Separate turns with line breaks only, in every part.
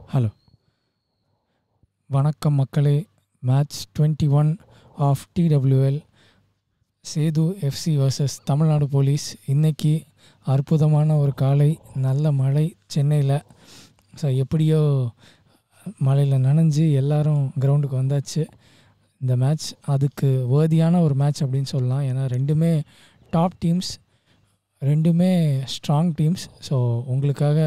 Hello வணக்கம் மக்களே match twenty one of TWL Sethu FC versus Tamil Nadu police இன்னைக்கு அற்புதமான ஒரு காலை நல்ல மழை சென்னையில் ஸோ எப்படியோ மழையில் நனைஞ்சு எல்லாரும் கிரவுண்டுக்கு வந்தாச்சு இந்த மேட்ச் அதுக்கு வேர்தியான ஒரு மேட்ச் அப்படின்னு சொல்லலாம் ஏன்னா ரெண்டுமே டாப் டீம்ஸ் ரெண்டுமே ஸ்ட்ராங் டீம்ஸ் ஸோ உங்களுக்காக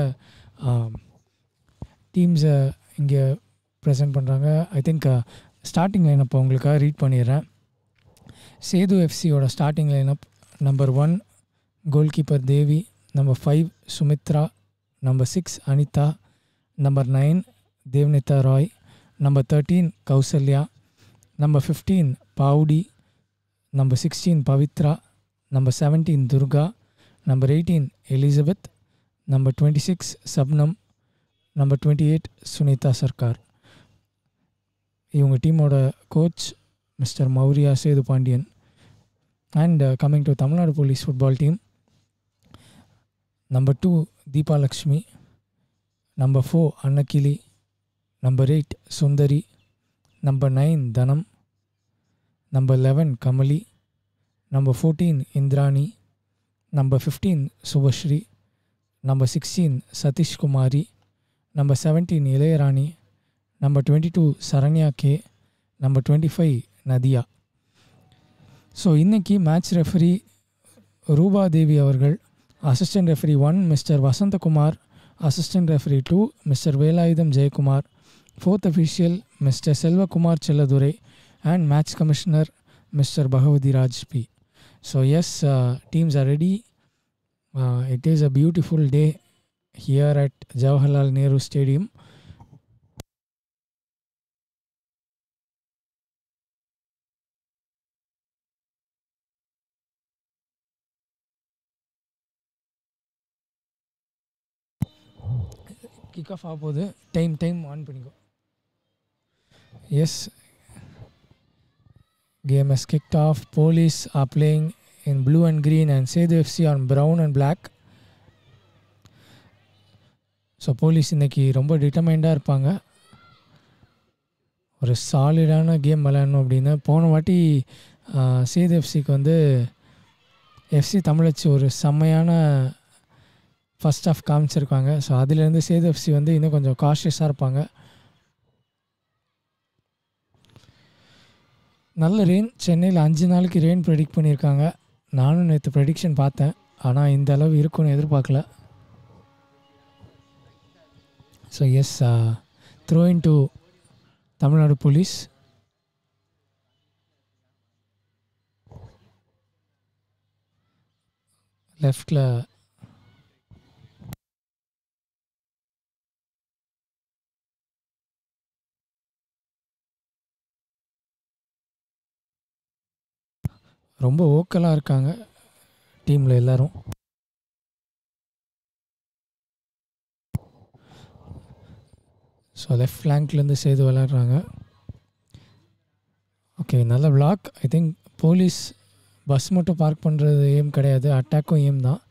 டீம்ஸை இங்கே ப்ரெசென்ட் பண்ணுறாங்க ஐ திங்க் ஸ்டார்டிங் லைனப் உங்களுக்காக ரீட் பண்ணிடுறேன் சேது எஃப்சியோட starting lineup number one goalkeeper Devi number five Sumithra number six Anitha number nine Devnitha Roy number thirteen Kousalya number fifteen Pavudi number sixteen Pavithra number seventeen Durga number eighteen Elizabeth number twenty six Shabnam number twenty eight Sunitha Sarkar இவங்க டீமோட coach mister Maurya Setu Pandian and coming to Tamil Nadu police football team number two Deepa Lakshmi number four Annakili number eight Sundari number nine Dhanam number eleven Kamali number fourteen Indrani number fifteen Subhashree number sixteen Satheeshkumari number seventeen Ilayarani number twenty two Saranya K number twenty five Nadhiya so இன்றைக்கி match referee Roopa Devi அவர்கள் assistant referee one mister Vasanthakumar assistant referee two mister Velayutham Jayakumar fourth official mister Selvakumar Selladurai and match commissioner mister Bhagavathi Raj B so yes teams are ready it is a beautiful day here at Jawaharlal Nehru Stadium. Kick off ஆக போகுது time time on பண்ணிக்கோ yes game has kicked off police are playing in blue and green and Sedu FC on brown and black so police இன்றைக்கி ரொம்ப டிட்டர்மைண்டாக இருப்பாங்க ஒரு சாலிடான game விளையாடணும் அப்படின்னு போன வாட்டி சேது எஃப்சிக்கு வந்து எஃப்சி தமிழச்சி ஒரு செம்மையான ஃபஸ்ட் ஆஃப் காமிச்சிருக்காங்க ஸோ அதுலேருந்து சேது எஃப்சி வந்து இன்னும் கொஞ்சம் காஷியஸாக இருப்பாங்க நல்ல ரெயின் சென்னையில் அஞ்சு நாளைக்கு ரெயின் ப்ரெடிக்ட் பண்ணியிருக்காங்க நானும் நேற்று ப்ரெடிக்ஷன் பார்த்தேன் ஆனால் இந்த அளவு இருக்கும்னு எதிர்பார்க்கல So yes, uh, throw into Tamil Nadu Police. லெஃப்டில் ரொம்ப ஓக்கலாக இருக்காங்க டீமில் எல்லோரும் ஸோ லெஃப்ட் ஃப்ளாங்க்லேருந்து சேர்த்து விளையாடுறாங்க ஓகே நல்ல block I think police bus மட்டும் பார்க் பண்ணுறது ஏம் கிடையாது அட்டாக்கும் ஏம் தான்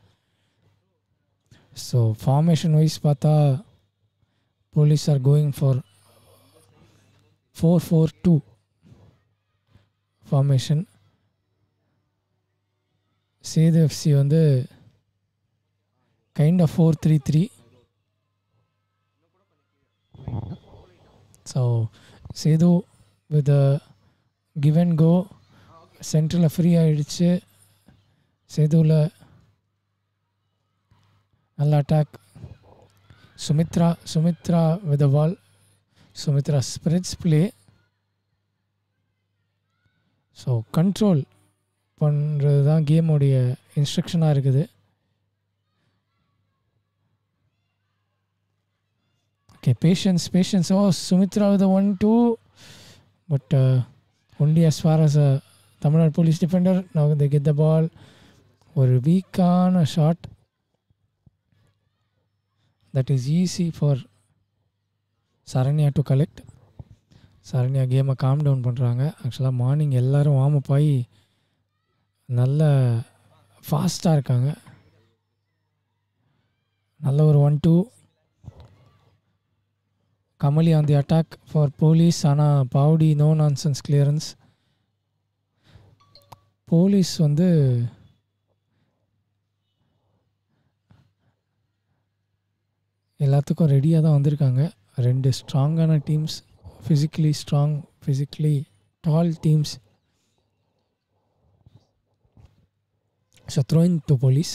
ஸோ ஃபார்மேஷன் வைஸ் பார்த்தா police are going for four four two formation Sethu FC வந்து kind of four three three so Sethu with give and go சென்ட்ரலில் free ஆகிடுச்சு சேதுவில் நல்ல attack Sumithra Sumithra with ball Sumithra spreads play so control பண்ணுறது தான் கேமோடைய இன்ஸ்ட்ரக்ஷனாக இருக்குது Okay, patience, patience. Oh, Sumitra with the one two, but uh, only as far as a Tamil Nadu police defender. Now they get the ball. ஒரு வீக்கான shot that is easy for Saranya to collect Saranya கேமை calm down பண்ணுறாங்க ஆக்சுவலாக morning எல்லோரும் warm up ஆகி நல்ல ஃபாஸ்ட்டாக இருக்காங்க நல்ல ஒரு one two Kamali on the attack for police ஆனால் பாவுடி நோ நான்சென்ஸ் கிளியரன்ஸ் போலீஸ் வந்து எல்லாத்துக்கும் ரெடியாக தான் வந்திருக்காங்க ரெண்டு ஸ்ட்ராங்கான teams physically strong physically tall teams so throwing to police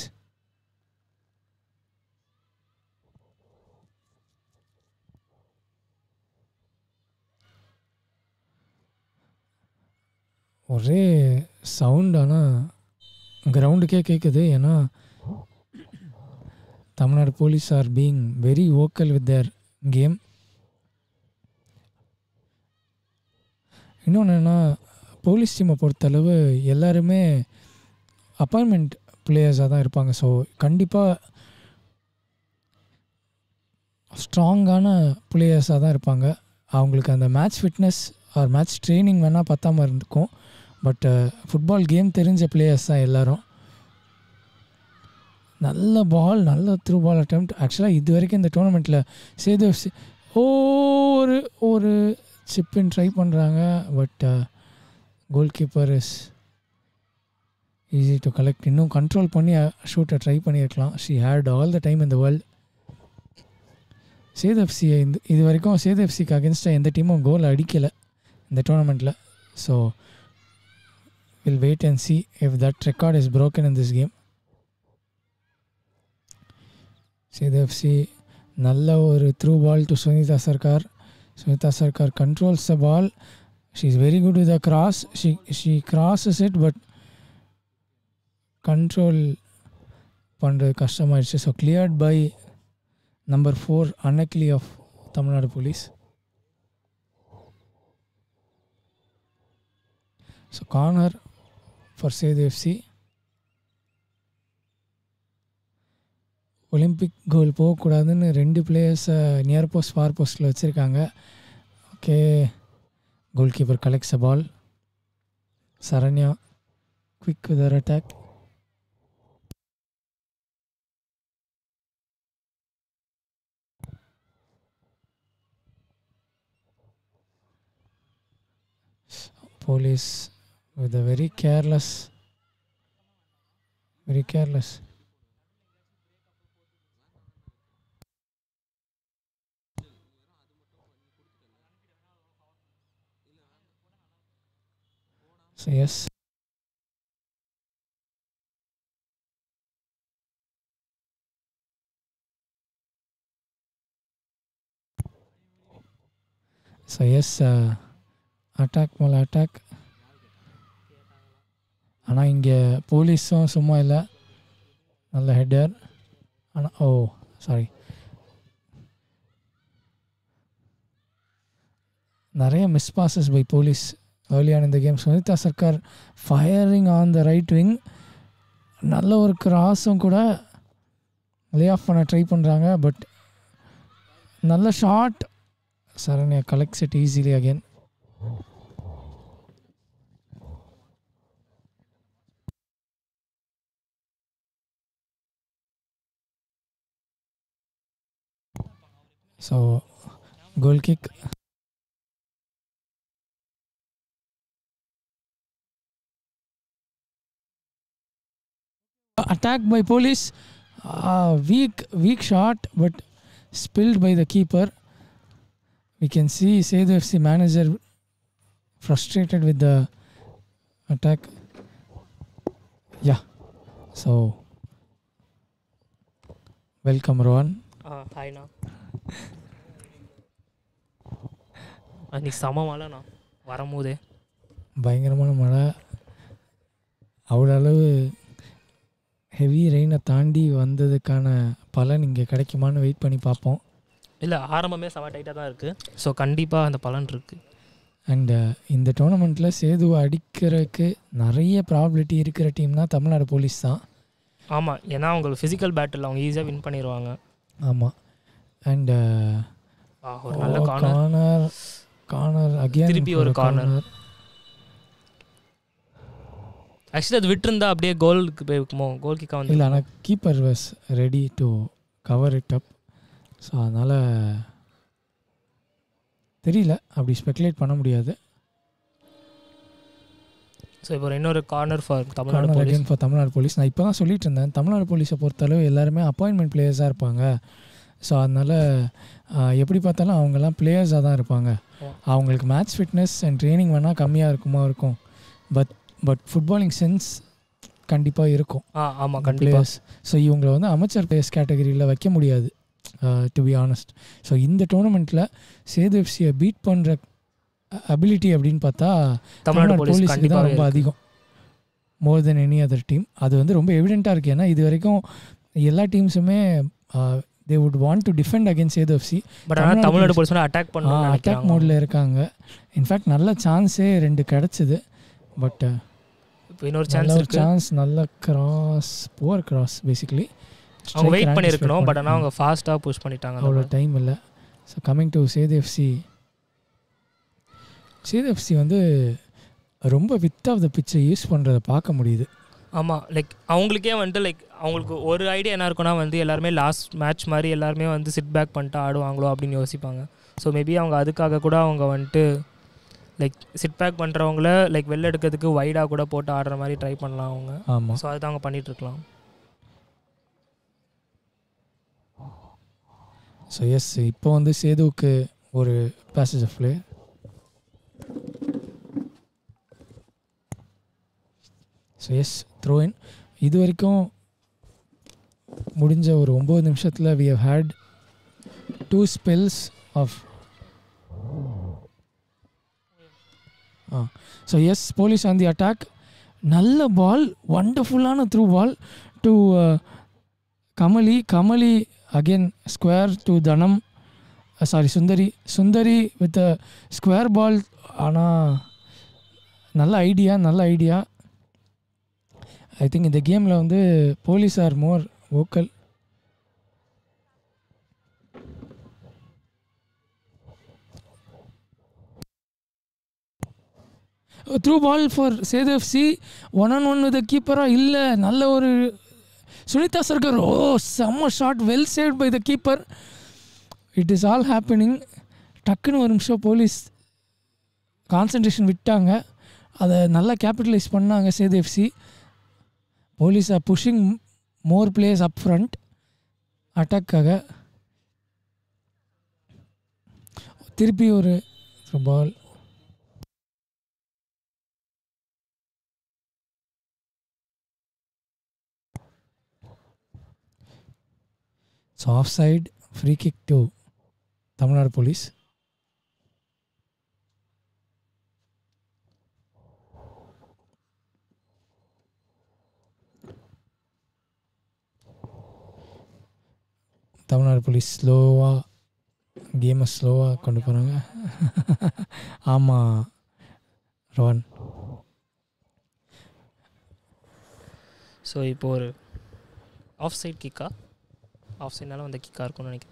ஒரே சவுண்ட் ஆனால் கிரவுண்டுக்கே கேட்குது ஏன்னா Tamil Nadu police are being very vocal with their game இன்னொன்று என்னென்னா போலீஸ் டீமை பொறுத்தளவு எல்லாருமே அப்பாயின்மெண்ட் பிளேயர்ஸாக தான் இருப்பாங்க ஸோ கண்டிப்பாக ஸ்ட்ராங்கான பிளேயர்ஸாக தான் இருப்பாங்க அவங்களுக்கு அந்த match fitness or match training வேணால் பத்தாம இருந்துக்கும் பட் ஃபுட்பால் கேம் தெரிஞ்ச பிளேயர்ஸ் தான் எல்லாரும் நல்ல பால் நல்ல த்ரூ பால் அட்டம் ஆக்சுவலாக இது வரைக்கும் இந்த டோர்னமெண்ட்டில் சேது எஃப்சி ஒரு ஒரு சிப்பின் ட்ரை பண்ணுறாங்க but goal keeper is easy to collect இன்னும் கண்ட்ரோல் பண்ணி ஷூட்டை ட்ரை பண்ணியிருக்கலாம் she had all the time இந்த வேர்ல்ட் சேது எஃப்சி இந்த இது வரைக்கும் சேது எஃப்சிக்கு அகேன்ஸ்டாக எந்த டீமும் கோல் அடிக்கலை இந்த டோர்னமெண்ட்டில் so will wait and see if that record is broken in this game Sethu FC நல்ல ஒரு through ball to Sunita Sarkar Sunita Sarkar controls the ball she is very good with the cross she she crosses it but control பண்ணுறது கஷ்டமாயிடுச்சு so cleared by number four Annakili of Tamil Nadu police so corner for Sethu FC Olympic goal போகக்கூடாதுன்னு ரெண்டு பிளேயர்ஸை near post far போஸ்ட்டில் வச்சுருக்காங்க okay goal keeper collects a ball Saranya quick with attack police with a very careless very careless so yes so yes uh, attack மேலே attack ஆனால் இங்கே போலீஸும் சும்மா இல்லை நல்ல ஹெட்டர் ஆனால் ஓ சாரி நிறைய மிஸ் பாசஸ் பை போலீஸ் ஏர்லியான இந்த game Sunita Sarkar firing on the right wing நல்ல ஒரு கிராஸும் கூட லே ஆஃப் பண்ண ட்ரை பண்ணுறாங்க பட் நல்ல shot Saranya collects it easily again So, goal kick. Attack by police. Uh, weak, weak shot, but spilled by the keeper. We can see Sedu FC manager frustrated with the attack. Yeah. So, welcome, Rohan.
ஆ ஹாய்ண்ணா அன்றைக்கி செம மழைண்ணா வரும்போதே
பயங்கரமான மழை அவ்வளோ அளவு heavy ரெயினை தாண்டி வந்ததுக்கான பலன் இங்கே கிடைக்குமான்னு வெயிட் பண்ணி பார்ப்போம்
இல்லை ஆரம்பமே செம டைட்டாக தான் இருக்குது ஸோ கண்டிப்பாக அந்த பலன் இருக்குது
அண்டு இந்த டோர்னமெண்ட்டில் சேதுவை அடிக்கிறதுக்கு நிறைய ப்ராபிலிட்டி இருக்கிற டீம் தான் தமிழ்நாடு போலீஸ் தான்
ஆமாம் ஏன்னா அவங்களுக்கு ஃபிசிக்கல் பேட்டில் அவங்க ஈஸியாக வின் பண்ணிடுவாங்க
ஆமாம் அண்டு
ஆ, ஒரு நல்ல கார்னர்
கார்னர் கார்னர் அகேன்
திருப்பி ஒரு corner. ஆக்சுவலி அது விட்டுருந்தா அப்படியே கோலுக்கு போயிருக்குமோ கோல் கிக்காக வந்து
இல்லை ஆனால் keeper was ready to cover it up so அதனால் தெரியல அப்படி ஸ்பெகுலேட் பண்ண முடியாது
ஸோ இப்போ ஒரு இன்னொரு corner for Tamil Nadu
corner
police
again for Tamil Nadu police நான் இப்போ தான் சொல்லிட்டு இருந்தேன் தமிழ்நாடு போலீஸை பொறுத்தளவு எல்லாருமே அப்பாயின்மெண்ட் பிளேயர்ஸாக இருப்பாங்க ஸோ அதனால் எப்படி பார்த்தாலும் அவங்கெல்லாம் பிளேயர்ஸாக தான் இருப்பாங்க
ஓ.
அவங்களுக்கு மேட்ச் ஃபிட்னஸ் அண்ட் ட்ரைனிங் வேணால் கம்மியாக இருக்குமா இருக்கும் பட் பட் ஃபுட்பாலிங் சென்ஸ் கண்டிப்பாக இருக்கும்
ஆ ஆமாம் கண்டிப்பாக
பிளேயர்ஸ் ஸோ இவங்களை வந்து அமைச்சர் பிளேயர்ஸ் கேட்டகரியில் வைக்க முடியாது டு பி ஆனஸ்ட் ஸோ இந்த டோர்னமெண்ட்டில் சேது எஃப்சியை பீட் பண்ணுற அபிலிட்டி அப்படின்னு பார்த்தா
தமிழ்நாடு போலீஸ்
போலீஸ்க்கு தான்
கண்டிப்பாக
ரொம்ப அதிகம் more than any other team அது வந்து ரொம்ப எவிடெண்ட்டாக இருக்குது ஏன்னா இது வரைக்கும் எல்லா டீம்ஸுமே they would want to defend against Sethu FC
but ஆனால்
தமிழ்நாடு
தமிழ்நாடு போலீஸ் வந்து அட்டாக் பண்ணணும்
அட்டாக்
நினைக்கிறாங்க
மோடில் இருக்காங்க இன்ஃபேக்ட் நல்ல சான்ஸே ரெண்டு கிடச்சிது பட்
இப்போ இன்னொரு
நல்ல
சான்ஸ்
ஒரு
இருக்கு
சான்ஸ் நல்ல கிராஸ் புவர் கிராஸ் பேசிக்கலி
அவங்க வெயிட் பண்ணியிருக்கணும் பட் ஆனால் அவங்க ஃபாஸ்ட்டாக புஷ் பண்ணிட்டாங்க அந்த
அவ்வளோ
ball.
டைம் இல்லை so coming to Sethu FC Sethu FC வந்து ரொம்ப வித் ஆஃப் த பிச்சை யூஸ் பண்ணுறதை பார்க்க முடியுது
ஆமாம் லைக் அவங்களுக்கே வந்துட்டு லைக் அவங்களுக்கு ஒரு ஐடியா என்ன இருக்குன்னா வந்து எல்லாருமே லாஸ்ட் மேட்ச் மாதிரி எல்லாருமே வந்து சிட் பேக் பண்ணிட்டு ஆடுவாங்களோ அப்படின்னு யோசிப்பாங்க ஸோ மேபி அவங்க அதுக்காக கூட அவங்க வந்துட்டு லைக் சிட் பேக் பண்ணுறவங்கள லைக் வெளில எடுக்கிறதுக்கு வைடாக கூட போட்டு ஆடுற மாதிரி ட்ரை பண்ணலாம் அவங்க
ஆமாம்
ஸோ அதுதான் அவங்க பண்ணிட்டு இருக்கலாம்
ஸோ எஸ் இப்போ வந்து சேதுவுக்கு ஒரு passage of play so yes throw in இது வரைக்கும் முடிஞ்ச ஒரு ஒம்பது நிமிஷத்தில் we have had two spells of ah so yes police on the attack நல்ல பால் வண்டர்ஃபுல்லான through ball to Kamali Kamali again square to Thanam sorry Sundari Sundari with square ball ஆனால் நல்ல ஐடியா நல்ல ஐடியா ஐ திங்க் இந்த கேமில் வந்து police are more vocal through ball for Sethu FC one on one with கீப்பராக இல்லை நல்ல ஒரு சுனிதா சர்கர் ஓ செம்ம shot well saved by the keeper it is all happening டக்குன்னு ஒரு நிமிஷம் போலீஸ் கான்சன்ட்ரேஷன் விட்டாங்க அதை நல்லா கேபிட்டலைஸ் பண்ணாங்க Sethu FC police are pushing more players up front அட்டாக்காக திருப்பி ஒரு ball so offside free kick to Tamil Nadu police Tamil Nadu police ஸ்லோவாக கேமை ஸ்லோவாக கொண்டு போகிறாங்க ஆமாம் ரோன்
ஸோ இப்போ ஒரு ஆஃப் சைட் கிக்கா ஆஃப் சைட்னால வந்த கிக்காக இருக்கும்னு நினைக்கிறேன்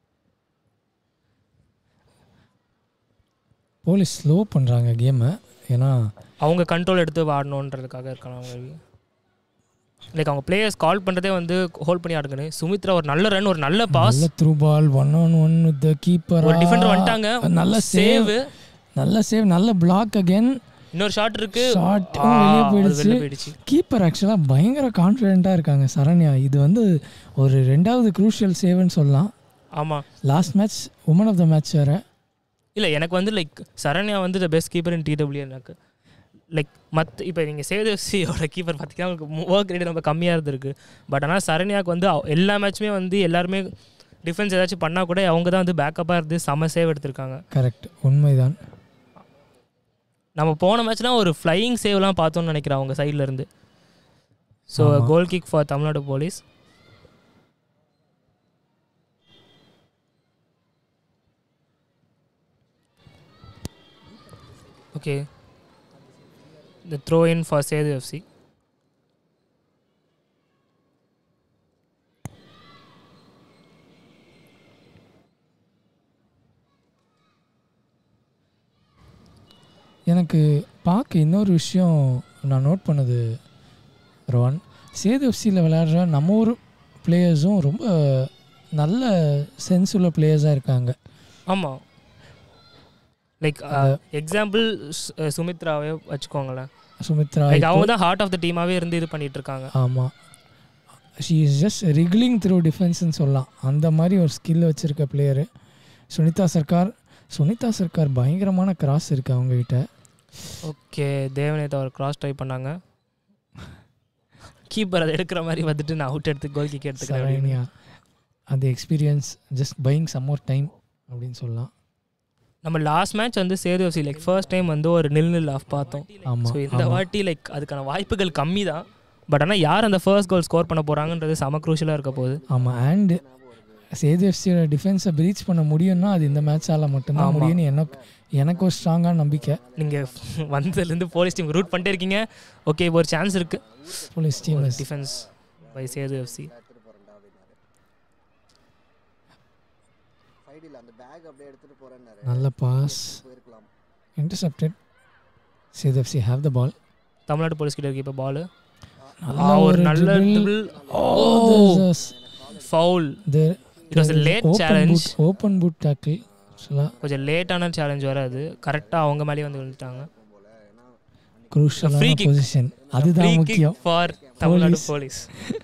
போலீஸ் ஸ்லோ பண்ணுறாங்க கேமை ஏன்னா
அவங்க கண்ட்ரோல் எடுத்து ஆடணுன்றதுக்காக இருக்கலாம் அவங்க லைக் அவங்க பிளேயர்ஸ் கால் பண்ணுறதே வந்து ஹோல்ட் பண்ணி ஆடுங்கன்னு சுமித்ரா ஒரு நல்ல ரன் ஒரு நல்ல பாஸ்
நல்ல through ball one on one with the keeper
ஒரு டிஃபெண்டர் வந்துட்டாங்க
நல்ல சேவ்
சேவ்
நல்ல சேவ் நல்ல பிளாக் அகைன்
இன்னொரு ஷாட் இருக்கு
ஷாட்
ஆ,
வெளியே
அது
போயிடுச்சு
வெளில போயிடுச்சு
கீப்பர் ஆக்சுவலாக பயங்கர கான்ஃபிடென்ட்டாக இருக்காங்க சரண்யா இது வந்து ஒரு ரெண்டாவது குரூஷியல் சேவ்னு சொல்லலாம்
ஆமாம்
last match woman of the match வேறு
இல்லை எனக்கு வந்து லைக் சரண்யா வந்து the best keeper in TW எனக்கு லைக் மற்ற இப்போ நீங்கள் சேதசியோட கீப்பர் பார்த்தீங்கன்னா உங்களுக்கு ஒர்க் ரேட் ரொம்ப கம்மியாக இருந்திருக்கு பட் ஆனால் சரண்யாவுக்கு வந்து அவ- எல்லா மேட்ச்சுமே வந்து எல்லாருமே டிஃபென்ஸ் ஏதாச்சும் பண்ணால் கூட அவங்க தான் வந்து பேக்கப்பாக இருந்து செம சேவ் எடுத்திருக்காங்க
கரெக்ட் உண்மைதான்
நம்ம போன மேட்ச்லாம் ஒரு ஃப்ளையிங் சேவ்லாம் பார்த்தோம்னு நினைக்கிறேன் அவங்க சைடில் இருந்து ஸோ
ஆமா.
Goal kick for Tamil Nadu police okay the throw in for Sethu FC
எனக்கு பார்க்க இன்னொரு விஷயம் நான் நோட் பண்ணது ரோன் சேது எஃப்சியில் விளையாடுற நம்ம ஊர் பிளேயர்ஸும் ரொம்ப நல்ல சென்ஸ் உள்ள பிளேயர்ஸாக இருக்காங்க
ஆமாம் லைக் எக்ஸாம்பிள் சுமித்ராவே வச்சுக்கோங்களேன்
சுமித்ரா
லைக் அவங்க தான் ஹார்ட் ஆஃப் த டீமாவே இருந்து இது பண்ணிட்டு இருக்காங்க
ஆமாம் she is just wriggling through டிஃபென்ஸ்னு சொல்லலாம் அந்த மாதிரி ஒரு ஸ்கில் வச்சுருக்க பிளேயரு சுனிதா சர்க்கார் சுனிதா சர்க்கார் பயங்கரமான கிராஸ் இருக்குது அவங்ககிட்ட
ஓகே தேவநேத் அவர் கிராஸ் ட்ரை பண்ணாங்க கீப்பர் அதை எடுக்கிற மாதிரி வந்துட்டு நான் அவுட் எடுத்து கோல் கிக் எடுத்துக்கிறேன் அப்படின்னு.
சரண்யா அந்த experience just buying some more time அப்படின்னு சொல்லலாம்
நம்ம லாஸ்ட் மேட்ச் வந்து சேது லைக் ஃபர்ஸ்ட் டைம் வந்து ஒரு நில் நில் ஆஃப் பார்த்தோம் ஸோ
ஆமாம்
இந்த வாட்டி லைக் அதுக்கான வாய்ப்புகள் கம்மி தான் பட் ஆனால் யார் அந்த ஃபர்ஸ்ட் கோல் ஸ்கோர் பண்ண போகிறாங்கன்றது செம க்ரூஷலாக இருக்க போகுது
ஆமாம் அண்டு சேது எஃப்சியோட டிஃபென்ஸை பிரீச் பண்ண முடியும்னா அது இந்த மேட்சால் மட்டும்தான்
ஆமா.
முடியும்னு எனக்கு எனக்கு ஒரு ஸ்ட்ராங்கான நம்பிக்கை
நீங்கள் வந்ததுலேருந்து போலீஸ் டீம் ரூட் பண்ணிட்டே இருக்கீங்க ஓகே ஒரு சான்ஸ் இருக்குது
police team
defence by Sethu FC
எடுத்துட்டு போறேன்டா அப்படின்னாரு ஃபைடில் அந்த பேக் அப்படியே எடுத்துட்டு போறேன்னாரு
நல்ல பாஸ்
போயிருக்கலாம்
intercepted Sethu FC have the ball
Tamil Nadu police கிட்ட இருக்கு இப்போ பால்
நல்ல
ஒரு நல்ல
dribble.
dribble.
Oh,
foul
there
it was late challenge
open foot tackle ஆக்சுவலாக
கொஞ்சம் லேட்டான சேலஞ்ச் வர அது கரெக்டாக அவங்க மேலேயே வந்து விழுந்துட்டாங்க
குரூஷலான
Free kick.
பொசிஷன் அதுதான் முக்கியம்
ஃபார் தமிழ்நாடு
Police.
போலீஸ்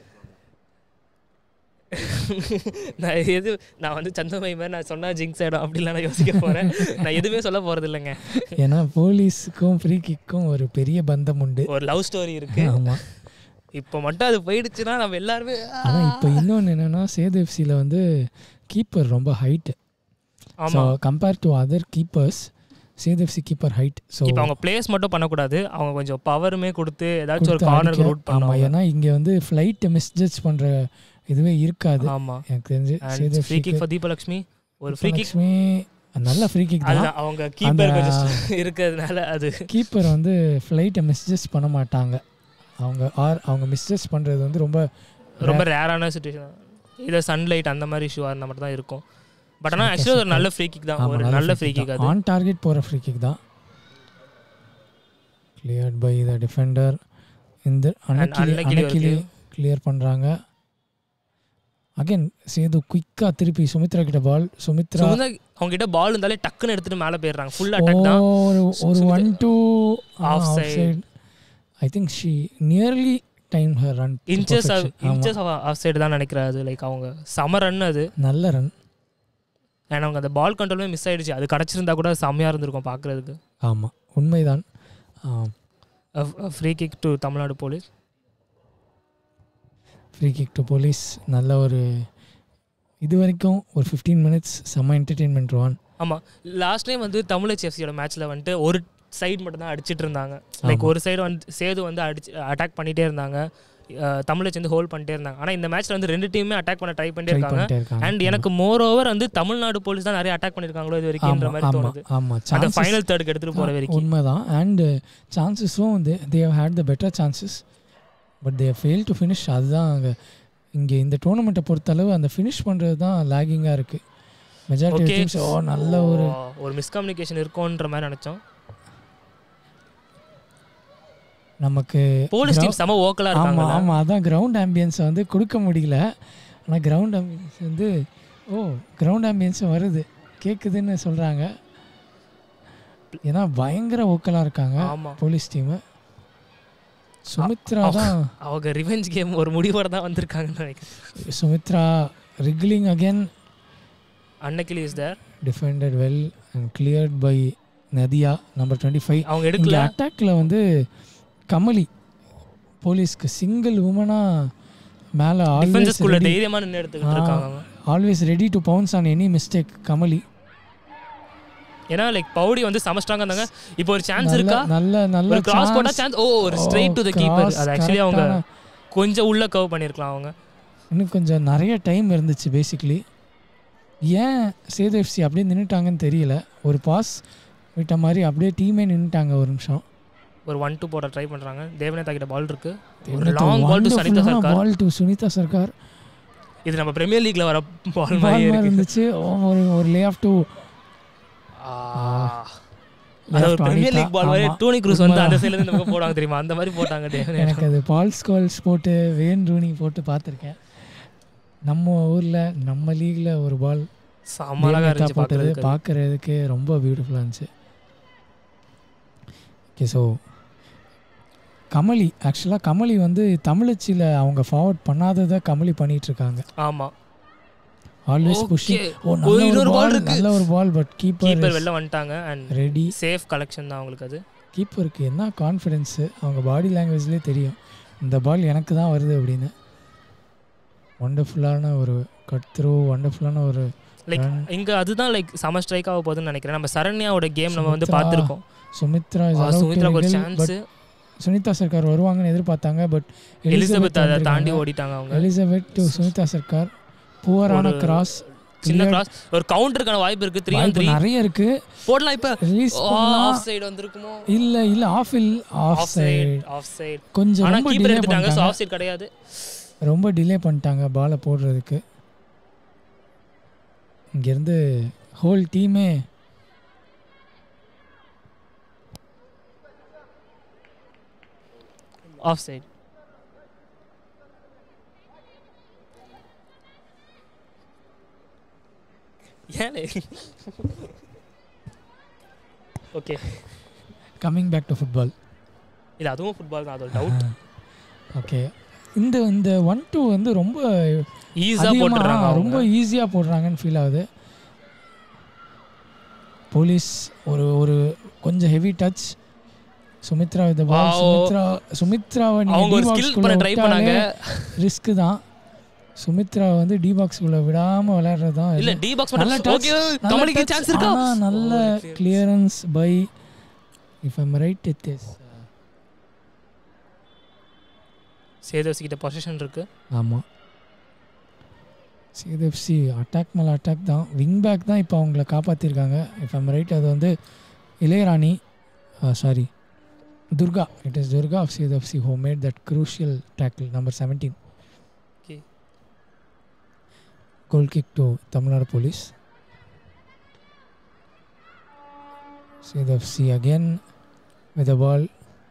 நான் எது நான் வந்து சந்தமை மாதிரி நான் சொன்னா ஜிங்ஸ் ஆயிடும் அப்படிலாம் நான் யோசிக்க போறேன் நான் எதுவுமே சொல்ல போறது இல்லைங்க
ஏன்னா போலீஸுக்கும் ஃப்ரீ கிக்கும் ஒரு பெரிய பந்தம் உண்டு
ஒரு லவ் ஸ்டோரி இருக்கு
ஆமா
இப்போ மட்டும் அது போயிடுச்சுன்னா நம்ம எல்லாருமே
ஆனா இப்போ இன்னொன்று என்னன்னா சேது எஃப்சியில் வந்து கீப்பர் ரொம்ப ஹைட்டு ஸோ
ஆமா
compare to other keepers Sethu FC keeper height so
இப்போ அவங்க பிளேஸ் மட்டும் பண்ணக்கூடாது அவங்க கொஞ்சம் பவருமே கொடுத்து ஏதாச்சும் ஒரு கார்னருக்கு ரூட்
ஆமாம்
பண்ணுவாங்க
ஏன்னா இங்கே வந்து ஃப்ளைட்டை மிஸ்ஜட்ஜ் பண்ணுற இதுவே இருக்காது
ஆமா
எனக்கு தெரிஞ்சு
and free kick for Deepalakshmi ஒரு ஃப்ரீ கிக்
லக்ஷ்மி நல்ல ஃப்ரீ கிக் தான்
அதுதான் அவங்க கீப்பர்
அந்த-
கொஞ்சம் இருக்கிறதுனால அது
கீப்பர் வந்து ஃப்ளைட்டை மிஸ்ஜஸ் பண்ண மாட்டாங்க அவங்க ஆர் அவங்க மிஸ்ஜஸ் பண்ணுறது வந்து ரொம்ப
ரொம்ப ரேரான சுச்சுவேஷன் இதை சன்லைட் அந்த மாதிரி இஷ்யூவாக இருந்தால் மட்டும் தான் இருக்கும் பட் ஆனால் ஆக்சுவலி ஒரு நல்ல ஃப்ரீ கிக் தான் ஒரு நல்ல ஃப்ரீ கிக் அது
ஆன் டார்கெட் போகிற ஃப்ரீ கிக் தான் கிளியர்ட் பை த டிஃபெண்டர் இந்த அன்னக்கிளி
அன்னக்கிளி
அன்னக்கிளி கிளியர் பண்ணுறாங்க அகைன் சேது குயிக்காக திருப்பி சுமித்ரா கிட்ட பால் சுமித்ரா
சும்மா அவங்க கிட்ட பால் இருந்தாலே டக்குன்னு எடுத்துட்டு மேலே போயிடுறாங்க ஃபுல் அட்டாக் தான்
ஓ, ஒரு ஒரு
Sumitra-
one two
Offside.
Offside I think she nearly time her run
inches inches offside தான் நினைக்கிறேன் அது லைக் அவங்க சம ரன் அது
நல்ல ரன்
ஏன்னா அவங்க அந்த பால் கண்ட்ரோலுமே மிஸ் ஆயிடுச்சு அது கிடச்சிருந்தா கூட செம்மையாக இருந்திருக்கும் பார்க்குறதுக்கு
ஆமாம் உண்மைதான் ஆம்.
Free kick to Tamil Nadu police
free kick to police நல்ல ஒரு இது வரைக்கும் ஒரு ஃபிஃப்டீன் மினிட்ஸ் செம்ம என்டர்டெயின்மெண்ட் ஒன்
ஆமாம் லாஸ்ட் டைம் வந்து தமிழ் எஃப்சியோட மேட்ச்சில் வந்துட்டு ஒரு சைடு மட்டும் தான் அடிச்சிட்டு இருந்தாங்க லைக்
ஆமா.
ஒரு சைடு வந்து சேது வந்து அடிச்சு அட்டாக் பண்ணிட்டே இருந்தாங்க தமிழ் வந்து ஹோல்ட் பண்ணிட்டே இருந்தாங்க ஆனால் இந்த மேட்ச்ல வந்து ரெண்டு டீமுமே அட்டாக் பண்ண ட்ரை பண்ணிட்டே
ட்ரை
இருக்காங்க
பண்ணிட்டே இருக்காங்க
அண்ட் எனக்கு மோர் ஓவர் வந்து தமிழ்நாடு போலீஸ் தான் நிறைய அட்டாக் பண்ணிருக்காங்களோ இது வரைக்கும்ன்ற
ஆமா
மாதிரி
ஆமா
தோணுது
ஆமா
அந்த
சான்சஸ்
ஃபைனல் தேர்டுக்கு எடுத்துட்டு போற வரைக்கும்
உண்மைதான் அண்ட் சான்சஸும் வந்து they had the better chances but they fail to finish அதுதான் அங்கே இங்கே இந்த டோர்னமெண்ட்டை பொறுத்தளவு அந்த ஃபினிஷ் பண்ணுறது தான் லேகிங்காக இருக்குது மெஜாரிட்டி
Okay.
டீம்ஸ் ஓ நல்ல ஒரு
ஓ, ஒரு மிஸ்கம்யூனிகேஷன் இருக்கும்ன்ற மாதிரி நினைச்சோம்
நமக்கு
போலீஸ்
ground-
டீம் செம ஓக்கலா
ஆமாம்
இருக்காங்க
ஆமாம் அதான் கிரவுண்ட் ஆம்பியன்ஸை வந்து கொடுக்க முடியல ஆனால் கிரவுண்ட் ஆம்பியன்ஸ் வந்து ஓ கிரவுண்ட் ஆம்பியன்ஸும் வருது கேட்குதுன்னு சொல்கிறாங்க ஏன்னா பயங்கர ஓக்கலாக இருக்காங்க
ஆமா
போலீஸ் டீமு சுமித்ரா தான்
அவங்க ரிவெஞ்ச் கேம் ஒரு முடிவோட தான் வந்திருக்காங்கன்னு நினைக்கிறேன்
Sumitra wriggling again
Annakili is there
defended well and cleared by Nadiya number twenty five
அவங்க
இங்கே
எடுக்கல
அட்டாக்ல வந்து கமலி போலீஸ்க்கு சிங்கிள் உமனாக மேலே ஆல்வேஸ்
டிஃபென்சஸ்குள்ள தைரியமா நின்று எடுத்துக்கிட்டு
ஆ.
இருக்காங்க அவங்க.
Always ready to bounce on any mistake Kamali
ஏன்னா லைக் பவுடி வந்து செம ஸ்ட்ராங்கா இருந்தாங்க இப்போ ஒரு சான்ஸ்
நல்ல
இருக்கா
நல்ல நல்ல
ஒரு கிராஸ் போட்டா
chance.
சான்ஸ் ஓ ஒரு
oh,
straight to the keeper
cross
அது ஆக்சுவலி அவங்க
correct-ஆன-
கொஞ்சம் உள்ள கவ் பண்ணிருக்கலாம் அவங்க
இன்னும் கொஞ்சம் நிறைய டைம் இருந்துச்சு பேசிக்லி ஏன் சேது எஃப்சி அப்படியே நின்றுட்டாங்கன்னு தெரியல ஒரு பாஸ் விட்ட மாதிரி அப்படியே டீமே நின்றுட்டாங்க ஒரு நிமிஷம்
ஒரு ஒன் டூ போட ட்ரை பண்றாங்க தேவனேதா கிட்ட பால் இருக்கு ஒரு long ball to Sunita Sarkar
ball to Sunita Sarkar
இது நம்ம பிரீமியர் லீக்ல வர பால்
பால்
மாதிரி
மாதிரி
இருக்கு
இருந்துச்சு ஓ, ஒரு ஒரு லே ஆஃப் டு
அது ஒரு பிரீமியர் லீக் பால் மாதிரி டோனி க்ரூஸ் வந்து அந்த சைடுல இருந்து நமக்கு போடுவாங்க தெரியுமா அந்த மாதிரி போட்டாங்க தேவனே
எனக்கு அது பால் ஸ்கால்ஸ் போட்டு வேன் ரூனி போட்டு பார்த்துருக்கேன் நம்ம ஊரில் நம்ம லீக்ல ஒரு பால்
செம்ம அழகா இருந்துச்சு
போட்டது
பார்க்கறதுக்கு
பார்க்கறதுக்கு ரொம்ப பியூட்டிஃபுல்லாக இருந்துச்சு ஓகே ஸோ கமலி ஆக்சுவலாக கமலி வந்து தமிழச்சியில் அவங்க ஃபார்வர்ட் பண்ணாததை கமலி பண்ணிட்டு இருக்காங்க
ஆமாம்
ஆல்வேஸ் புஷிங்
Okay.
ஓ நல்ல ஒரு
இன்னொரு ball
பால்
இருக்கு.
நல்ல ஒரு பால் பட்
கீப்பர்
கீப்பர்
வெளில வந்துட்டாங்க அண்ட்
ரெடி
சேஃப் கலெக்ஷன் தான் அவங்களுக்கு அது
கீப்பருக்கு என்ன கான்ஃபிடென்ஸு அவங்க பாடி லாங்குவேஜ்லேயே தெரியும் இந்த பால் எனக்கு தான் வருது அப்படின்னு ஒண்டர்ஃபுல்லான ஒரு கட் த்ரூ ஒண்டர்ஃபுல்லான ஒரு
லைக்
run.
இங்கே அதுதான் லைக் சம ஸ்ட்ரைக் ஆக போகுதுன்னு நினைக்கிறேன் நம்ம சரண்யாவோட கேம் நம்ம வந்து
சுமித்ரா
பார்த்துருக்கோம்
சுமித்ரா is allowed to
சுமித்ராக்கு ஒரு
wiggle,
chance
but Sunita Sarkar வருவாங்கன்னு எதிர்பார்த்தாங்க பட்
எலிசபெத் அதை தாண்டி ஓடிட்டாங்க அவங்க
எலிசபெத் டு சுனிதா சர்க்கார் புவரான
ஒரு
கிராஸ்
சின்ன கிராஸ் ஒரு கவுண்டருக்கான வாய்ப்பு இருக்கு த்ரீ ஆன் த்ரீ
நிறைய இருக்கு
போடலாம் இப்போ
ரிலீஸ்
ஆஃப் சைடு வந்திருக்குமோ
இல்ல இல்ல ஆஃப் இல் off
offside
side
of offside
கொஞ்சம்
ஆனா
ரொம்ப
கீப்பர்
டிலே
எடுத்துட்டாங்க ஸோ
பண்ணிட்டாங்க
ஆஃப் சைடு கிடையாது
ரொம்ப டிலே பண்ணிட்டாங்க பாலை போடுறதுக்கு இங்கேருந்து ஹோல் டீமே
ஆஃப் சைடு ஏலே okay
coming back to football
இல்ல அதுவும் ஃபுட்பால் தான் அது ஒரு டவுட்
ஓகே இந்த இந்த ஒன் டூ வந்து ரொம்ப
ஈஸியாக
அதிகமா,
போட்டுறாங்க
ரொம்ப
ரொம்ப
ஈஸியாக போடுறாங்கன்னு ஃபீல் ஆகுது போலீஸ் ஒரு ஒரு கொஞ்சம் ஹெவி டச் சுமித்ரா இந்த பால்
Wow.
சுமித்ரா சுமித்ராவை
அவங்க ஒரு ஸ்கில் பண்ண ட்ரை பண்ணாங்க
ரிஸ்க் தான் சுமித்ரா வந்து டி பாக்ஸ்குள்ள விடாம விளையாடுறது தான்
இல்ல டி பாக்ஸ்
நல்ல
மட்டும்
touch,
ஓகே
நல்ல
கமலிக்கு
touch,
சான்ஸ் இருக்கா
ஆனா நல்ல
Oh, clearance.
Clearance by if I'm right it is
சேதோசி கிட்ட பொசிஷன் இருக்கு
ஆமாம் சிஎஃப்சி அட்டாக் மேலே அட்டாக் தான் விங் பேக் தான் இப்போ அவங்கள காப்பாற்றிருக்காங்க இஃப் ஐம் ரைட் அது வந்து Ilayarani sorry Durga it is Durga of CFC who made that crucial tackle number seventeen
Okay.
Goal kick to Tamil Nadu police CFC again with a ball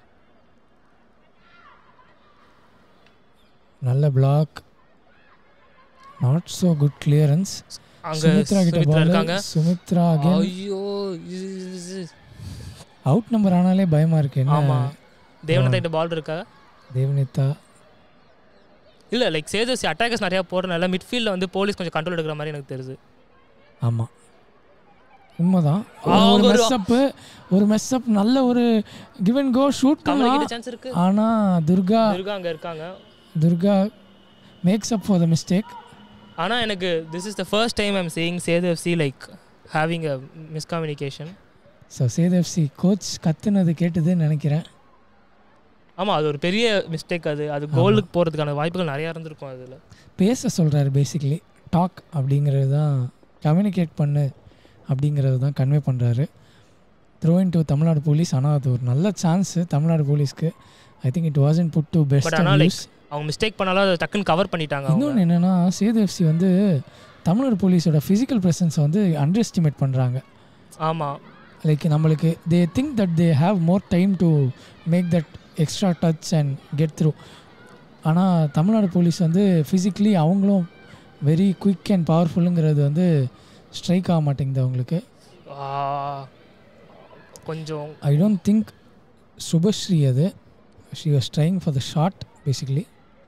நல்ல block not so good clearance
அங்க
சுமித்ரா கிட்ட
சுமித்ரா
பால்
இருக்காங்க
Sumitra again
ஐயோ இது-
out number ஆனாலே பயமா இருக்கு
ஆமா
என்ன
தேவனதா கிட்ட பால் இருக்கா
தேவனிதா
இல்ல லைக் சேதோசி அட்டாக்கர்ஸ் நிறைய போறனால மிட்ஃபீல்ட்ல வந்து போலீஸ் கொஞ்சம் கண்ட்ரோல் எடுக்கிற மாதிரி எனக்கு தெரியுது
ஆமா உண்மைதான்
ஆ,
ஒரு
அவங்க ஒரு-
மெஸ்அப் ஒரு மெஸ்அப் நல்ல ஒரு கிவன் கோ ஷூட்
கமலி
பண்ணலாம்
கிட்ட சான்ஸ் இருக்கு
ஆனா துர்கா
துர்கா அங்க இருக்காங்க
Durga makes up for the mistake
ஆனா எனக்கு this is the first time I'm saying Sethu FC like having a miscommunication
so Sethu FC coach கத்துனது கேட்டதுன்னு நினைக்கிறேன்
ஆமா அது ஒரு பெரிய மிஸ்டேக் அது அது கோலுக்கு போறதுக்கான வாய்ப்புகள் நிறைய இருந்திருக்கும் அதுல
பேச சொல்கிறாரு பேசிக்கலி டாக் அப்படிங்கிறது தான் கம்யூனிகேட் பண்ணு அப்படிங்கிறது தான் கன்வே பண்ணுறாரு த்ரோயின் டு தமிழ்நாடு போலீஸ் ஆனால் அது ஒரு நல்ல சான்ஸு தமிழ்நாடு போலீஸ்க்கு I think it wasn't put to best
ஆனா, like,
யூஸ்
அவங்க மிஸ்டேக் பண்ணாலும் அதை டக்குன்னு கவர் பண்ணிட்டாங்க அவங்க
இன்னொன்று என்னென்னா சேது எஃப்சி வந்து தமிழ்நாடு போலீஸோட ஃபிசிக்கல் ப்ரெசன்ஸை வந்து அண்டர் எஸ்டிமேட் பண்ணுறாங்க
ஆமா
லைக் நம்மளுக்கு they think that they have more time to make that extra touch and get through ஆனால் தமிழ்நாடு போலீஸ் வந்து ஃபிசிக்கலி அவங்களும் வெரி குயிக் அண்ட் பவர்ஃபுல்லுங்கிறது வந்து ஸ்ட்ரைக் ஆக மாட்டேங்குது அவங்களுக்கு
ஆ, கொஞ்சம்
ஐ டோன்ட் திங்க் சுபஸ்ரீ அது she was trying for the shot basically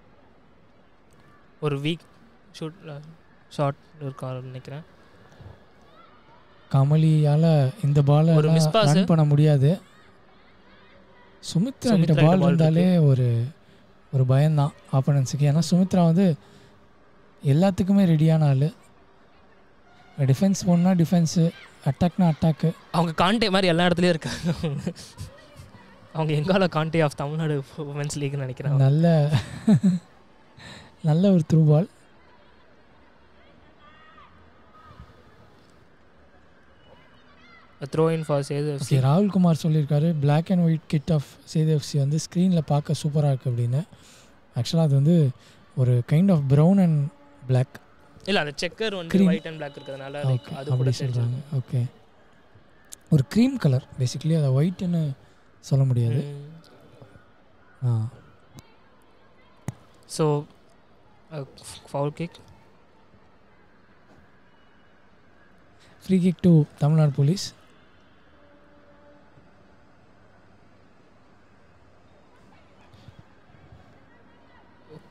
ஒரு வீக் ஷூட் ஷார்ட் இருக்காருன்னு நினைக்கிறேன்
கமலியால் இந்த பாலை
ஒரு miss pass.
ரன் பண்ண முடியாது சுமித்ரா கிட்ட
சுமித்ரா கிட்ட
பால்
ball
இருந்தாலே ஒரு ஒரு பயம்தான் ஆப்பனன்ஸுக்கு ஏன்னா சுமித்ரா வந்து எல்லாத்துக்குமே ரெடியான ஆள் டிஃபென்ஸ் போனால் டிஃபென்ஸு அட்டாக்னா அட்டாக்கு
அவங்க காண்டே மாதிரி எல்லா இடத்துலயும் இருக்காங்க அவங்க எங்கால காண்டே ஆஃப் தமிழ்நாடு உமன்ஸ் லீக்னு நினைக்கிறேன்
நல்ல நல்ல ஒரு through ball
throw in for Sethu
okay ராகுல் குமார் சொல்லியிருக்காரு Black and white kit of Sethu FC வந்து ஸ்க்ரீனில் பார்க்க சூப்பராக இருக்குது அப்படின்னு ஆக்சுவலாக அது வந்து ஒரு kind of brown and Black
இல்ல அந்த செக்கர் வந்து
Cream.
ஒயிட் அண்ட் பிளாக் இருக்கிறதுனால like
ஓகே
அது கூட
அப்படி சொல்கிறாங்க ஓகே ஒரு க்ரீம் கலர் பேசிக்கலி அதை ஒயிட்னு சொல்ல முடியாது ஆ
so foul kick
free kick to Tamil Nadu police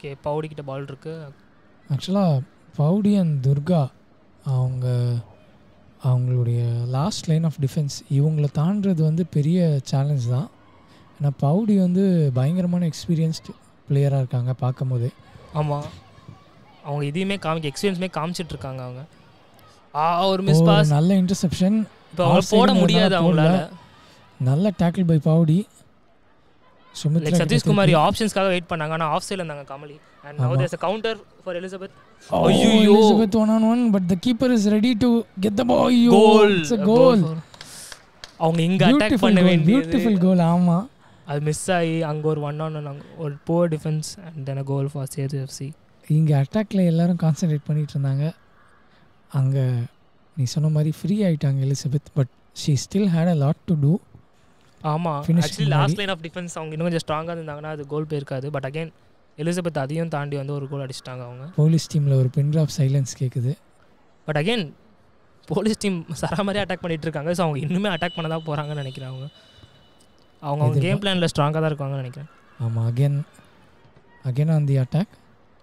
okay Paudi கிட்ட பால் இருக்கு
ஆக்சுவலாக பவுடி அண்ட் துர்கா அவங்க அவங்களுடைய லாஸ்ட் லைன் ஆஃப் டிஃபென்ஸ் இவங்கள தாண்டுறது வந்து பெரிய சேலஞ்ச் தான் ஏன்னா பவுடி வந்து பயங்கரமான எக்ஸ்பீரியன்ஸ்டு பிளேயராக இருக்காங்க பார்க்கும்போது
ஆமாம் அவங்க இதையுமே காமிக்க எக்ஸ்பீரியன்ஸுமே காமிச்சிட்டு இருக்காங்க அவங்க ஆ ஒரு
ஒரு
மிஸ் பாஸ்
நல்ல இன்டர்செப்ஷன்
இப்போ அவங்க
offside
போட
ங்கிறதுனால
முடியாது அவங்களால
நல்ல tackle by Paudi
like
Sumitra
Satheeshkumari ஆப்ஷன்ஸ்க்காக வெயிட் பண்ணாங்க ஆனால் ஆஃப் சைடில் இருந்தாங்க கமலி அண்ட் நவ்
ஆமா.
There's a counter for Elizabeth
ஐயோ
ஐயையோ.
Elizabeth one on one but the keeper is ready to get the ball
goal
it's a goal
அவங்க இங்கே அட்டாக்
பியூட்டிஃபுல்
பண்ண
கோல்
வேண்டியது
பியூட்டிஃபுல் கோல் ஆமா
அது மிஸ் ஆகி அங்கே ஒரு ஒன் ஆன் அங்கே ஒரு poor defence and then goal for Sethu FC
இங்கே அட்டாக்ல எல்லாரும் கான்சென்ட்ரேட் பண்ணிட்டு இருந்தாங்க அங்கே நீ சொன்ன மாதிரி ஃப்ரீ ஆயிட்டாங்க Elizabeth but she still had a lot to do
ஆமாம்
Finish
ஆக்சுவலி
முன்னாடி.
லாஸ்ட் லைன் ஆஃப் டிஃபென்ஸ் அவங்க இன்னும் கொஞ்சம் ஸ்ட்ராங்காக இருந்தாங்கன்னா அது கோல் போயிருக்காது பட் அகைன் எலிசபெத் அதையும் தாண்டி வந்து ஒரு கோல் அடிச்சிட்டாங்க அவங்க
போலீஸ் டீமில் ஒரு பின் ஆஃப் சைலன்ஸ் கேட்குது
but again police team Sara மாதிரி அட்டாக் பண்ணிட்டு இருக்காங்க ஸோ அவங்க இன்னுமே அட்டாக் பண்ண தான் போகிறாங்கன்னு நினைக்கிறேன் அவங்க அவங்க அவங்க கேம்
எதிர்பா-
பிளானில் ஸ்ட்ராங்காக தான் இருக்காங்கன்னு நினைக்கிறேன்
ஆமாம் again again on the attack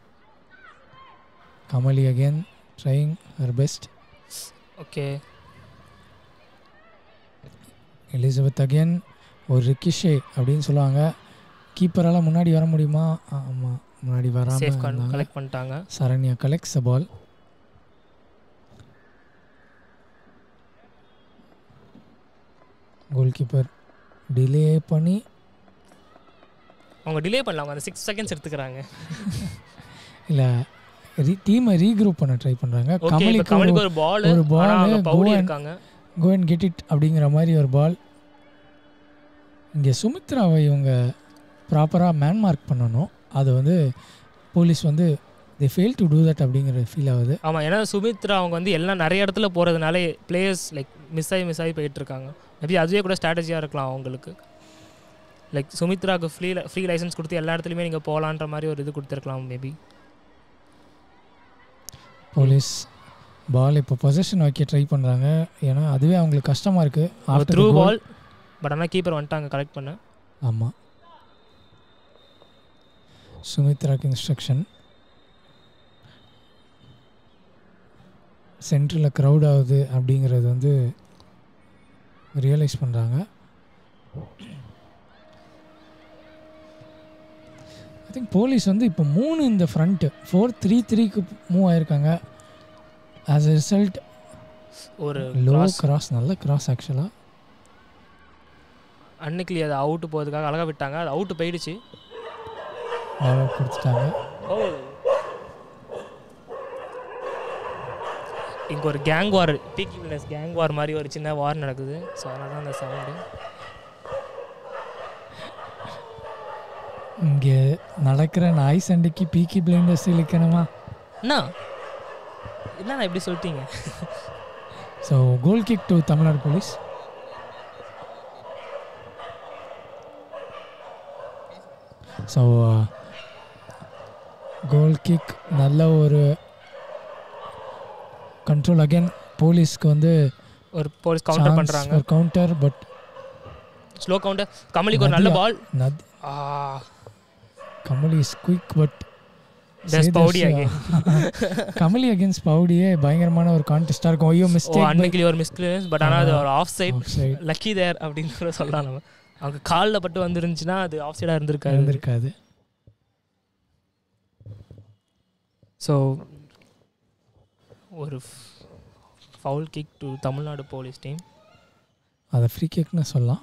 Kamali again trying her best
okay
Elizabeth again ஒரு ரிக்கிஷே அப்படின்னு சொல்லுவாங்க கீப்பரால் முன்னாடி வர முடியுமா ஆமாம் முன்னாடி
சேஃப்
வராமல்
கலெக்ட் பண்ணிட்டாங்க
Saranya collects the ball goal keeper delay பண்ணி
அவங்க டிலே பண்ணல அவங்க அந்த சிக்ஸ் செகண்ட்ஸ் எடுத்துக்கிறாங்க
இல்லை ரீ டீமை ரீக்ரூப் பண்ண ட்ரை பண்ணுறாங்க
ஓகே இப்போ
கமலிக்கு
கமலுக்கு ஒரு பால்
ஒரு ball,
அவங்க பவுடி
go and-
இருக்காங்க
கோ அண்ட் கெட் இட் அப்படிங்கிற மாதிரி ஒரு பால் இங்கே சுமித்ராவை இவங்க ப்ராப்பராக மேன் மார்க் பண்ணணும் அது வந்து போலீஸ் வந்து they fail to do that அப்படிங்கிற ஃபீல் ஆகுது
ஆமாம் ஏன்னா சுமித்ரா அவங்க வந்து எல்லாம் நிறைய இடத்துல போகிறதுனால பிளேயர்ஸ் லைக் மிஸ் ஆகி மிஸ் ஆகி போயிட்டு இருக்காங்க மேபி அதுவே கூட ஸ்ட்ராட்டஜியாக இருக்கலாம் அவங்களுக்கு லைக் சுமித்ராவுக்கு ஃப்ரீ ஃப்ரீ லைசன்ஸ் கொடுத்து எல்லா இடத்துலையுமே நீங்கள் போகலான்ற மாதிரி ஒரு இது கொடுத்துருக்கலாம் மேபி
போலீஸ் பால் இப்போ பொசிஷன் வைக்க ட்ரை பண்ணுறாங்க ஏன்னா அதுவே அவங்களுக்கு கஷ்டமாக இருக்குது
த்ரூ பால் பட் ஆனால் கீப்பர் வந்துட்டாங்க கலெக்ட் பண்ண
ஆமாம் சுமித்ராக்கு இன்ஸ்ட்ரக்ஷன் சென்டரில் க்ரௌட் ஆகுது அப்படிங்கிறது வந்து ரியலைஸ் பண்ணுறாங்க ஐ திங்க் போலீஸ் வந்து இப்போ மூணு இந்த ஃப்ரண்ட்டு ஃபோர் த்ரீ த்ரீக்கு மூவ் ஆயிருக்காங்க ஆஸ் a ரிசல்ட்
ஒரு
லோ
cross.
கிராஸ் நல்ல கிராஸ் ஆக்சுவலாக
அன்னைக்கு அது அவுட்டு போகிறதுக்காக அழகாக விட்டாங்க அது அவுட்டு போயிடுச்சு
கொடுத்துட்டாங்க
இங்கே ஒரு கேங் வார் பீக்கி வில்னஸ் கேங் வார் மாதிரி ஒரு சின்ன வார் நடக்குது ஸோ அதனால தான் அந்த சவுண்டு
இங்கே நடக்கிற நாய் சண்டைக்கு பீக்கி பிளைண்டர்ஸ் இழுக்கணுமா
என்ன என்ன இப்படி சொல்லிட்டீங்க
so goal kick to Tamil Nadu police so goal kick நல்ல ஒரு கண்ட்ரோல் அகைன் போலீஸ்க்கு வந்து
ஒரு போலீஸ் கவுண்டர் பண்ணுறாங்க
கவுண்டர் பட்
ஸ்லோ கவுண்டர் கமலிக்கு ஒரு நல்ல
நதியா.
பால்
நத்
ஆ
Kamali is quick but
There's Paudi again.
Kamali against பவுடியே பயங்கரமான ஒரு கான்டெஸ்டாக இருக்கும் ஐயோ
ஓ
மிஸ்டேக்
அன்னைக்கு ஒரு மிஸ்கிளியன்ஸ் பட் ஆனால் அது ஒரு offside
side
lucky there அப்படின்னு கூட சொல்லலாம் நம்ம அவங்க காலில் பட்டு வந்துருந்துச்சுன்னா அது ஆஃப் சைடாக இருந்திருக்காது
இருந்திருக்காது
ஸோ ஒரு foul kick to Tamil Nadu police team
அதை ஃப்ரீ கிக்னு சொல்லலாம்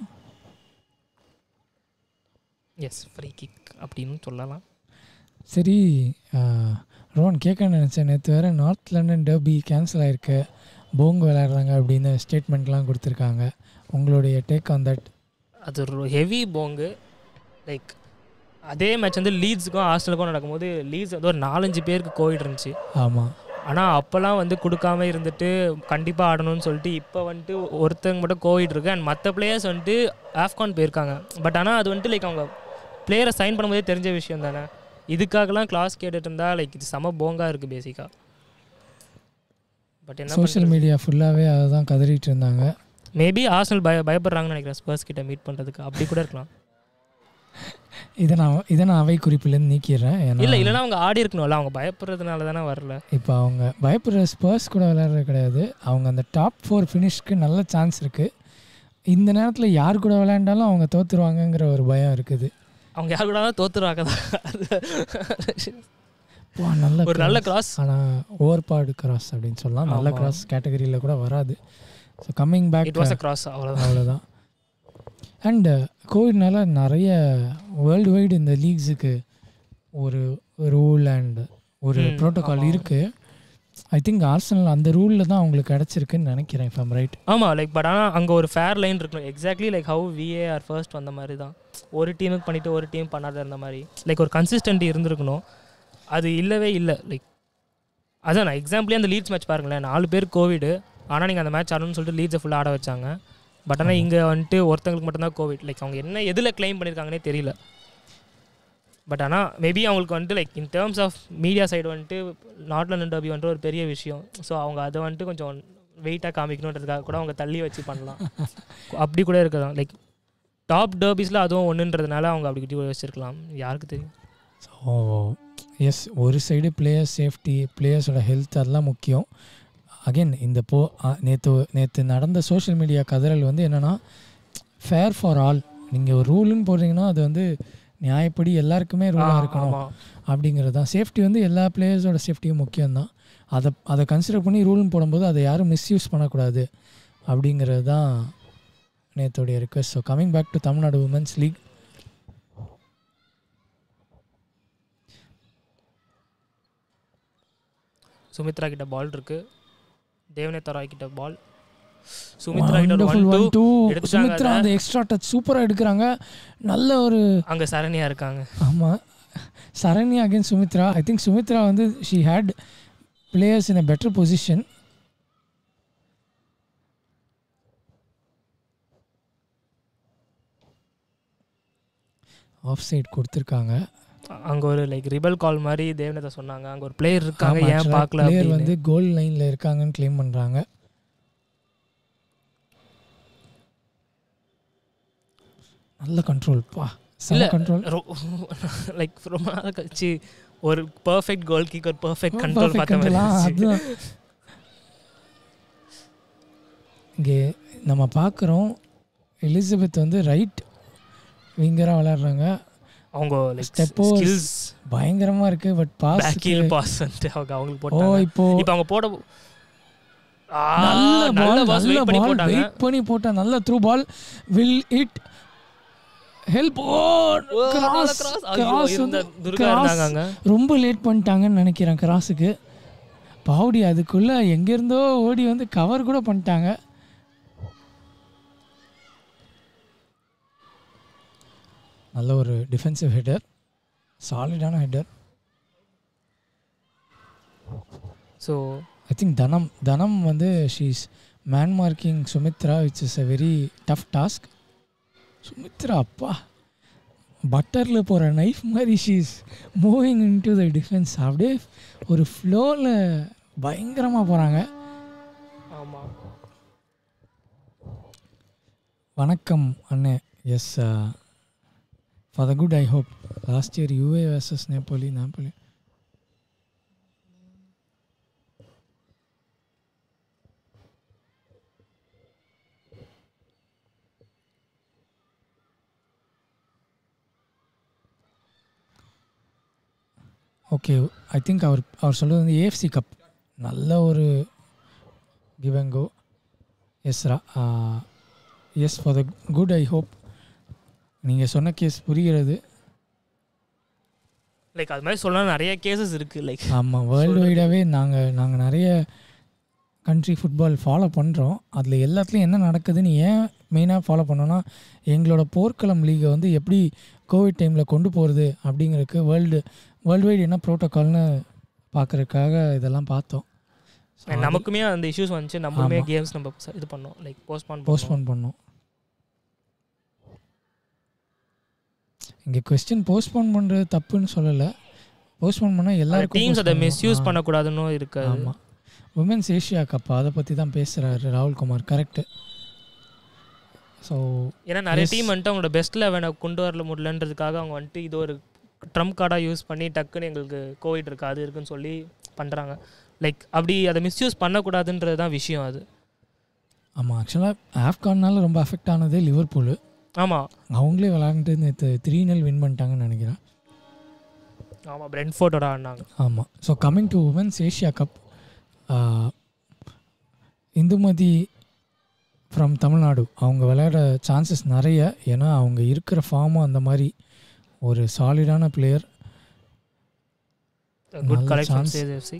எஸ் ஃப்ரீ கிக் அப்படின்னு சொல்லலாம்
சரி ரோன் கேட்க நினச்சேன் நேற்று வேறு நார்த் லண்டன் டர்பி கேன்சல் ஆயிருக்கு போங் விளையாடுறாங்க அப்படின்னு ஸ்டேட்மெண்ட்லாம் கொடுத்துருக்காங்க உங்களுடைய டேக் ஆன் தட்
அது ஒரு ஹெவி போங்கு லைக் அதே மேட்ச் வந்து லீட்ஸுக்கும் ஹாஸ்டலுக்கும் நடக்கும்போது லீட்ஸ் வந்து ஒரு நாலஞ்சு பேருக்கு கோவிட் இருந்துச்சு
ஆமாம்
ஆனால் அப்போல்லாம் வந்து கொடுக்காம இருந்துட்டு கண்டிப்பாக ஆடணும்னு சொல்லிட்டு இப்போ வந்துட்டு ஒருத்தங்க மட்டும் கோவிட் இருக்கு அண்ட் மற்ற பிளேயர்ஸ் வந்துட்டு ஆஃப்கான் போயிருக்காங்க பட் ஆனால் அது வந்துட்டு லைக் அவங்க பிளேயரை சைன் பண்ணும்போதே தெரிஞ்ச விஷயம் தானே இதுக்காகலாம் கிளாஸ் கேட்டுட்டு இருந்தா லைக் இது செம போங்கா இருக்குது பேசிக்காக பட் என்ன
சோஷியல் மீடியா ஃபுல்லாகவே அதை தான் கதறிட்டு இருந்தாங்க
மேபி ஆர்சனல் பய பயப்படுறாங்கன்னு நினைக்கிறேன் ஸ்பர்ஸ் கிட்ட மீட் பண்ணுறதுக்கு அப்படி கூட இருக்கலாம்
இதை நான் இதை நான் அவை குறிப்பிலேருந்து நீக்கிடுறேன் ஏன்னா
இல்லை இல்லைன்னா அவங்க ஆடி இருக்கணும்ல அவங்க பயப்படுறதுனால தானே வரல
இப்போ அவங்க பயப்படுற ஸ்பர்ஸ் கூட விளையாடுறது கிடையாது அவங்க அந்த டாப் ஃபோர் ஃபினிஷ்க்கு நல்ல சான்ஸ் இருக்குது இந்த நேரத்தில் யார் கூட விளையாண்டாலும் அவங்க தோத்துருவாங்கங்கிற ஒரு பயம் இருக்குது
அவங்க யார் கூட தோத்துருவாங்க தான்
வா, நல்ல
ஒரு நல்ல கிராஸ்
ஆனால் ஓவர்பாடு கிராஸ் அப்படின்னு சொல்லலாம் நல்ல
ஆமா.
கிராஸ் கேட்டகரியில் கூட வராது so coming back
it was a cross அவ்வளோதான்
அவ்வளோதான் அண்டு கோவிட்னால நிறைய வேர்ல்டு வைடு இந்த லீக்ஸுக்கு ஒரு ரூல் அண்ட் ஒரு
ம்,
ப்ரோட்டோகால்
ஆமா.
இருக்குது ஐ திங்க் ஆர்சனல் அந்த ரூலில் தான் அவங்களுக்கு கிடச்சிருக்குன்னு நினைக்கிறேன் இப்போ ரைட்
ஆமாம் லைக் பட் ஆனால் அங்கே ஒரு ஃபேர் லைன் இருக்கணும் exactly like how VAR first வந்த மாதிரி தான் ஒரு டீமுக்கு பண்ணிவிட்டு ஒரு டீம் பண்ணாத இருந்த மாதிரி லைக் ஒரு கன்சிஸ்டன்ட் இருந்திருக்கணும் அது இல்லவே இல்லை லைக் அதான் நான் எக்ஸாம்பிளே அந்த லீட்ஸ் மேட்ச் பாருங்களேன் நாலு பேர் கோவிடு ஆனால் நீங்கள் அந்த மேட்ச் ஆடணும்னு சொல்லிட்டு லீட்ஸை ஃபுல்லாக ஆட வச்சாங்க பட் ஆனால் இங்கே வந்துட்டு ஒருத்தங்களுக்கு மட்டும்தான் கோவிட் லைக் அவங்க என்ன எதில் க்ளைம் பண்ணியிருக்காங்கன்னே தெரியல பட் ஆனால் மேபி அவங்களுக்கு வந்துட்டு like in terms of media side வந்துட்டு நாட் லண்டன் டர்பி வந்துட்டு ஒரு பெரிய விஷயம் ஸோ அவங்க அதை வந்துட்டு கொஞ்சம் வெயிட்டாக காமிக்கணுன்றதுக்காக கூட அவங்க தள்ளி வச்சு பண்ணலாம் அப்படி கூட இருக்கலாம் லைக் டாப் டர்பிஸில் அதுவும் ஒன்றுன்றதுனால அவங்க அப்படி கிட்டி வச்சிருக்கலாம் யாருக்கு தெரியும்
ஸோ எஸ் ஒரு சைடு பிளேயர் சேஃப்டி பிளேயர்ஸோட ஹெல்த் அதெல்லாம் முக்கியம் அகைன் இந்த போ நேற்று நேற்று நடந்த சோஷியல் மீடியா கதறல் வந்து என்னென்னா ஃபேர் ஃபார் ஆல் நீங்கள் ஒரு ரூலுன்னு போடுறீங்கன்னா அது வந்து நியாயப்படி எல்லாருக்குமே ரூலாக இருக்கணும்
ஆமாம்
அப்படிங்கிறது தான் சேஃப்டி வந்து எல்லா பிளேயர்ஸோட சேஃப்டியும் முக்கியம்தான் அதை அதை கன்சிடர் பண்ணி ரூல்னு போடும்போது அதை யாரும் மிஸ்யூஸ் பண்ணக்கூடாது அப்படிங்கிறது தான் நேத்தோடைய request so coming back to Tamil Nadu women's league
Sumitra கிட்ட பால் இருக்கு தேவனேத்தா ராய் கிட்ட பால் சுமித்ரா கிட்ட ஒரு
Wonderful
one
one,
two
two.
எடுத்துட்டாங்க
சுமித்ரா
அதை.
அந்த எக்ஸ்ட்ரா டச் சூப்பராக எடுக்கிறாங்க நல்ல ஒரு
அங்கே சரணியா இருக்காங்க
ஆமாம் Saranya again Sumitra I think Sumitra வந்து she had players in a better position offside கொடுத்துருக்காங்க
அங்க ஒரு லைக் ரிபல் கால் மாதிரி தேவனேதா சொன்னாங்க அங்க ஒரு பிளேயர் இருக்காங்க ஏன் பார்க்கல
பிளேயர்
அப்படின்னு
வந்து கோல் லைனில் இருக்காங்கன்னு க்ளைம் பண்ணுறாங்க நல்ல கண்ட்ரோல் பா
இல்ல.
செம கண்ட்ரோல்
லைக் ரொம்ப நாள் கழிச்சு ஒரு பர்ஃபெக்ட் கோல் கிக் ஒரு பர்ஃபெக்ட் கண்ட்ரோல் பார்த்த மாதிரி இருந்துச்சு.
அதுதான் இங்கே நம்ம பார்க்குறோம் எலிசபெத் வந்து ரைட் விங்கராக விளையாடுறாங்க
அவங்க லைக்
Steppos,
ஸ்கில்ஸ்
பயங்கரமாக இருக்குது but pass
back heel pass அவங்க அவங்களுக்கு
ஓ
போட்டாங்க
இப்போ
இப்போ அவங்க போட ஆ,
நல்ல பால்
pass
நல்ல
wait பண்ணி
பால்
போட்டாங்க
வெயிட் பண்ணி போட்ட நல்ல through ball will it help ஓ
ஓ,
கிராஸ்
cross. ஐயோ,
கிராஸ்
இருந்த
வந்து
துர்கா
cross.
இருந்தாங்க அங்க
ரொம்ப லேட் பண்ணிட்டாங்கன்னு நினைக்கிறேன் கிராஸுக்கு பாவுடி அதுக்குள்ளே எங்கேருந்தோ ஓடி வந்து கவர் கூட பண்ணிட்டாங்க நல்ல ஒரு டிஃபென்சிவ் ஹெடர் சாலிடான header
so
I think Dhanam Dhanam வந்து she's man marking Sumitra which is a very tough task Sumitra அப்பா பட்டரில் போகிற நைஃப் மாதிரி she's moving in to the defence அப்படியே ஒரு ஃப்ளோவில் பயங்கரமாக போகிறாங்க
ஆமாம்
வணக்கம் அண்ணே yes for the good I hope last year UA versus Nepali Nepali okay I think அவர் அவர் சொல்கிறது வந்து ஏஎஃப்சி கப் நல்ல ஒரு கிவங்கோ yes raw S for the good I hope நீங்கள் சொன்ன கேஸ் புரிகிறது
லைக் அது மாதிரி சொல்லலாம் நிறைய கேசஸ் இருக்கு லைக்
ஆமாம் வேர்ல்டு வைடாகவே நாங்கள் நாங்கள் நிறைய கண்ட்ரி ஃபுட்பால் ஃபாலோ பண்ணுறோம் அதில் எல்லாத்துலேயும் என்ன நடக்குதுன்னு ஏன் மெயினாக ஃபாலோ பண்ணோன்னா எங்களோட போர்க்களம் லீகை வந்து எப்படி கோவிட் டைமில் கொண்டு போகிறது அப்படிங்கிறதுக்கு வேர்ல்டு வேர்ல்டு வைடு என்ன ப்ரோட்டோக்கால்னு பார்க்குறதுக்காக இதெல்லாம் பார்த்தோம் So, அது
நமக்குமே அந்த இஷ்யூஸ் வந்துச்சு நம்மளுமே
ஆமா.
கேம்ஸ் நம்ம ச- இது பண்ணோம் லைக் போஸ்ட்பான்
போஸ்ட்போன் பண்ணோம் இங்கே கொஸ்டின் போஸ்ட்போன் பண்ணுறது தப்புன்னு சொல்லலை போஸ்ட்போன் பண்ணால் எல்லாருக்கும்
டீம்ஸ் அதை
postpone
மிஸ்யூஸ்
பண்ணணும். ஆ.
பண்ணக்கூடாதுன்னு இருக்காது
ஆமாம் உமன்ஸ் ஏஷியா கப் அதை பற்றி தான் பேசுகிறாரு ராகுல் குமார் கரெக்டு ஸோ
ஏன்னா நிறைய
Yes.
டீம் வந்துட்டு அவங்களோட பெஸ்ட் லெவனை கொண்டு வரல முடியலன்றதுக்காக அவங்க வந்துட்டு இது ஒரு ட்ரம்ப் கார்டாக யூஸ் பண்ணி டக்குன்னு எங்களுக்கு கோவிட் இருக்கு அது இருக்குன்னு சொல்லி பண்ணுறாங்க லைக் அப்படி அதை மிஸ்யூஸ் பண்ணக்கூடாதுன்றது தான் விஷயம் அது
ஆமாம் ஆக்சுவலாக ஆப்கான்னால ரொம்ப அஃபெக்ட் ஆனதே லிவர்பூல்
ஆமாம்
அவங்களே விளாண்டுட்டு நேற்று த்ரீ நெல் வின் பண்ணிட்டாங்கன்னு நினைக்கிறேன்
ஆமாம் பிரெண்ட்ஃபோர்டோட ஆடினாங்க
ஆமாம் so coming to women's Asia cup Indumathi from Tamil Nadu அவங்க விளையாட சான்சஸ் நிறைய ஏன்னா அவங்க இருக்கிற ஃபார்மும் அந்த மாதிரி ஒரு சாலிடான பிளேயர்
குட்
நல்ல
கலெக்ஷன்
chance.
சேஎஃப்சி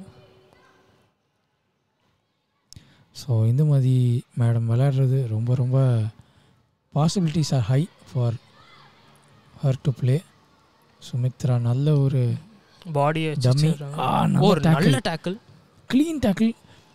ஸோ இந்துமதி மேடம் விளையாடுறது ரொம்ப ரொம்ப possibilities are high for her to play Sumitra நல்ல ஒரு
பாடியை
டம்மி
ஒரு நல்ல டேக்கிள்
க்ளீன் டேக்கிள்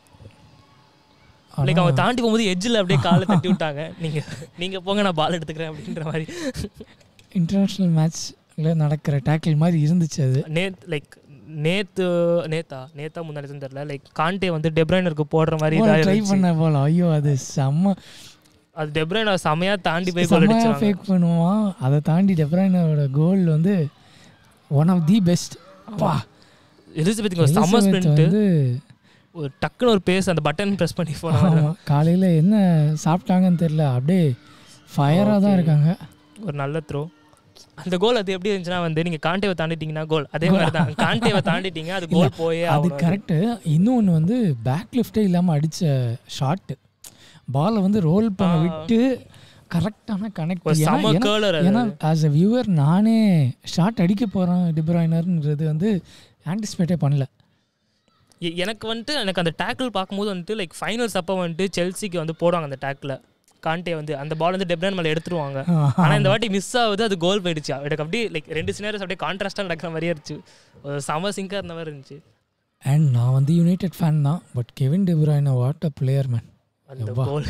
லைக் அவங்க தாண்டி போகும்போது எட்ஜில் அப்படியே காலை தட்டி விட்டாங்க நீங்கள் நீங்கள் போங்க நான் பால் எடுத்துக்கிறேன் அப்படின்ற மாதிரி
இன்டர்நேஷ்னல் மேட்ச்சில் நடக்கிற டேக்கிள் மாதிரி இருந்துச்சு அது
நேத் லைக் நேத்து நேத்தா நேத்தா முன்னாடி தெரியல லைக் காண்டே வந்து டெப்ரைனருக்கு போடுற மாதிரி இதா
ட்ரை
இருந்துச்சு.
பண்ண போல ஐயோ அது செம்ம
அது டெப்ரைனர் செமையா தாண்டி போய் கோல்
செம்மையாக
அடிச்சாங்க
ஃபேக் பண்ணுவான் அதை தாண்டி டெப்ரைனோட கோல் வந்து ஒன் ஆஃப் தி பெஸ்ட் பா
எலிசபெத்துக்கு ஒரு செம்ம
எலிசபெத்
ஸ்பிரிண்ட்
வந்து
ஒரு டக்குன்னு ஒரு பேஸ் அந்த பட்டன் ப்ரெஸ் பண்ணி போனாங்க
ஆமாம் காலையில் என்ன சாப்பிட்டாங்கன்னு தெரில அப்படியே ஃபயராக தான்
Okay.
இருக்காங்க
ஒரு நல்ல த்ரோ அந்த கோல் அது எப்படி இருந்துச்சுன்னா வந்து நீங்க காண்டேவை தாண்டிட்டீங்கன்னா கோல் அதே மாதிரி தான் காண்டேவை தாண்டிட்டீங்க அது கோல் போயே
அது
ஆகணும் அது.
கரெக்டு இன்னொன்று வந்து பேக் லிஃப்டே இல்லாமல் அடித்த ஷாட்டு பாலை வந்து ரோல் பண்ண
ஆ.
விட்டு கரெக்டான கனெக்ட்
ஒரு செம கேர்லர் அது
ஏன்னா ஆஸ் அ வியூவர் நானே ஷாட் அடிக்க போகிறேன் டிப்ராய்னர்ன்றது வந்து ஆன்டிசிபேட்டே பண்ணல
எ- எனக்கு வந்துட்டு எனக்கு அந்த டேக்கிள் பார்க்கும்போது வந்துட்டு லைக் ஃபைனல்ஸ் அப்போ வந்துட்டு செல்சிக்கு வந்து போடுவாங்க அந்த டேக்கில் காண்டே வந்து அந்த பால் வந்து டெப்ரன் மேலே எடுத்துருவாங்க ஆனால் இந்த வாட்டி மிஸ் ஆகுது அது கோல் போயிடுச்சு எனக்கு அப்படியே லைக் ரெண்டு சினேரஸ் அப்படியே கான்ட்ராஸ்டாக நடக்கிற மாதிரியே இருந்துச்சு ஒரு செம சிங்காக இருந்த மாதிரி இருந்துச்சு
அண்ட் நான் வந்து யுனைடெட் ஃபேன் தான் but Kevin De Bruyne what a player man
அந்த
எவ்வா.
கோல்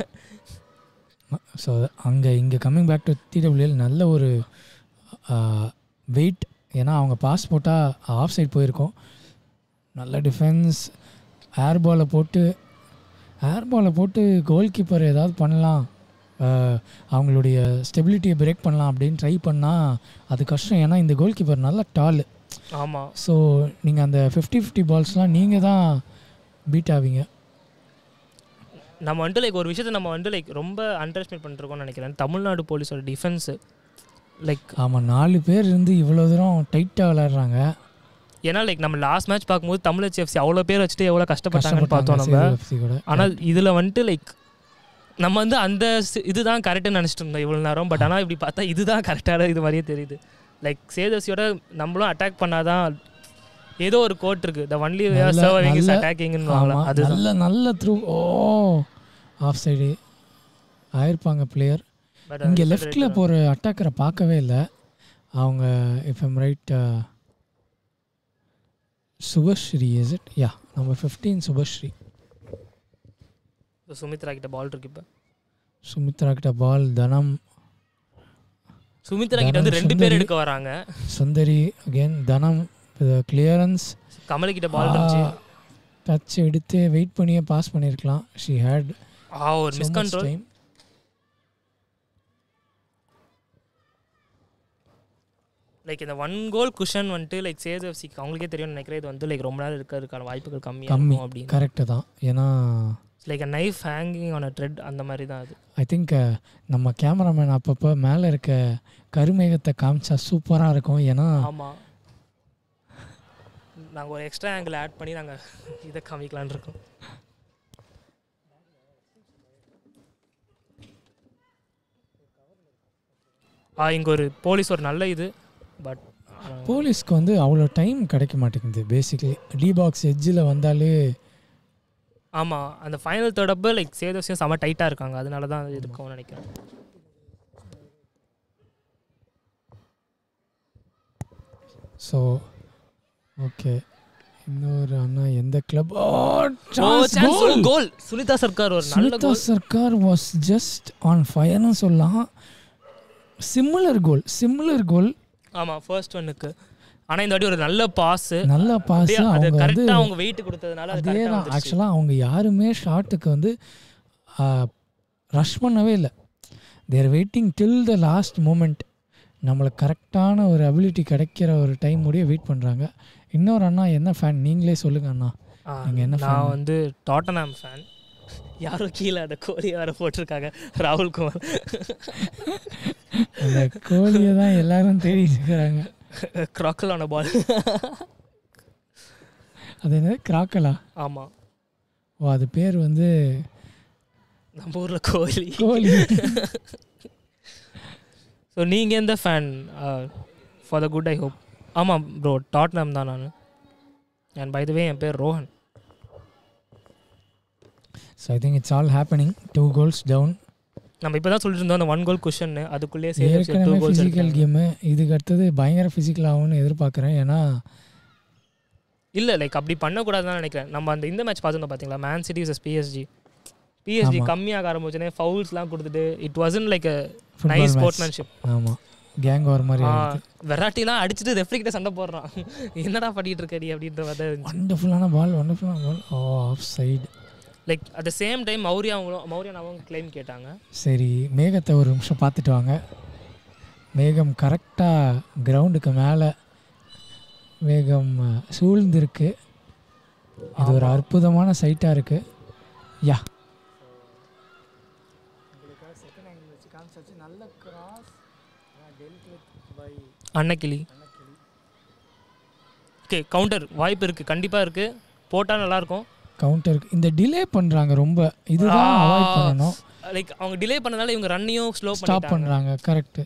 ஸோ அங்கே இங்கே கம்மிங் பேக் டு டிடபிள்யூஎல் நல்ல ஒரு வெயிட் ஏன்னா அவங்க பாஸ் போட்டால் ஆஃப் சைட் போயிருக்கோம் நல்ல டிஃபென்ஸ் ஏர் பாலை போட்டு ஏர் பாலை போட்டு கோல் கீப்பர் ஏதாவது பண்ணலாம் ஆஹ், அவங்களுடைய ஸ்டெபிலிட்டியை பிரேக் பண்ணலாம் அப்படின்னு ட்ரை பண்ணால் அது கஷ்டம் ஏன்னா இந்த கோல் கீப்பர் நல்ல டால்
ஆமாம்
ஸோ நீங்கள் அந்த ஃபிஃப்டி ஃபிஃப்டி பால்ஸ்லாம் நீங்கள் தான் பீட் ஆவீங்க
நம்ம வந்துட்டு லைக் ஒரு விஷயத்தை நம்ம வந்து லைக் ரொம்ப அண்டர்ஸ்டிமேட் பண்ணிருக்கோம்னு நினைக்கிறேன் தமிழ்நாடு போலீஸோட டிஃபென்ஸு லைக்
ஆமாம் நாலு பேர் இருந்து இவ்வளோ தூரம் டைட்டாக விளையாடுறாங்க
ஏன்னா லைக் நம்ம லாஸ்ட் மேட்ச் பார்க்கும்போது தமிழ் எஃப்சி அவ்வளோ பேர் வச்சுட்டு எவ்வளோ கஷ்டப்பட்டாங்கன்னு பார்த்தோம் நம்ம
CFC கூட
ஆனால் இதில் வந்துட்டு லைக் நம்ம வந்து அந்த சி- இதுதான் கரெக்டுன்னு நினச்சிட்டு இருந்தோம் இவ்வளோ நேரம் பட் ஆனால் இப்படி பார்த்தா இதுதான் கரெக்டான இது மாதிரியே தெரியுது லைக் சேதர்சியோட நம்மளும் அட்டாக் பண்ணாதான் ஏதோ ஒரு கோட் இருக்கு த ஒன்லி
நல்ல-
சர்விங் இஸ்
நல்ல-
அட்டாக்கிங்னு
ஆமா,
அதுதான்
நல்ல நல்ல த்ரூ ஓ ஆஃப் சைடு ஆயிருப்பாங்க பிளேயர்
But
இங்கே
அது
லெஃப்டில்
right
போகிற அட்டாக்கரை பார்க்கவே இல்லை அவங்க if I'm right Subhashree is it yeah நம்ம ஃபிஃப்டீன் சுபஸ்ரீ
தான். சுமித்ரா கிட்ட பால் இருக்கு இப்போ
சுமித்ரா கிட்ட பால் தனம்
சுமித்ரா கிட்ட வந்து
தனம்
ரெண்டு பேர்
சுந்தரி.
எடுக்க வராங்க
சுந்தரி அகேன் தனம் கிளியரன்ஸ்
கமல் கிட்ட பால் இருந்துச்சு
டச் எடுத்து வெயிட் பண்ணியே பாஸ் பண்ணியிருக்கலாம் ஷி ஹேட்
ஆ ஒரு மிஸ் கண்ட்ரோல்
டைம்
லைக் இந்த ஒன் கோல் குஷன் வந்துட்டு லைக் சேதர்சிக்கு அவங்களுக்கே தெரியும் நினைக்கிறேன் இது வந்து லைக் ரொம்ப நேரம் இருக்கிறதுக்கான வாய்ப்புகள் கம்மியாக
கம்மி
இருக்கும் அப்படின்னு
கரெக்டு தான் ஏன்னா
like knife hanging on a thread அந்த மாதிரி தான் அது
ஐ திங்க் நம்ம கேமராமேன் அப்பப்போ மேலே இருக்க கருமேகத்தை காமிச்சா சூப்பராக இருக்கும் ஏன்னா
ஆமாம் நாங்கள் ஒரு எக்ஸ்ட்ரா ஆங்கிள் ஆட் பண்ணி நாங்கள் இதை காமிக்கலான்னு இருக்கோம் ஆ இங்கே ஒரு போலீஸ் ஒரு நல்ல இது பட்
போலீஸ்க்கு வந்து அவ்வளோ டைம் கிடைக்க மாட்டேங்குது பேசிக்கலி டி பாக்ஸ் எட்ஜில் வந்தாலே
ஆமாம் அந்த ஃபைனல் தேர்டப்போ லைக் சேதோசியம் செம டைட்டாக இருக்காங்க அதனால தான் அது இருக்கும்னு நினைக்கிறேன்
ஸோ ஓகே இன்னொரு அண்ணா எந்த கிளப்
ஓ சான்ஸ் கோல் சுனிதா சர்க்கார் ஒரு நல்ல
Sunita
goal
Sarkar was just on ஃபயர்னு சொல்லலாம் சிமிலர் கோல் சிமிலர் கோல்
ஆமாம் ஃபர்ஸ்ட் ஒன்னுக்கு ஆனால் இந்த வாட்டி ஒரு நல்ல பாஸ்
நல்ல பாஸ்
அது
அவங்க வந்து
கரெக்டாக அவங்க வெயிட் கொடுத்ததுனால அது
அதே
கரெக்டாக
தான்
வந்துருச்சு
ஆக்சுவலாக அவங்க யாருமே ஷாட்டுக்கு வந்து ரஷ் பண்ணவே இல்லை they're waiting till the last moment நம்மளுக்கு கரெக்டான ஒரு அபிலிட்டி கிடைக்கிற ஒரு டைம் முடிய வெயிட் பண்ணுறாங்க இன்னொரு அண்ணா என்ன ஃபேன் நீங்களே சொல்லுங்கள் அண்ணா
ஆ,
நீங்க என்ன fan?
நான் வந்து டாட்டனாம் ஃபேன் யாரோ கீழே அந்த கோழி வேற போட்டிருக்காங்க ராகுல் குமார்
அந்த கோழியை தான் எல்லாரும் தேடிட்டு இருக்கிறாங்க
க்ராக்கல் ஆன பால்
அது என்னது கிராக்கலா
ஆமாம்
ஓ அது பேர் வந்து
நம்ம ஊரில் கோழி
கோழி
ஸோ நீங்கள் எந்த fan for the good I hope ஆமாம் ப்ரோ டாட்னம் தான் நான் அண்ட் பை த வே என் பேர் Rohan
so I think it's all happening two goals down
நம்ம இப்போ தான் சொல்லிட்டு இருந்தோம் அந்த ஒன் கோல் கொஷன் அதுக்குள்ளேயே சேர்த்து டூ
ஏற்கனவே
கோல்ஸ்
ஃபிசிக்கல் கேமு இதுக்கு அடுத்தது பயங்கர ஃபிசிக்கல் ஆகும்னு எதிர்பார்க்குறேன் ஏன்னா
இல்லை லைக் அப்படி பண்ணக்கூடாதுன்னு நினைக்கிறேன் நம்ம அந்த இந்த மேட்ச் பார்த்துருந்தோம் பார்த்தீங்களா Man City vs PSG PSG
ஆமா.
கம்மியாக ஆரம்பிச்சோன்னே ஃபவுல்ஸ்லாம் கொடுத்துட்டு it wasn't like a
football
nice
match
sportsmanship
ஆமாம் கேங் வர மாதிரி ஆயிடுது
வெரைட்டிலாம் அடிச்சுட்டு ரெஃப்ரி கிட்ட சண்டை போடுறான் என்னடா பண்ணிட்டு இருக்கடி அப்படின்ற மாதிரி இருந்துச்சு
வண்டர்ஃபுல்லான பால் வண்டர்ஃபுல்லான பால் ஓ offside
like at the same time Maurya அவங்களும் மௌரியா அவங்க கிளைம் கேட்டாங்க
சரி மேகத்தை ஒரு நிமிஷம் பார்த்துட்டு வாங்க மேகம் கரெக்டாக கிரவுண்டுக்கு மேலே மேகம் அஹ், சூழ்ந்திருக்கு இது ஒரு
ஆமா.
அற்புதமான சைட்டாக இருக்குது யா நல்ல கிராஸ்
அன்னக்கிளி ஓகே கவுண்டர் வாய்ப்பு இருக்குது கண்டிப்பாக இருக்குது போட்டால் நல்லாயிருக்கும்
கவுண்டருக்கு இந்த டிலே பண்ணுறாங்க ரொம்ப இதுதான்
ஆ.
அவாய்ட் பண்ணணும்
லைக் அவங்க டிலே பண்ணனால இவங்க ரன்னையும் ஸ்லோ
ஸ்டாப்
பண்ணிட்டாங்க
பண்ணுறாங்க கரெக்டு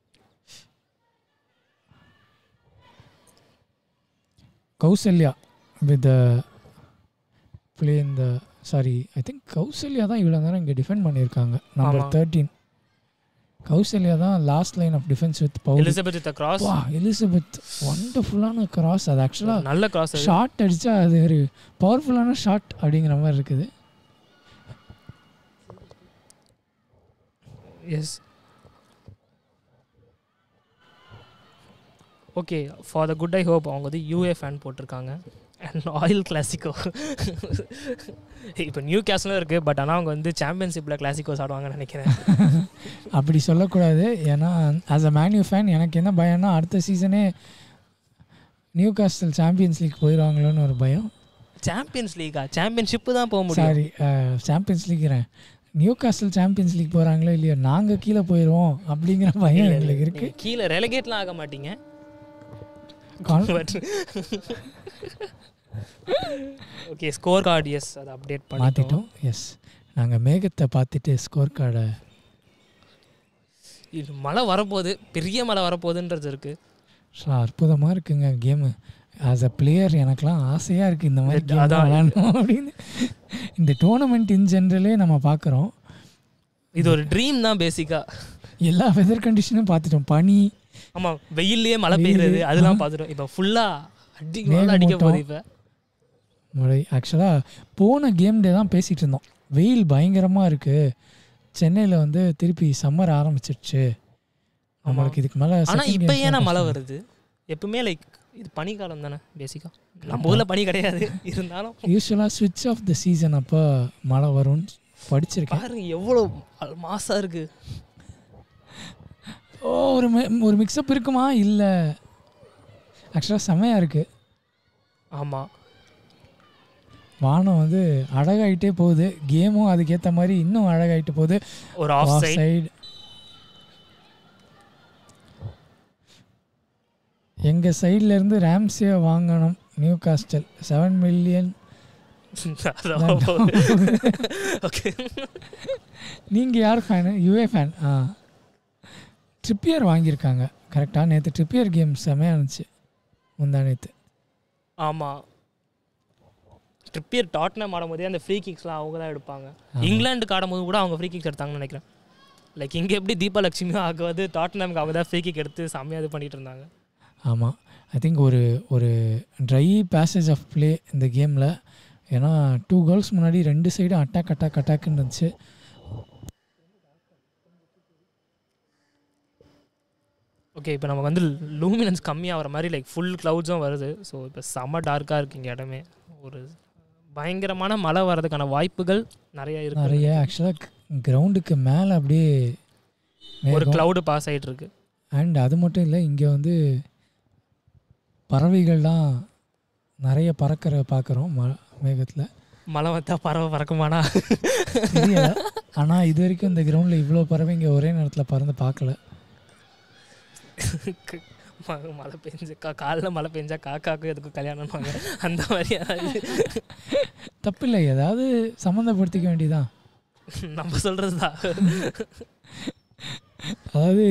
கௌசல்யா வித் ப்ளே இந்த சாரி ஐ திங்க் கௌசல்யா தான் இவ்வளோ நேரம் இங்கே டிஃபெண்ட் பண்ணியிருக்காங்க நம்பர்
ஆமா.
தேர்ட்டீன் கௌசல்யா தான் last line of defence with ball
Elizabeth with cross
வா எலிசபெத் ஒண்டர்ஃபுல்லான கிராஸ் அது ஆக்சுவலாக
நல்ல கிராஸ்
ஷார்ட் அடித்தா அது ஒரு பவர்ஃபுல்லான ஷாட் அப்படிங்கிற மாதிரி இருக்குது
yes okay for the good I hope அவங்க வந்து யூஏ ஃபேன் போட்டிருக்காங்க அண்ட் ஆயில் கிளாசிக்கோ இப்போ நியூ கேஸ்லும் இருக்குது பட் ஆனால் அவங்க வந்து சாம்பியன்ஷிப்பில் கிளாசிக்கோஸ் ஆடுவாங்கன்னு நினைக்கிறேன்
அப்படி சொல்லக்கூடாது ஏன்னா ஆஸ் அ மேன்யூ ஃபேன் எனக்கு என்ன பயம்னா அடுத்த சீசனே நியூ காஸ்டல் சாம்பியன்ஸ் லீக் போயிடுவாங்களோன்னு ஒரு பயம்
சாம்பியன்ஸ் லீகா சாம்பியன்ஷிப்பு தான் போக முடியும்
சாரி சாம்பியன்ஸ் லீக்கிறேன் நியூ காஸ்டல் சாம்பியன்ஸ் லீக் போகிறாங்களோ இல்லையோ நாங்கள் கீழே போயிடுவோம் அப்படிங்கிற பயம்
இல்ல, இல்ல,
எங்களுக்கு இருக்கு
நீங்க கீழே ரெலகேட்லாம் ஆக மாட்டீங்க
Con-
but okay score card yes அதை அப்டேட் பண்ணிட்டோம்
மாற்றிட்டோம் எஸ் நாங்கள் மேகத்தை பார்த்துட்டு ஸ்கோர் கார்டை
இது மழை வரப்போகுது பெரிய மழை வரப்போகுதுன்றது இருக்குது
அற்புதமாக இருக்குங்க கேமு ஆஸ் அ பிளேயர் எனக்கெலாம் ஆசையாக இருக்குது இந்த மாதிரி
இது-
கேம்
அதான்.
விளாடணும் அப்படின்னு இந்த டோர்னமெண்ட் இன் ஜென்ரலே நம்ம பார்க்குறோம்
இது ஒரு ட்ரீம் தான் பேசிக்காக
எல்லா வெதர் கண்டிஷனும் பார்த்துட்டோம் பனி
ஆமாம் வெயில்லையே மழை
வெயிலு,
பெய்யுறது அதெல்லாம்
ஆ.
பார்த்துட்டோம் இப்போ ஃபுல்லாக அடி
மேகமூட்டம்.
அடிக்க போகுது இப்போ
மழை ஆக்சுவலாக போன கேம் டே தான் பேசிகிட்டு இருந்தோம் வெயில் பயங்கரமாக இருக்குது சென்னையில் வந்து திருப்பி சம்மர் ஆரம்பிச்சிருச்சு நம்மளுக்கு இதுக்கு மேலே
ஆனால் இப்போ ஏன்னா மழை வருது எப்பவுமே லைக் இது பனிக்காலம் தானே பேசிக்காக நம்ம ஊரில் பனி கிடையாது இருந்தாலும்
யூஸ்வலாக ஸ்விட்ச் ஆஃப் த சீசன் அப்போ மழை வரும்னு படிச்சிருக்கேன்
பாருங்க எவ்வளோ மாசா இருக்கு
ஓ ஒரு mi- ஒரு மிக்சப் இருக்குமா இல்லை ஆக்சுவலாக செமையாக இருக்குது
ஆமாம்
வானம் வந்து அழகாயிட்டே போகுது கேமும் அதுக்கேற்ற மாதிரி இன்னும் அழகாயிட்டு போகுது
ஒரு ஆஃப்
ஆஃப்
சைட்
சைடு எங்கள் சைட்லேருந்து ரேம்ஸே வாங்கணும் Newcastle seven million
okay
நீங்கள் யார் ஃபேனு யூஏ ஃபேன் ஆ ட்ரிப்பியர் வாங்கியிருக்காங்க கரெக்டாக நேற்று ட்ரிப்பியர் கேம் செமையாக இருந்துச்சு முந்தா நேற்று
ஆமாம் ட்ரிப்பியர் டாட்னம் ஆடும்போதே அந்த ஃப்ரீ கிக்ஸ்லாம் அவங்க தான் எடுப்பாங்க இங்கிலாந்துக்கு ஆடும்போது கூட அவங்க ஃப்ரீ கிக்ஸ் எடுத்தாங்கன்னு நினைக்கிறேன் லைக் இங்கே எப்படி தீபாலட்சுமியும் ஆகுவது டாட்னம்க்கு அவங்க தான் ஃப்ரீ கிக் எடுத்து செம்மையாக இது பண்ணிட்டு இருந்தாங்க
ஆமாம் ஐ திங்க் ஒரு ஒரு ட்ரை பேசேஜ் ஆஃப் ப்ளே இந்த கேமில் ஏன்னா டூ கோல்ஸ் முன்னாடி ரெண்டு சைடும் அட்டாக் அட்டாக் அட்டாக்னு இருந்துச்சு
ஓகே இப்போ நமக்கு வந்து லூமினன்ஸ் கம்மியாகிற மாதிரி லைக் ஃபுல் க்ளவுட்ஸும் வருது ஸோ இப்போ செம்ம டார்க்காக இருக்கு இங்கே இடமே ஒரு பயங்கரமான மழை வர்றதுக்கான வாய்ப்புகள் நிறைய இருக்கு
நிறைய ஆக்சுவலாக கிரவுண்டுக்கு மேலே அப்படியே
ஒரு கிளவுடு பாஸ் ஆயிட்டு இருக்கு
அண்ட் அது மட்டும் இல்லை இங்கே வந்து பறவைகள்லாம் நிறைய பறக்கிற பார்க்குறோம் ம மேகத்தில்
மழை வந்தா பறவை பறக்குமானா
தெரியல ஆனால் இது வரைக்கும் இந்த கிரவுண்டில் இவ்வளோ பறவைங்க ஒரே நேரத்தில் பறந்து பார்க்கல
ம- மழை பெஞ்சு கா காலில் மழை பெஞ்சா காக்காக்கும் எதுக்கும் கல்யாணம்வாங்க அந்த மாதிரி ஏதாவது
தப்பில்லை ஏதாவது சம்மந்தப்படுத்திக்க வேண்டியதான்
நம்ம சொல்கிறது தான்
அதாவது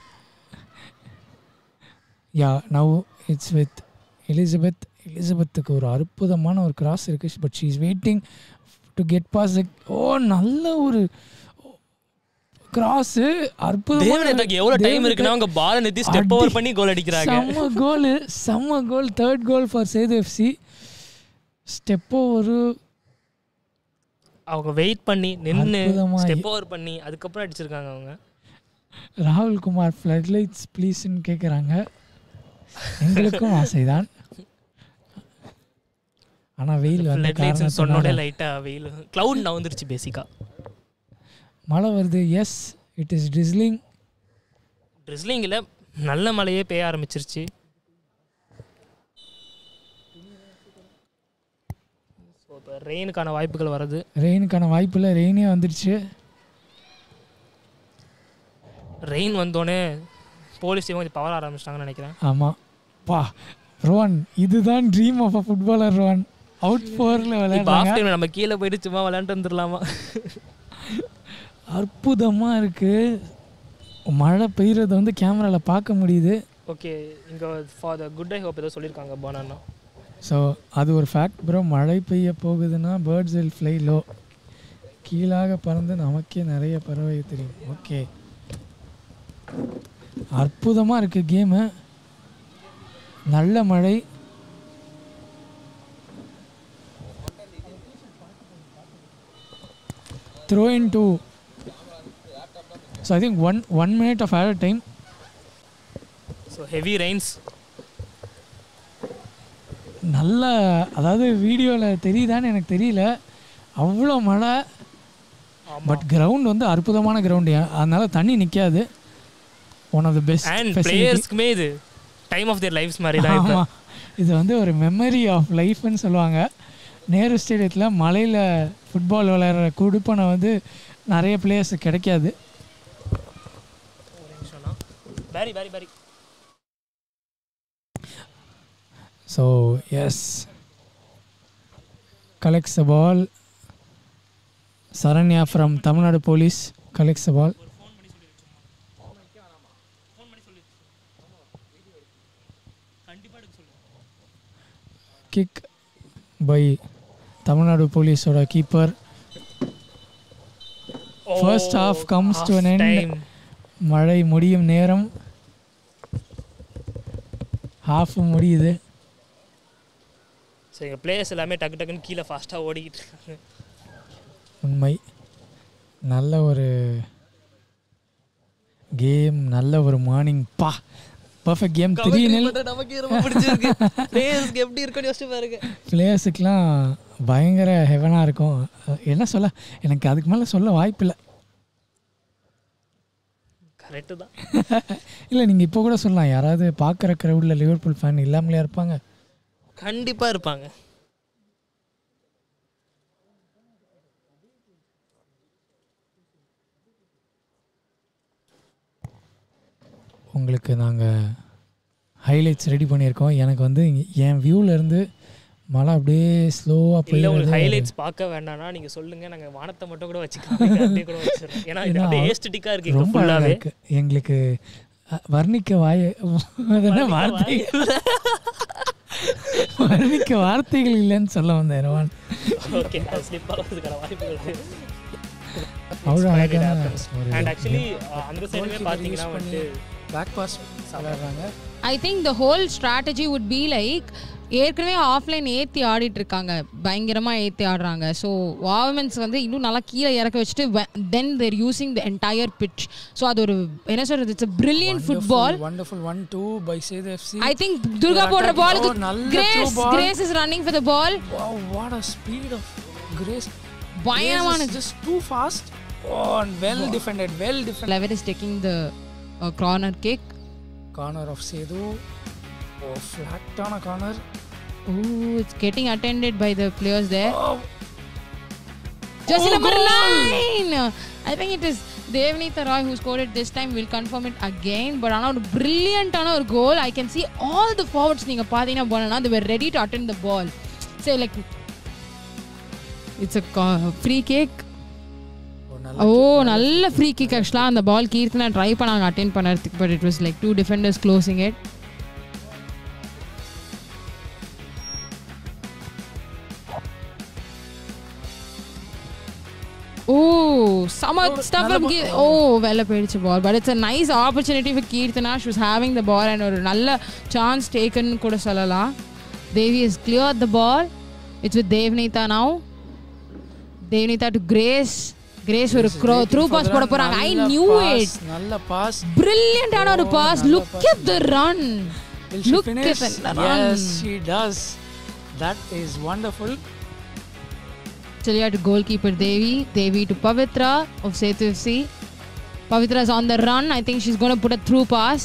yeah now it's with Elizabeth எலிசபெத்துக்கு ஒரு அற்புதமான ஒரு கிராஸ் இருக்கு but she is waiting to get pass ஓ நல்ல ஒரு கிராஸ் அற்புதமான
தேவனுக்கு எவ்வளோ டைம்
தேவனுக்கு
இருக்குன்னா அவங்க பாலை நிறுத்தி ஸ்டெப் ஓவர் பண்ணி கோல் அடிக்கிறாங்க
செம்ம கோல் செம்ம goal third goal for Sethu FC step ஒரு
அவங்க வெயிட் பண்ணி நின்று
அற்புதமா
ஸ்டெப் ஓவர் பண்ணி அதுக்கப்புறம் அடிச்சிருக்காங்க அவங்க
ராகுல் குமார் ஃப்ளட் லைட்ஸ் ப்ளீஸ்ன்னு கேட்குறாங்க எங்களுக்கும் ஆசைதான் ஆனால் வெயில் வந்து
Flood lights னு சொன்னோட
காரணத்தினால
லைட்டாக வெயில் க்ளவுட் நவுந்துருச்சு பேசிக்காக
மழை வருது எஸ் இட் இஸ் ட்ரிஸ்லிங்
ட்ரிஸ்லிங்கில் நல்ல மழையே பெய்ய ஆரம்பிச்சிருச்சு ஸோ இப்போ ரெயினுக்கான வாய்ப்புகள் வருது
ரெயினுக்கான வாய்ப்பு இல்லை ரெயினே வந்துடுச்சு
ரெயின் வந்தோடனே போலீஸ் டீம் கொஞ்சம் பவர் ஆரம்பிச்சிட்டாங்கன்னு நினைக்கிறேன்
ஆமாம் பா ரோஹன் இதுதான் dream of a footballer Rohan out ஃபோரில்
இப்போ ஆஃப்
விளையாடுறாங்க
டைம் நம்ம கீழே போயிட்டு சும்மா விளையாண்டு வந்துடலாமா
அற்புதமாக இருக்குது மழை பெய்யறத வந்து கேமராவில் பார்க்க முடியுது
ஓகே இங்கே for the good I hope ஏதோ சொல்லியிருக்காங்க போனான்னா
ஸோ அது ஒரு ஃபேக்ட் ப்ரோ மழை பெய்ய போகுதுன்னா பேர்ட்ஸ் வில் ஃப்ளை லோ கீழாக பறந்து நமக்கே நிறைய பறவை தெரியும் ஓகே அற்புதமாக இருக்குது கேமு நல்ல மழை throw in to so I think one one minute of add time
so heavy rains
நல்ல அதாவது வீடியோவில் தெரியுதான்னு எனக்கு தெரியல அவ்வளோ மழை பட் கிரவுண்ட் வந்து அற்புதமான கிரவுண்டு அதனால தண்ணி நிற்காது one of the
and
best
பிளேயர்ஸ்க்குமே இது டைம் ஆஃப் தியர் லைஃப்ஸ் மாதிரி தான் இப்போ
ஆமாம் இது வந்து ஒரு மெமரி ஆஃப் லைஃப்னு சொல்லுவாங்க நேரு ஸ்டேடியத்தில் மலையில் ஃபுட்பால் விளையாடுற குடுப்பனை வந்து நிறைய பிளேயர்ஸ் கிடைக்காது
ஒரு நிமிஷம்னா பேரி பேரி பேரி
so yes collects the ball Saranya from Tamil Nadu police collects the ball kick by Tamil Nadu போலீஸோட keeper First half comes to an end.
Time
மழை முடியும் நேரம் ஹாஃப் முடியுது
ஸோ எங்கள் பிளேயர்ஸ் எல்லாமே டக்கு டக்குன்னு கீழே ஃபாஸ்ட்டாக ஓடிக்கிட்டு இருக்காங்க
உண்மை நல்ல ஒரு கேம் நல்ல ஒரு மார்னிங் பா பர்ஃபெக்ட் கேம் த்ரீ நெல்
நமக்கு ரொம்ப பிடிச்சிருக்கு பிளேயர்ஸ்க்கு எப்படி இருக்குன்னு யோசிச்சு பாருங்க
பிளேயர்ஸுக்கெலாம் பயங்கர ஹெவனாக இருக்கும் அஹ் என்ன சொல்ல எனக்கு அதுக்கு மேலே சொல்ல வாய்ப்பில்லை
கரெக்டு தான்
இல்லை நீங்கள் இப்போ கூட சொல்லலாம் யாராவது பார்க்குற க்ரௌடில் லிவர்பூல் ஃபேன் இல்லாமலே இருப்பாங்க
கண்டிப்பாக இருப்பாங்க
உங்களுக்கு நாங்கள் ஹைலைட்ஸ் ரெடி பண்ணியிருக்கோம் எனக்கு வந்து இங்க- என் வியூவில் இருந்து மழை அப்படியே ஸ்லோவாக
இல்லை உங்களுக்கு
போய்
ஹைலைட்ஸ் பார்க்க வேண்டாம்னா நீங்கள் சொல்லுங்க நாங்கள் வானத்தை மட்டும் கூட வச்சுக்கலாம் அப்படியே கூட வச்சிடறோம் ஏன்னா இது
ஏன்னா,
அப்படியே ஏஸ்டட்டிக்காக இருக்கு இங்கே
ரொம்ப அழகா
ஃபுல்லாகவே
இருக்கு எங்களுக்கு அஹ், வர்ணிக்க வாய அது என்ன வார்த்தை வர்ணிக்க வார்த்தைகள் இல்லைன்னு சொல்ல வந்தேன் ரோஹன்
ஓகே அது ஸ்லிப் ஆகிறதுக்கான வாய்ப்புகள் இருக்கு
அவ்வளோ அழகான ஒரு
அண்ட் ஆக்சுவலி அந்த சைடுமே பார்த்தீங்கன்னா வந்து
பேக் பாஸ் விளையாடுறாங்க
I think the whole strategy would be like ஏற்கனவே ஆஃப்லைன் ஏற்றி ஆடிட்டு இருக்காங்க பயங்கரமாக ஏற்றி ஆடுறாங்க ஸோ வாவமென்ஸ் வந்து இன்னும் நல்லா கீழே இறக்க வச்சுட்டு then they're using the entire pitch so அது ஒரு என்ன சொல்றது it's brilliant football
wonderful one two by Sethu FC
I think Durga போடுற பாலுக்கு
Oh, நல்ல
Grace
through ball.
Grace is running for the ball
what a speed of Grace
பயங்கரமான
just too fast Oh, and well defended, well defended.
Lever is taking the uh, corner kick.
Corner of Sedu. Oh, flat on a corner.
Ooh, it's getting attended by the players there.
Oh,
Jersey
Oh,
number
goal!
nine. I think it is Devnita Roy who scored it this time. We'll confirm it again. But ஆனால் ஒரு brilliant-ஆன ஒரு goal. I can see all the forwards நீங்க பார்த்தீங்கன்னா போனா they were ready to attend the ball. So like it's a co- free kick.
oh, நல்ல
ஓ நல்ல free kick ஆக்சுவலாக அந்த பால் கீர்த்தனா ட்ரை பண்ணாங்க அட்டென்ட் பண்ணுறதுக்கு but it was like two defenders closing it oh சம ஸ்டஃப்
நல்ல ball.
ஓ வெளில போயிடுச்சு ball but it's a nice opportunity for Keerthana she was having the ball and ஒரு நல்ல சான்ஸ் டேக்கன் கூட சொல்லலாம் Devi is clear the ball it's with Devnitha now Devnitha to Grace Grace ஒரு through
Waiting for
pass
the
போட
run.
போறாங்க ஐ
நல்ல
new
pass,
it
நல்ல பாஸ்
பிரில்லியண்டான ஒரு
Oh,
பாஸ்
நல்ல
look
pass.
At the run
Will she
Look
finish?
at the run.
Yes, she does. That is wonderful.
Chalia to goalkeeper Devi. Devi to Pavitra of Setu FC. Pavitra is on the run. I think she's going to put a through pass.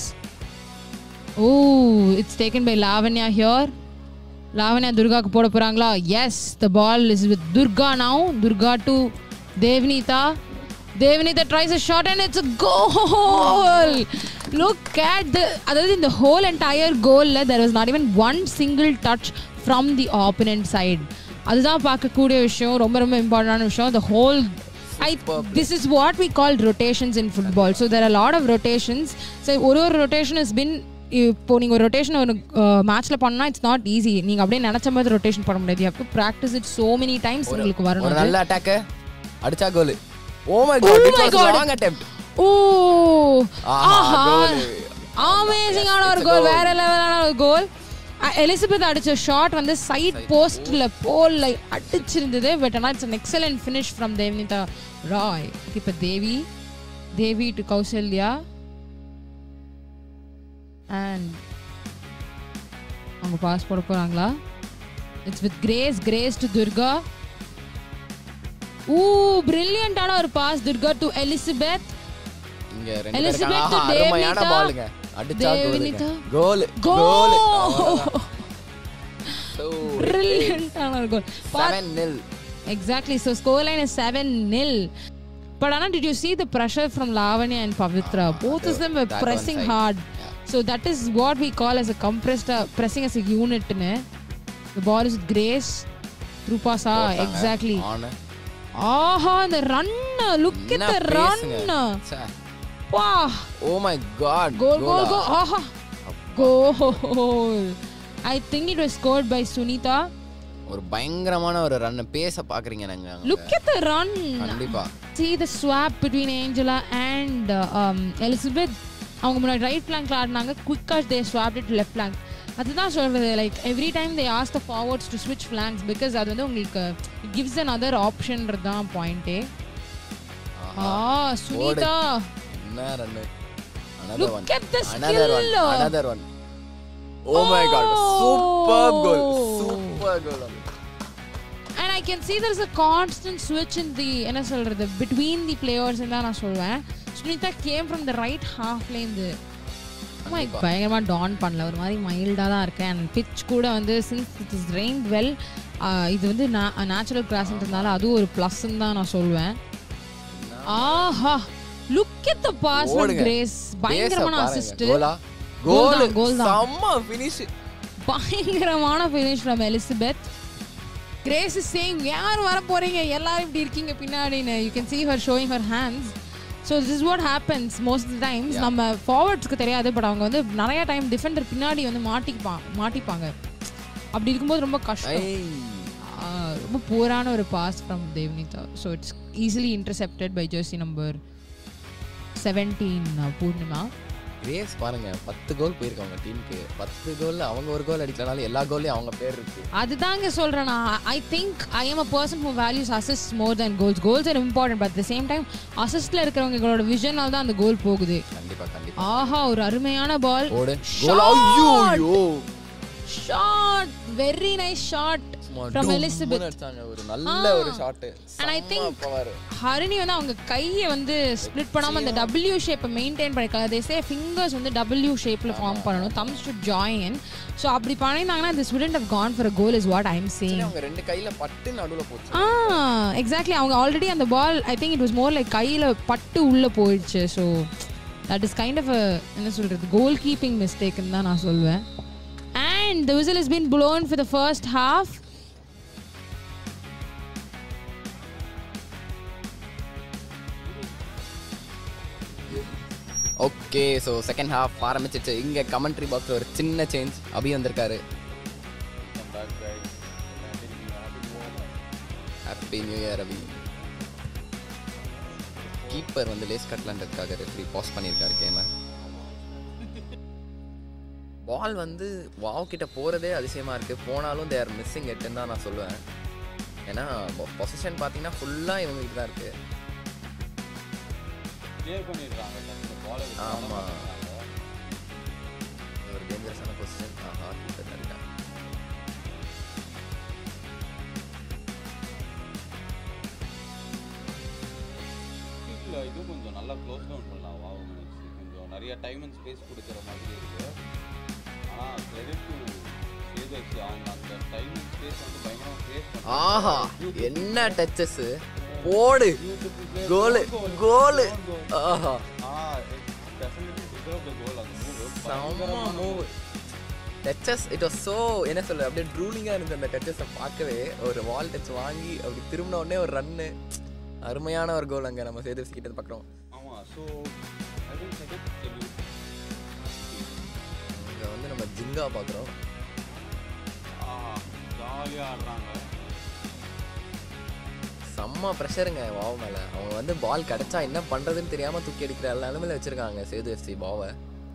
Oh, it's taken by Lavanya here. Lavanya Durga ku போட போறாங்களா yes the ball is with Durga now Durga to Devnitha Devnitha tries a shot and it's a goal look at the அதாவது இந்த whole entire கோலில் there was not even one single touch from the opponent side அதுதான் பார்க்கக்கூடிய விஷயம் ரொம்ப ரொம்ப இம்பார்ட்டண்டான விஷயம் the whole I this is what we call rotations in football so there are lot of rotations so ஒரு ஒரு ரொட்டேஷன் இஸ் பின் இப்போ நீங்கள் ஒரு ரொட்டேஷன் ஒரு மேட்ச்சில் பண்ணால் இட்ஸ் நாட் ஈஸி நீங்கள் அப்படியே நினச்ச மாதிரி ரொட்டேஷன் பண்ண முடியாது you have to practise it so many times உங்களுக்கு
ஒரு
வரணும்
நல்ல அட்டாக் அடிச்சா goal oh my God
Oh
it
my
was
God.
Long attempt
oh
ஆஹா,
ஆஹா
goal.
அமேசிங்கான ஒரு
It's a
கோல்
goal.
வேற லெவலான ஒரு கோல் எலிசபெத் அடிச்ச ஷாட் வந்து சைட் போஸ்ட்ல போல்ல அடிச்சிருந்தது பட் ஆனால் it's an excellent finish from Devnitha Roy இப்போ தேவி தேவி டு கௌசல்யா அண்ட் அவங்க பாஸ் போட போறாங்களா it's with Grace Grace to Durga ஊ பிரில்லியண்டான ஒரு பாஸ் துர்கா டு எலிசபெத்
இங்க ரெண்டு
Elizabeth
பேரும் ஆஹா, அருமையான
Devnita.
பாலுங்க அடிச்சா
Devnita.
கோல்
Goal.
கோல்
பிரில்லியண்டான ஒரு goal
seven nil
exactly so score line is seven nil but ஆனால் did you see the pressure from lavanya and pavitra both of them were
that one
pressing
side.
hard so that is what we call as a compressed uh, pressing as a unit னு the ball is with grace through pass ah exactly
ஆன
ஆஹா அந்த run look at
என்ன
the run
பேசுங்க
வா
oh my God
goal goal goal ஆஹா goal I think it was scored by Sunitha
ஒரு பயங்கரமான ஒரு ரன் பேச பாக்குறீங்க நாங்க அங்க.
லுக் at the run
கண்டிப்பா
see the swap between Angela and uh, um, Elizabeth அவங்க முன்னாடி ரைட் ஃபிளாங்க்ல ஆடினாங்க குயிக்காக they swapped to left flank அதுதான் சொல்றது like every time they ask the forwards to ஸ்விட்ச் ஃபிளாங்க்ஸ் பிகாஸ் அது வந்து உங்களுக்கு இட் கிவ்ஸ் அன் அதர் ஆப்ஷன்றது தான் பாயிண்டே ஆ சுனிதா
என்ன run another
Look
one
at the
another one
skill.
another one oh my god super goal
Oh.
super goal
and I can see there is a constant switch in the என்ன சொல்றது between the players தான் நான் சொல்வேன் Sunitha came from the right ஹாஃப்லேருந்து
கண்டிப்பா.
பயங்கரமாக Don பண்ணல ஒரு மாதிரி மைல்டாக தான் இருக்கேன் அண்ட் பிச் கூட வந்து since it is rain well இது வந்து நேச்சுரல் கிராஸ்ன்றதுனால அதுவும் ஒரு ப்ளஸ்ன்னு தான் நான் சொல்வேன் ஆஹா look at the pass from
ஓடுங்க.
கிரேஸ் பயங்கரமான அசிஸ்ட்
கோலா
Goal
கோல்
தான், goal தான்.
செம்ம ஃபினிஷ்
பயங்கரமான finish from Elizabeth Grace is saying யார் வர போறீங்க எல்லாரும் இப்படி இருக்கீங்க பின்னாடின்னு you can see her showing her hands so this is what happens most times நம்ம ஃபார்வர்ட்ஸ்க்கு தெரியாது பட் அவங்க வந்து நிறைய டைம் டிஃபெண்டர் பின்னாடி வந்து மாட்டிப்பான் மாட்டிப்பாங்க அப்படி இருக்கும்போது ரொம்ப கஷ்டம் ஆ, ரொம்ப போரான ஒரு pass from Devnitha so it's easily intercepted by jersey number seventeen Poornima
Grace பாருங்க பத்து கோல் போயிருக்காங்க டீமுக்கு பத்து கோல்ல அவங்க ஒரு கோல் அடிக்கலனாலும் எல்லா கோல்லையும் அவங்க பேர் இருக்கு
அதுதாங்க சொல்றேன் நான் I think I am a person who values assist more then goals goals are important but the same time அசிஸ்ட்ல இருக்கிறவங்களோட விஷனால் தான் அந்த கோல் போகுது
கண்டிப்பா கண்டிப்பா
ஆஹா ஒரு அருமையான பால்
ஓடு
Shot.
கோல் ஐயோ ஐயோ
shot very nice shot From Elizabeth.
அடிச்சாங்க ஒரு நல்ல
Ah.
ஒரு shot
And I think
power
Harini வந்து அவங்க கையை வந்து ஸ்ப்ளிட் பண்ணாம அந்த டபிள்யூ ஷேப்பை மெயின்டைன் பண்ணிக்கலாம் அதே சே ஃபிங்கர்ஸ் வந்து டபிள்யூ ஷேப்ல ஃபார்ம் பண்ணணும் தம்ஸ் டு ஜாயின் ஸோ அப்படி பண்ணியிருந்தாங்கன்னா this wouldn't have gone for a goal is what I'm saying
அவங்க ரெண்டு கையில பட்டு நடுவுல போச்சு
ஆ எக்ஸாக்ட்லி அவங்க ஆல்ரெடி அந்த ball I think it was more like கையில் பட்டு உள்ளே போயிடுச்சு so that is kind of என்ன சொல்கிறது கோல் கீப்பிங் மிஸ்டேக்குன்னு தான் நான் சொல்வேன் and the whistle is been blown for the first half
okay so second half ஆரம்பிச்சிச்சு இங்க கமெண்ட்ரி பாக்ஸ்ல ஒரு சின்ன சேஞ்ச் அபி வந்திருக்காரு happy new year Abhi keeper வந்து லேஸ் கட்லான்றதுக்காக ரெஃப்ரி பாஸ் பண்ணியிருக்காரு கேமை பால் வந்து வாவ் கிட்ட போகிறதே அதிசயமா இருக்கு போனாலும் தேர் மிஸ்ஸிங் எட்டுன்னு தான் நான் சொல்லுவேன் ஏன்னா பொசிஷன் பார்த்தீங்கன்னா ஃபுல்லாக இவங்ககிட்ட தான் இருக்கு
கிளியர் பண்ணிடுறாங்க டக்குனு பால்
ஆமா. ஒரு டேஞ்சரஸான பொசிஷன் ஆஹா கீப்பர் தள்ளிட்டான்
இல்லை இதுவும் கொஞ்சம் நல்லா க்ளோஸ் டவுன் பண்ணலாம் வாவ் மினிட்ஸ் கொஞ்சம் நிறைய டைம் அண்ட் ஸ்பேஸ் கொடுக்குற மாதிரி இருக்கு ஆனால் கிரெடிட் டு சேதர்ஸ் அவங்க அந்த டைம் அண்ட் ஸ்பேஸ் வந்து பயங்கரமாக கிரியேட் பண்ணாங்க
ஆஹா என்ன டச்சஸ் போடு கோலு கோலு ஆஹா
ஆனால் டெஃபினெட்லி டிசர்வ் த கோல் அந்த மூவ்
செம்ம move touches it was so என்ன சொல்ல அப்படியே ட்ரூலிங்காக இருந்த அந்த டச்சஸை பார்க்கவே ஒரு வால் டச் வாங்கி அப்படி திரும்பின உடனே ஒரு ரன்னு அருமையான ஒரு கோல் அங்கே நம்ம சேது கிட்ட பார்க்குறோம்
ஆமாம் ஸோ ஐ திங்க் செகண்ட் டெலியூ
இங்கே வந்து நம்ம ஜிங்கா பார்க்குறோம்
ஜாலியாக ஆடுறாங்க
செம்ம ப்ரெஷருங்க வாவ் மேலே அவங்க வந்து பால் கிடைச்சா என்ன பண்ணுறதுன்னு தெரியாமல் தூக்கி அடிக்கிற நிலமையில வச்சுருக்காங்க சேது எஃப்சி பாவை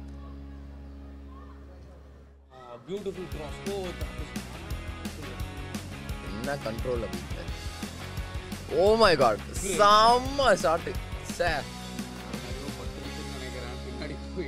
பியூட்டிஃபுல் கிராஸ் ஓ
என்ன கண்ட்ரோல் அப்படின்ட்டு ஓ மை காட் செம்ம ஷாட்டு சே
நினைக்கிறேன் பின்னாடி போய்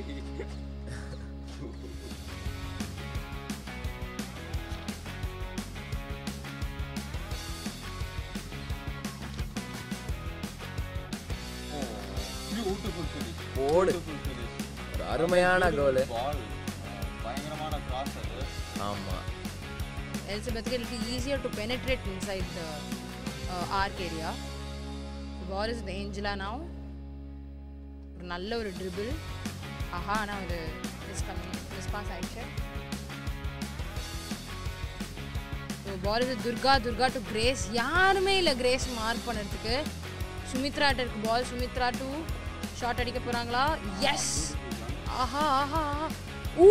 பியூட்டிஃபுல் ஃபினிஷ்
போடு
பியூட்டிஃபுல் ஃபினிஷ்
ஒரு அருமையான கோல்
பால் பயங்கரமான கிராஸ் அது
ஆமாம்
Elizabeth, it will be easier to penetrate inside the uh, arc area. The ball is with Angela now. ஒரு நல்ல ஒரு ட்ரிபிள் ஆஹா ஆனால் ஒரு மிஸ் கம்மி மிஸ் பாஸ் ஆயிடுச்சு பால் இது துர்கா துர்கா டு கிரேஸ் யாருமே இல்லை கிரேஸ் மார்க் பண்ணுறதுக்கு சுமித்ராட்ட இருக்கு பால் சுமித்ரா டு ஷாட் அடிக்க போகிறாங்களா எஸ் ஆஹா ஆஹா ஆஹா ஊ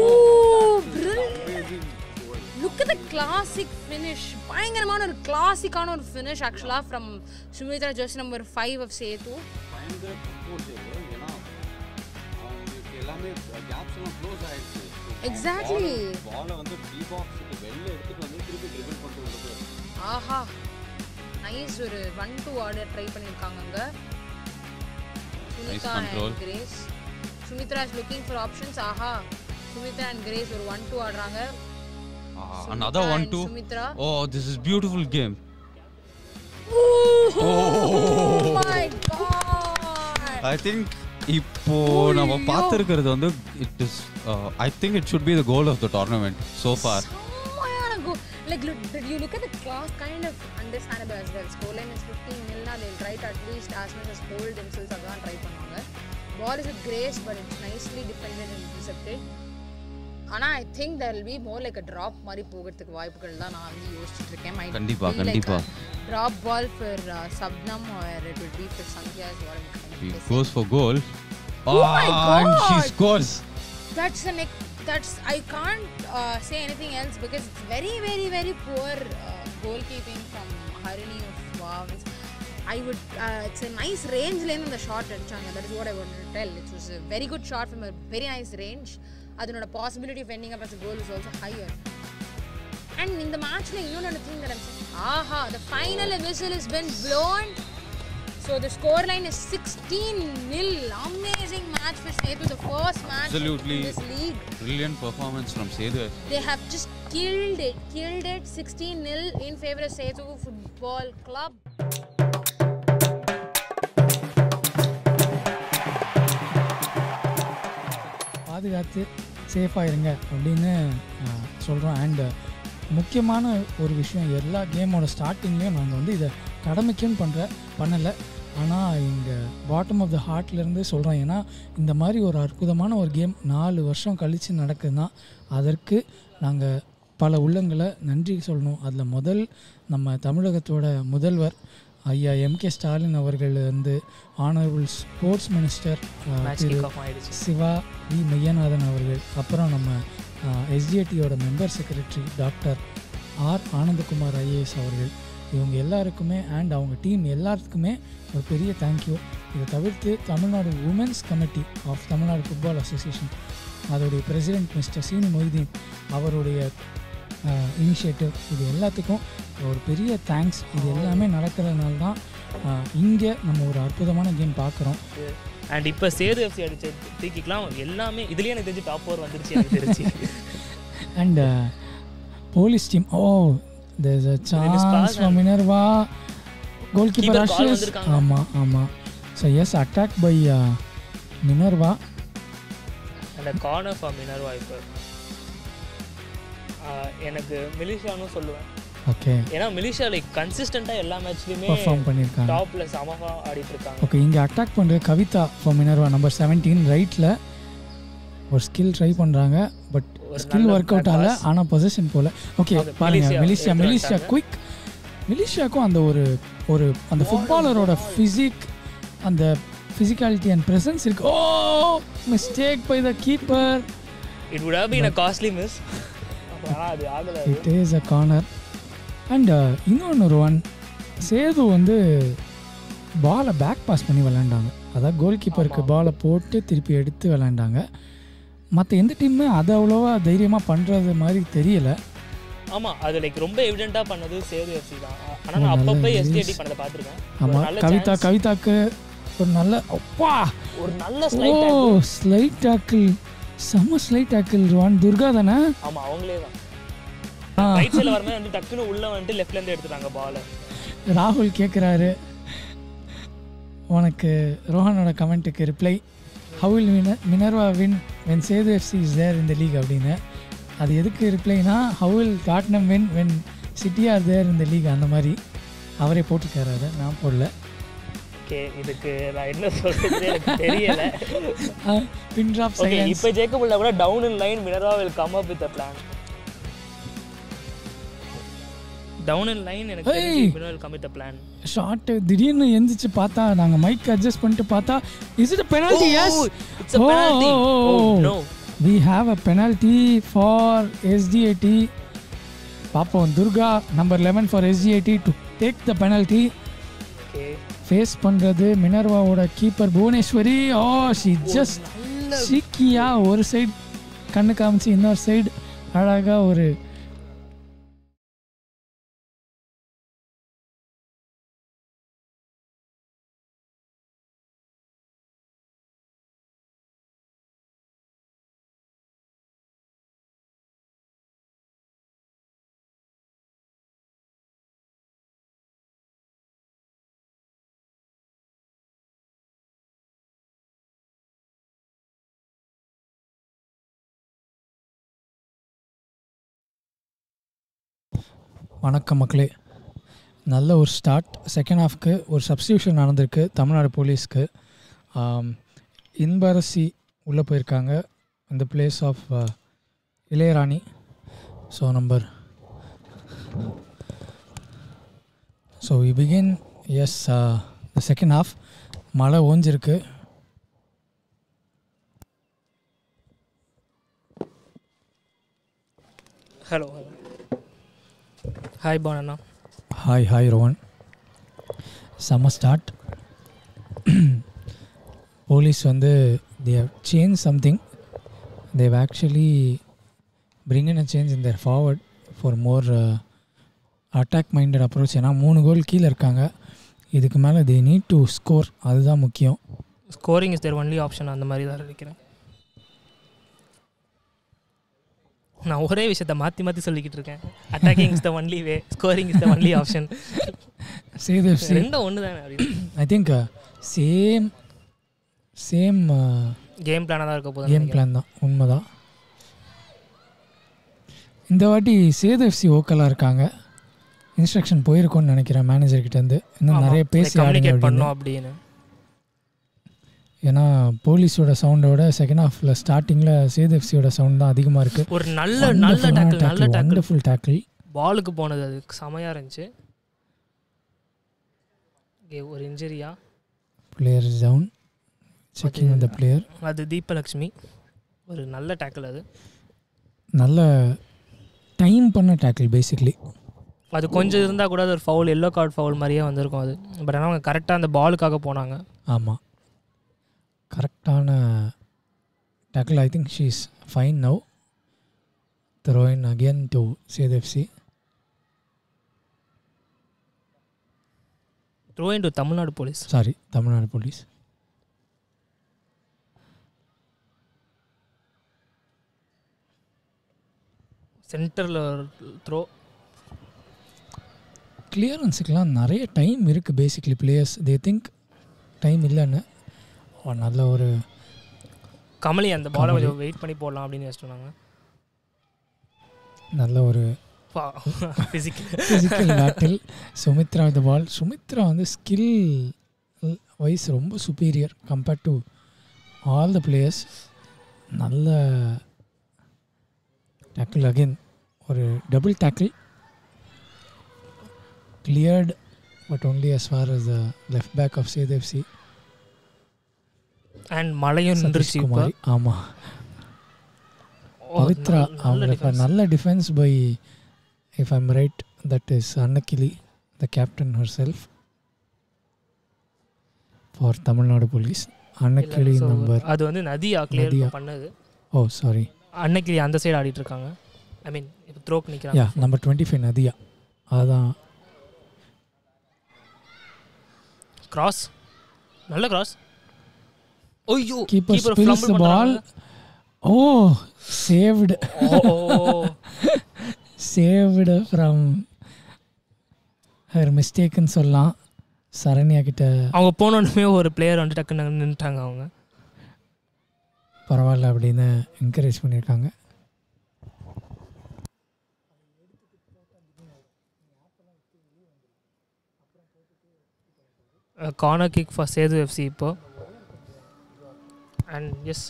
look at the classic finish பயங்கரமான ஒரு கிளாசிக்கான ஒரு ஃபினிஷ் ஆக்சுவலாக from Sumitra just number five of Sethu
பயங்கர கம்போசர் ஏன்னா அவங்களுக்கு எல்லாமே கேப்ஸ் எல்லாம் க்ளோஸ் ஆயிடுச்சு
Exactly.
பாலை வந்து டி பாக்ஸுக்கு வெளில எடுத்துட்டு வந்து திருப்பி ட்ரிபிள் பண்ணிட்டு உள்ள போய்
ஆஹா நைஸ் ஒரு ஒன் டூ ஆர்டர் ட்ரை பண்ணியிருக்காங்க அங்கே Sumitra
control.
And Grace Sumitra is looking for options ஆஹா சுமித்ரா அண்ட் கிரேஸ் ஒரு ஒன் டூ ஆடுறாங்க
Ah,
Sumitra
another one
and
too.
Sumitra.
Oh, this is beautiful game.
Oh my god!
I think இப்போ நம்ம பார்த்துருக்கிறது வந்து it is I think it should be the goal of the tournament so far
செம்மையான go. Like, look, did you look at the class, kind of understandable as well. Scoreline is 15 nil now. They'll try to at least as much as hold themselves. அதான் try பண்ணுவாங்க ball is with Grace but it's nicely defended and intercepted ஆனால் I think there will be more like a drop மாதிரி போகிறதுக்கு வாய்ப்புகள் தான் நான் வந்து யோசிச்சுட்டு இருக்கேன் Might
கண்டிப்பா,
be like
கண்டிப்பா.
a drop ball for uh, Sabnam or it will be for Sandhya is what I'm kind of
He
guessing.
goes for goal.
Oh my
and she
God!
scores.
that's an ex- that's I can't uh, say anything else because it's very very very poor uh, goalkeeping from Harini of wow. It's, I would uh, it's a nice range lane on the shot அடிச்சாங்க that is what I wanted to tell it was a very good shot from a very nice range அதனோட possibility of ending up as a goal is also higher and இந்த மேட்ச்ல இன்னொன்று thing that I'm saying ஆஹா the final whistle has been blown So the score line is 16 nil. Amazing match for Setu, the first match
Absolutely.
in this league.
Brilliant performance from Sedu.
They have just killed it, killed it 16 nil in favor of Setu Football Club.
பாதுகாத்து சேஃபாக இருங்க அப்படின்னு சொல்கிறோம் and முக்கியமான ஒரு விஷயம் எல்லா கேமோட ஸ்டார்டிங்லேயும் நாங்கள் வந்து இதை கடமைக்குன்னு பண்ணுற பண்ணலை ஆனால் இங்கே பாட்டம் ஆஃப் த ஹார்ட்லேருந்து சொல்கிறோம் ஏன்னா இந்த மாதிரி ஒரு அற்புதமான ஒரு கேம் நாலு வருஷம் கழித்து நடக்குதுன்னா அதற்கு நாங்கள் பல உள்ளங்களை நன்றி சொல்லணும் அதில் முதல் நம்ம தமிழகத்தோட முதல்வர் ஐயா எம்கே ஸ்டாலின் அவர்கள் வந்து honourable sports minister
match kick off ஆயிடுச்சு
சிவா வி மெய்யநாதன் அவர்கள் அப்புறம் நம்ம எஸ்டிஏடியோட member secretary doctor R Anandakumar IAS அவர்கள் இவங்க எல்லாருக்குமே அண்ட் அவங்க டீம் எல்லாத்துக்குமே ஒரு பெரிய தேங்க்யூ இதை தவிர்த்து Tamil Nadu women's committee of Tamil Nadu football association அதோடைய பிரசிடென்ட் மிஸ்டர் சீனி மொய்தீன் அவருடைய இனிஷியேட்டிவ் இது எல்லாத்துக்கும் ஒரு பெரிய தேங்க்ஸ் இது எல்லாமே நடக்கிறதுனால தான் இங்கே நம்ம ஒரு அற்புதமான கேம் பார்க்குறோம்
அண்ட் இப்போ சேது எஃப்சி அடிச்ச தூக்கிக்கலாம் எல்லாமே இதுலயே எனக்கு தெரிஞ்சு டாப் ஃபோர் வந்துருச்சு எனக்கு தெரிஞ்சு
And uh, police team. Oh, there's a chance
pass
for
and-
Minerva. Goalkeeper
Keeper call
rushes.
வந்திருக்காங்க.
ஆமா ஆமா so yes attack by Minerva
அந்த கார்னர் ஃபார் மினர்வா இப்போ எனக்கு மிலிஷான்னு சொல்லுவேன்
ஓகே
ஏன்னா மிலிஷா லைக் கன்சிஸ்டண்ட்டாக எல்லா மேட்ச்லையுமே
பர்ஃபார்ம் பண்ணியிருக்காங்க
டாப்ல சமஃபா ஆடிட்டு இருக்காங்க
ஓகே இங்கே அட்டாக் பண்ணுற Kavitha for Minerva number seventeen ரைட்டில் ஒரு ஸ்கில் ட்ரை பண்ணுறாங்க பட்
ஒரு
ஸ்கில்
நல்ல
ஒர்க் அவுட்
back
ஆகல
pass.
ஆனால் பொசிஷன் போல ஓகே
Okay,
பாருங்க
Milicia
மிலிஷியா
எடுத்து
மிலிஷியா
வந்துட்டாங்க.
குயிக் மிலிஷியாக்கும் அந்த ஒரு ஒரு அந்த ஃபுட்பாலரோட ஃபிசிக் அந்த ஃபிசிக்காலிட்டி அண்ட் ப்ரெசன்ஸ் இருக்கு oh mistake by the keeper
it would have been a costly miss ஆனால் அது ஆகலை அது.
It is a corner and இன்னொன்று ஒரு ஒன் சேது வந்து பாலை பேக் பாஸ் பண்ணி விளாண்டாங்க அதாவது கோல் கீப்பருக்கு பாலை போட்டு திருப்பி எடுத்து விளாண்டாங்க மற்ற எந்த டீமுமே அதை அவ்வளோவா தைரியமாக பண்ணுறது மாதிரி தெரியல
ஆமா அது லைக் ரொம்ப எவிடென்ட்டாக பண்ணது சேது எஃப்சி தான் ஆனால்
ஒரு
நான்
நல்ல
அப்பப்போ
release.
எஸ்டிஏடி பண்ணதை பார்த்துருக்கேன்
ஆமாம்
நல்ல
கவிதா
chance.
கவிதாக்கு ஒரு நல்ல அப்பா
ஒரு நல்ல
ஓ
ஸ்லைட்
ஸ்லைட் டாக்கிள் செம்ம ஸ்லைட் டாக்கிள் ருவான் துர்கா தானே
ஆமா அவங்களே தான்
ஆ,
ரைட் சைடில் வரும்போது வந்து டக்குன்னு உள்ள வந்துட்டு லெஃப்ட்ல இருந்து எடுத்துட்டாங்க பாலை
ராகுல் கேட்குறாரு உனக்கு ரோஹனோட கமெண்ட்டுக்கு ரிப்ளை ஹவுல் வினர் Minerva win when Sethu FC is there இந்த லீக் அப்படின்னு அது எதுக்கு ரிப்ளைனா how'll Tottenham win when City are there இந்த லீக் அந்த மாதிரி அவரே போட்டிருக்காரு அதை நான் போடல
ஓகே இதுக்கு நான் என்ன சொல்றது எனக்கு தெரியல
பின் ட்ராப்
ஓகே
சைலன்ஸ்
இப்போ ஜேக்கபிள்ல கூட down in line Minerva will come up with a plan down in line எனக்கு
Hey!
Minerva will come with a plan
short திடீர்னு எந்திரிச்சு பார்த்தா நாங்கள் மைக் அட்ஜஸ்ட் பண்ணிட்டு பார்த்தா is it penalty yes
it's a penalty
Oh, oh,
oh
oh.
நோ
we have a penalty for SDAT பார்ப்போம் Durga number eleven for SDAT to take the penalty
okay
face பண்ணுறது மினர்வாவோட keeper Bhuvaneshwari oh she just சிக்கியா ஒரு side கண்ணு காமிச்சு இன்னொரு side அழகாக ஒரு வணக்கம் மக்களே நல்ல ஒரு ஸ்டார்ட் செகண்ட் ஹாஃப்க்கு ஒரு சப்ஸ்டியூஷன் நடந்திருக்கு தமிழ்நாடு போலீஸ்க்கு ஆம், இன்பரசி உள்ளே போயிருக்காங்க இந்த place of Ilaiyarani so number so we begin yes the second half மழை ஓஞ்சிருக்கு
ஹலோ ஹலோ ஹாய் பான் அண்ணா
ஹாய் ஹாய் ரோஹன் செம்ம ஸ்டார்ட் போலீஸ் வந்து they have change something they've actually bring in a change in their forward for more attack minded approach ஏன்னா மூணு கோல் கீழே இருக்காங்க இதுக்கு மேலே தே நீட் டு ஸ்கோர் அதுதான் முக்கியம்
scoring is their only option அந்த மாதிரி தான் நினைக்கிறேன் நான் ஒரே விஷயத்த மாற்றி மாற்றி சொல்லிக்கிட்டு இருக்கேன் attacking is the only way scoring is the only option
சேதேவ்சி
ரெண்டும் ஒன்று தானே அப்படின்னு
I think same same
game பிளானாக தான் இருக்க போகுது
கேம் பிளான் தான் உண்மைதான் இந்த வாட்டி சேதேவ்சி ஓக்கலாக இருக்காங்க இன்ஸ்ட்ரக்ஷன் போயிருக்கோன்னு நினைக்கிறேன் மேனேஜர் கிட்டேருந்து இன்னும் நிறைய பேசி ஆடுங்க
கம்யூனிகேட்
அப்படின்னு
பண்ணோம் அப்படின்னு
ஏன்னா போலீஸோட சவுண்டோட செகண்ட் ஹாஃபில் ஸ்டார்டிங்கில் சேதேவ்சியோட சவுண்ட் தான் அதிகமாக இருக்குது
ஒரு நல்ல நல்ல டேக்கிள் நல்ல டேக்கிள்
வண்டர்ஃபுல் டேக்கிள்
பாலுக்கு போனது அது செமையாக இருந்துச்சு Okay, ஒரு இன்ஜரியா
பிளேயர் டவுன் செக்கிங்
அது-
அந்த பிளேயர்
அது தீபலக்ஷ்மி ஒரு நல்ல டேக்கிள் அது
நல்ல டைம் பண்ண டேக்கிள் பேசிக்லி
அது கொஞ்சம் இருந்தால் கூட அது ஒரு ஃபவுல் எல்லோ கார்டு ஃபவுல் மாதிரியே வந்திருக்கும் அது பட் ஆனால் அவங்க கரெக்டாக அந்த பாலுக்காக போனாங்க
ஆமாம் கரெக்டான tackle I think she is fine now throw in again to சேதெஃப்சி
throw to Tamil Nadu police
sorry Tamil Nadu police
சென்டரில் த்ரோ
கிளியரன்ஸுக்கெலாம் நிறைய டைம் இருக்குது basically players they think time இல்லைன்னு ஓ, நல்ல ஒரு
கமலி அந்த பாலை
கமலி.
கொஞ்சம் வெயிட் பண்ணி போடலாம் அப்படின்னு வச்சுட்டாங்க
நல்ல ஒரு
physical
physical battle Sumitra with ball Sumitra வந்து ஸ்கில் வைஸ் ரொம்ப superior compared to all the players நல்ல டேக்கிள் அகெயின் ஒரு double tackle cleared but only as far as the left back of சேதேவ்சி
அண்ட் மழையும் நின்றுச்சு இப்போ
குமாரி ஆமாம்
ஓ,
பவித்ரா
நல்ல- நல்ல
அவங்க
defense.
நல்ல defence by if I'm right that is Annakili the captain herself for Tamil Nadu police
இல்ல,
அன்னக்கிளி
so,
நம்பர்
அது வந்து நதியா கிளியர்
நதியா.
பண்ணது
ஓ சாரி
அன்னைக்கு அந்த சைடு ஆடிட்டு இருக்காங்க ஐ மீன் இப்போ த்ரோக்கு
யா
நிற்கிறாங்க
நம்பர் டுவெண்ட்டி ஃபைவ் நதியா அதுதான்
கிராஸ் நல்ல கிராஸ் ஐயோ
keeper
keeper
spills
fumble
ball oh saved
oh
saved from her மிஸ்டேக்குன்னு சொல்லலாம் சரண்யா கிட்ட
அவங்க போனோடனே ஒரு பிளேயர் வந்து டக்குன்னு நின்றுட்டாங்க அவங்க
பரவாயில்ல அப்படின்னு என்கரேஜ் பண்ணியிருக்காங்க
corner kick for Sethu FC இப்போ அண்ட் எஸ்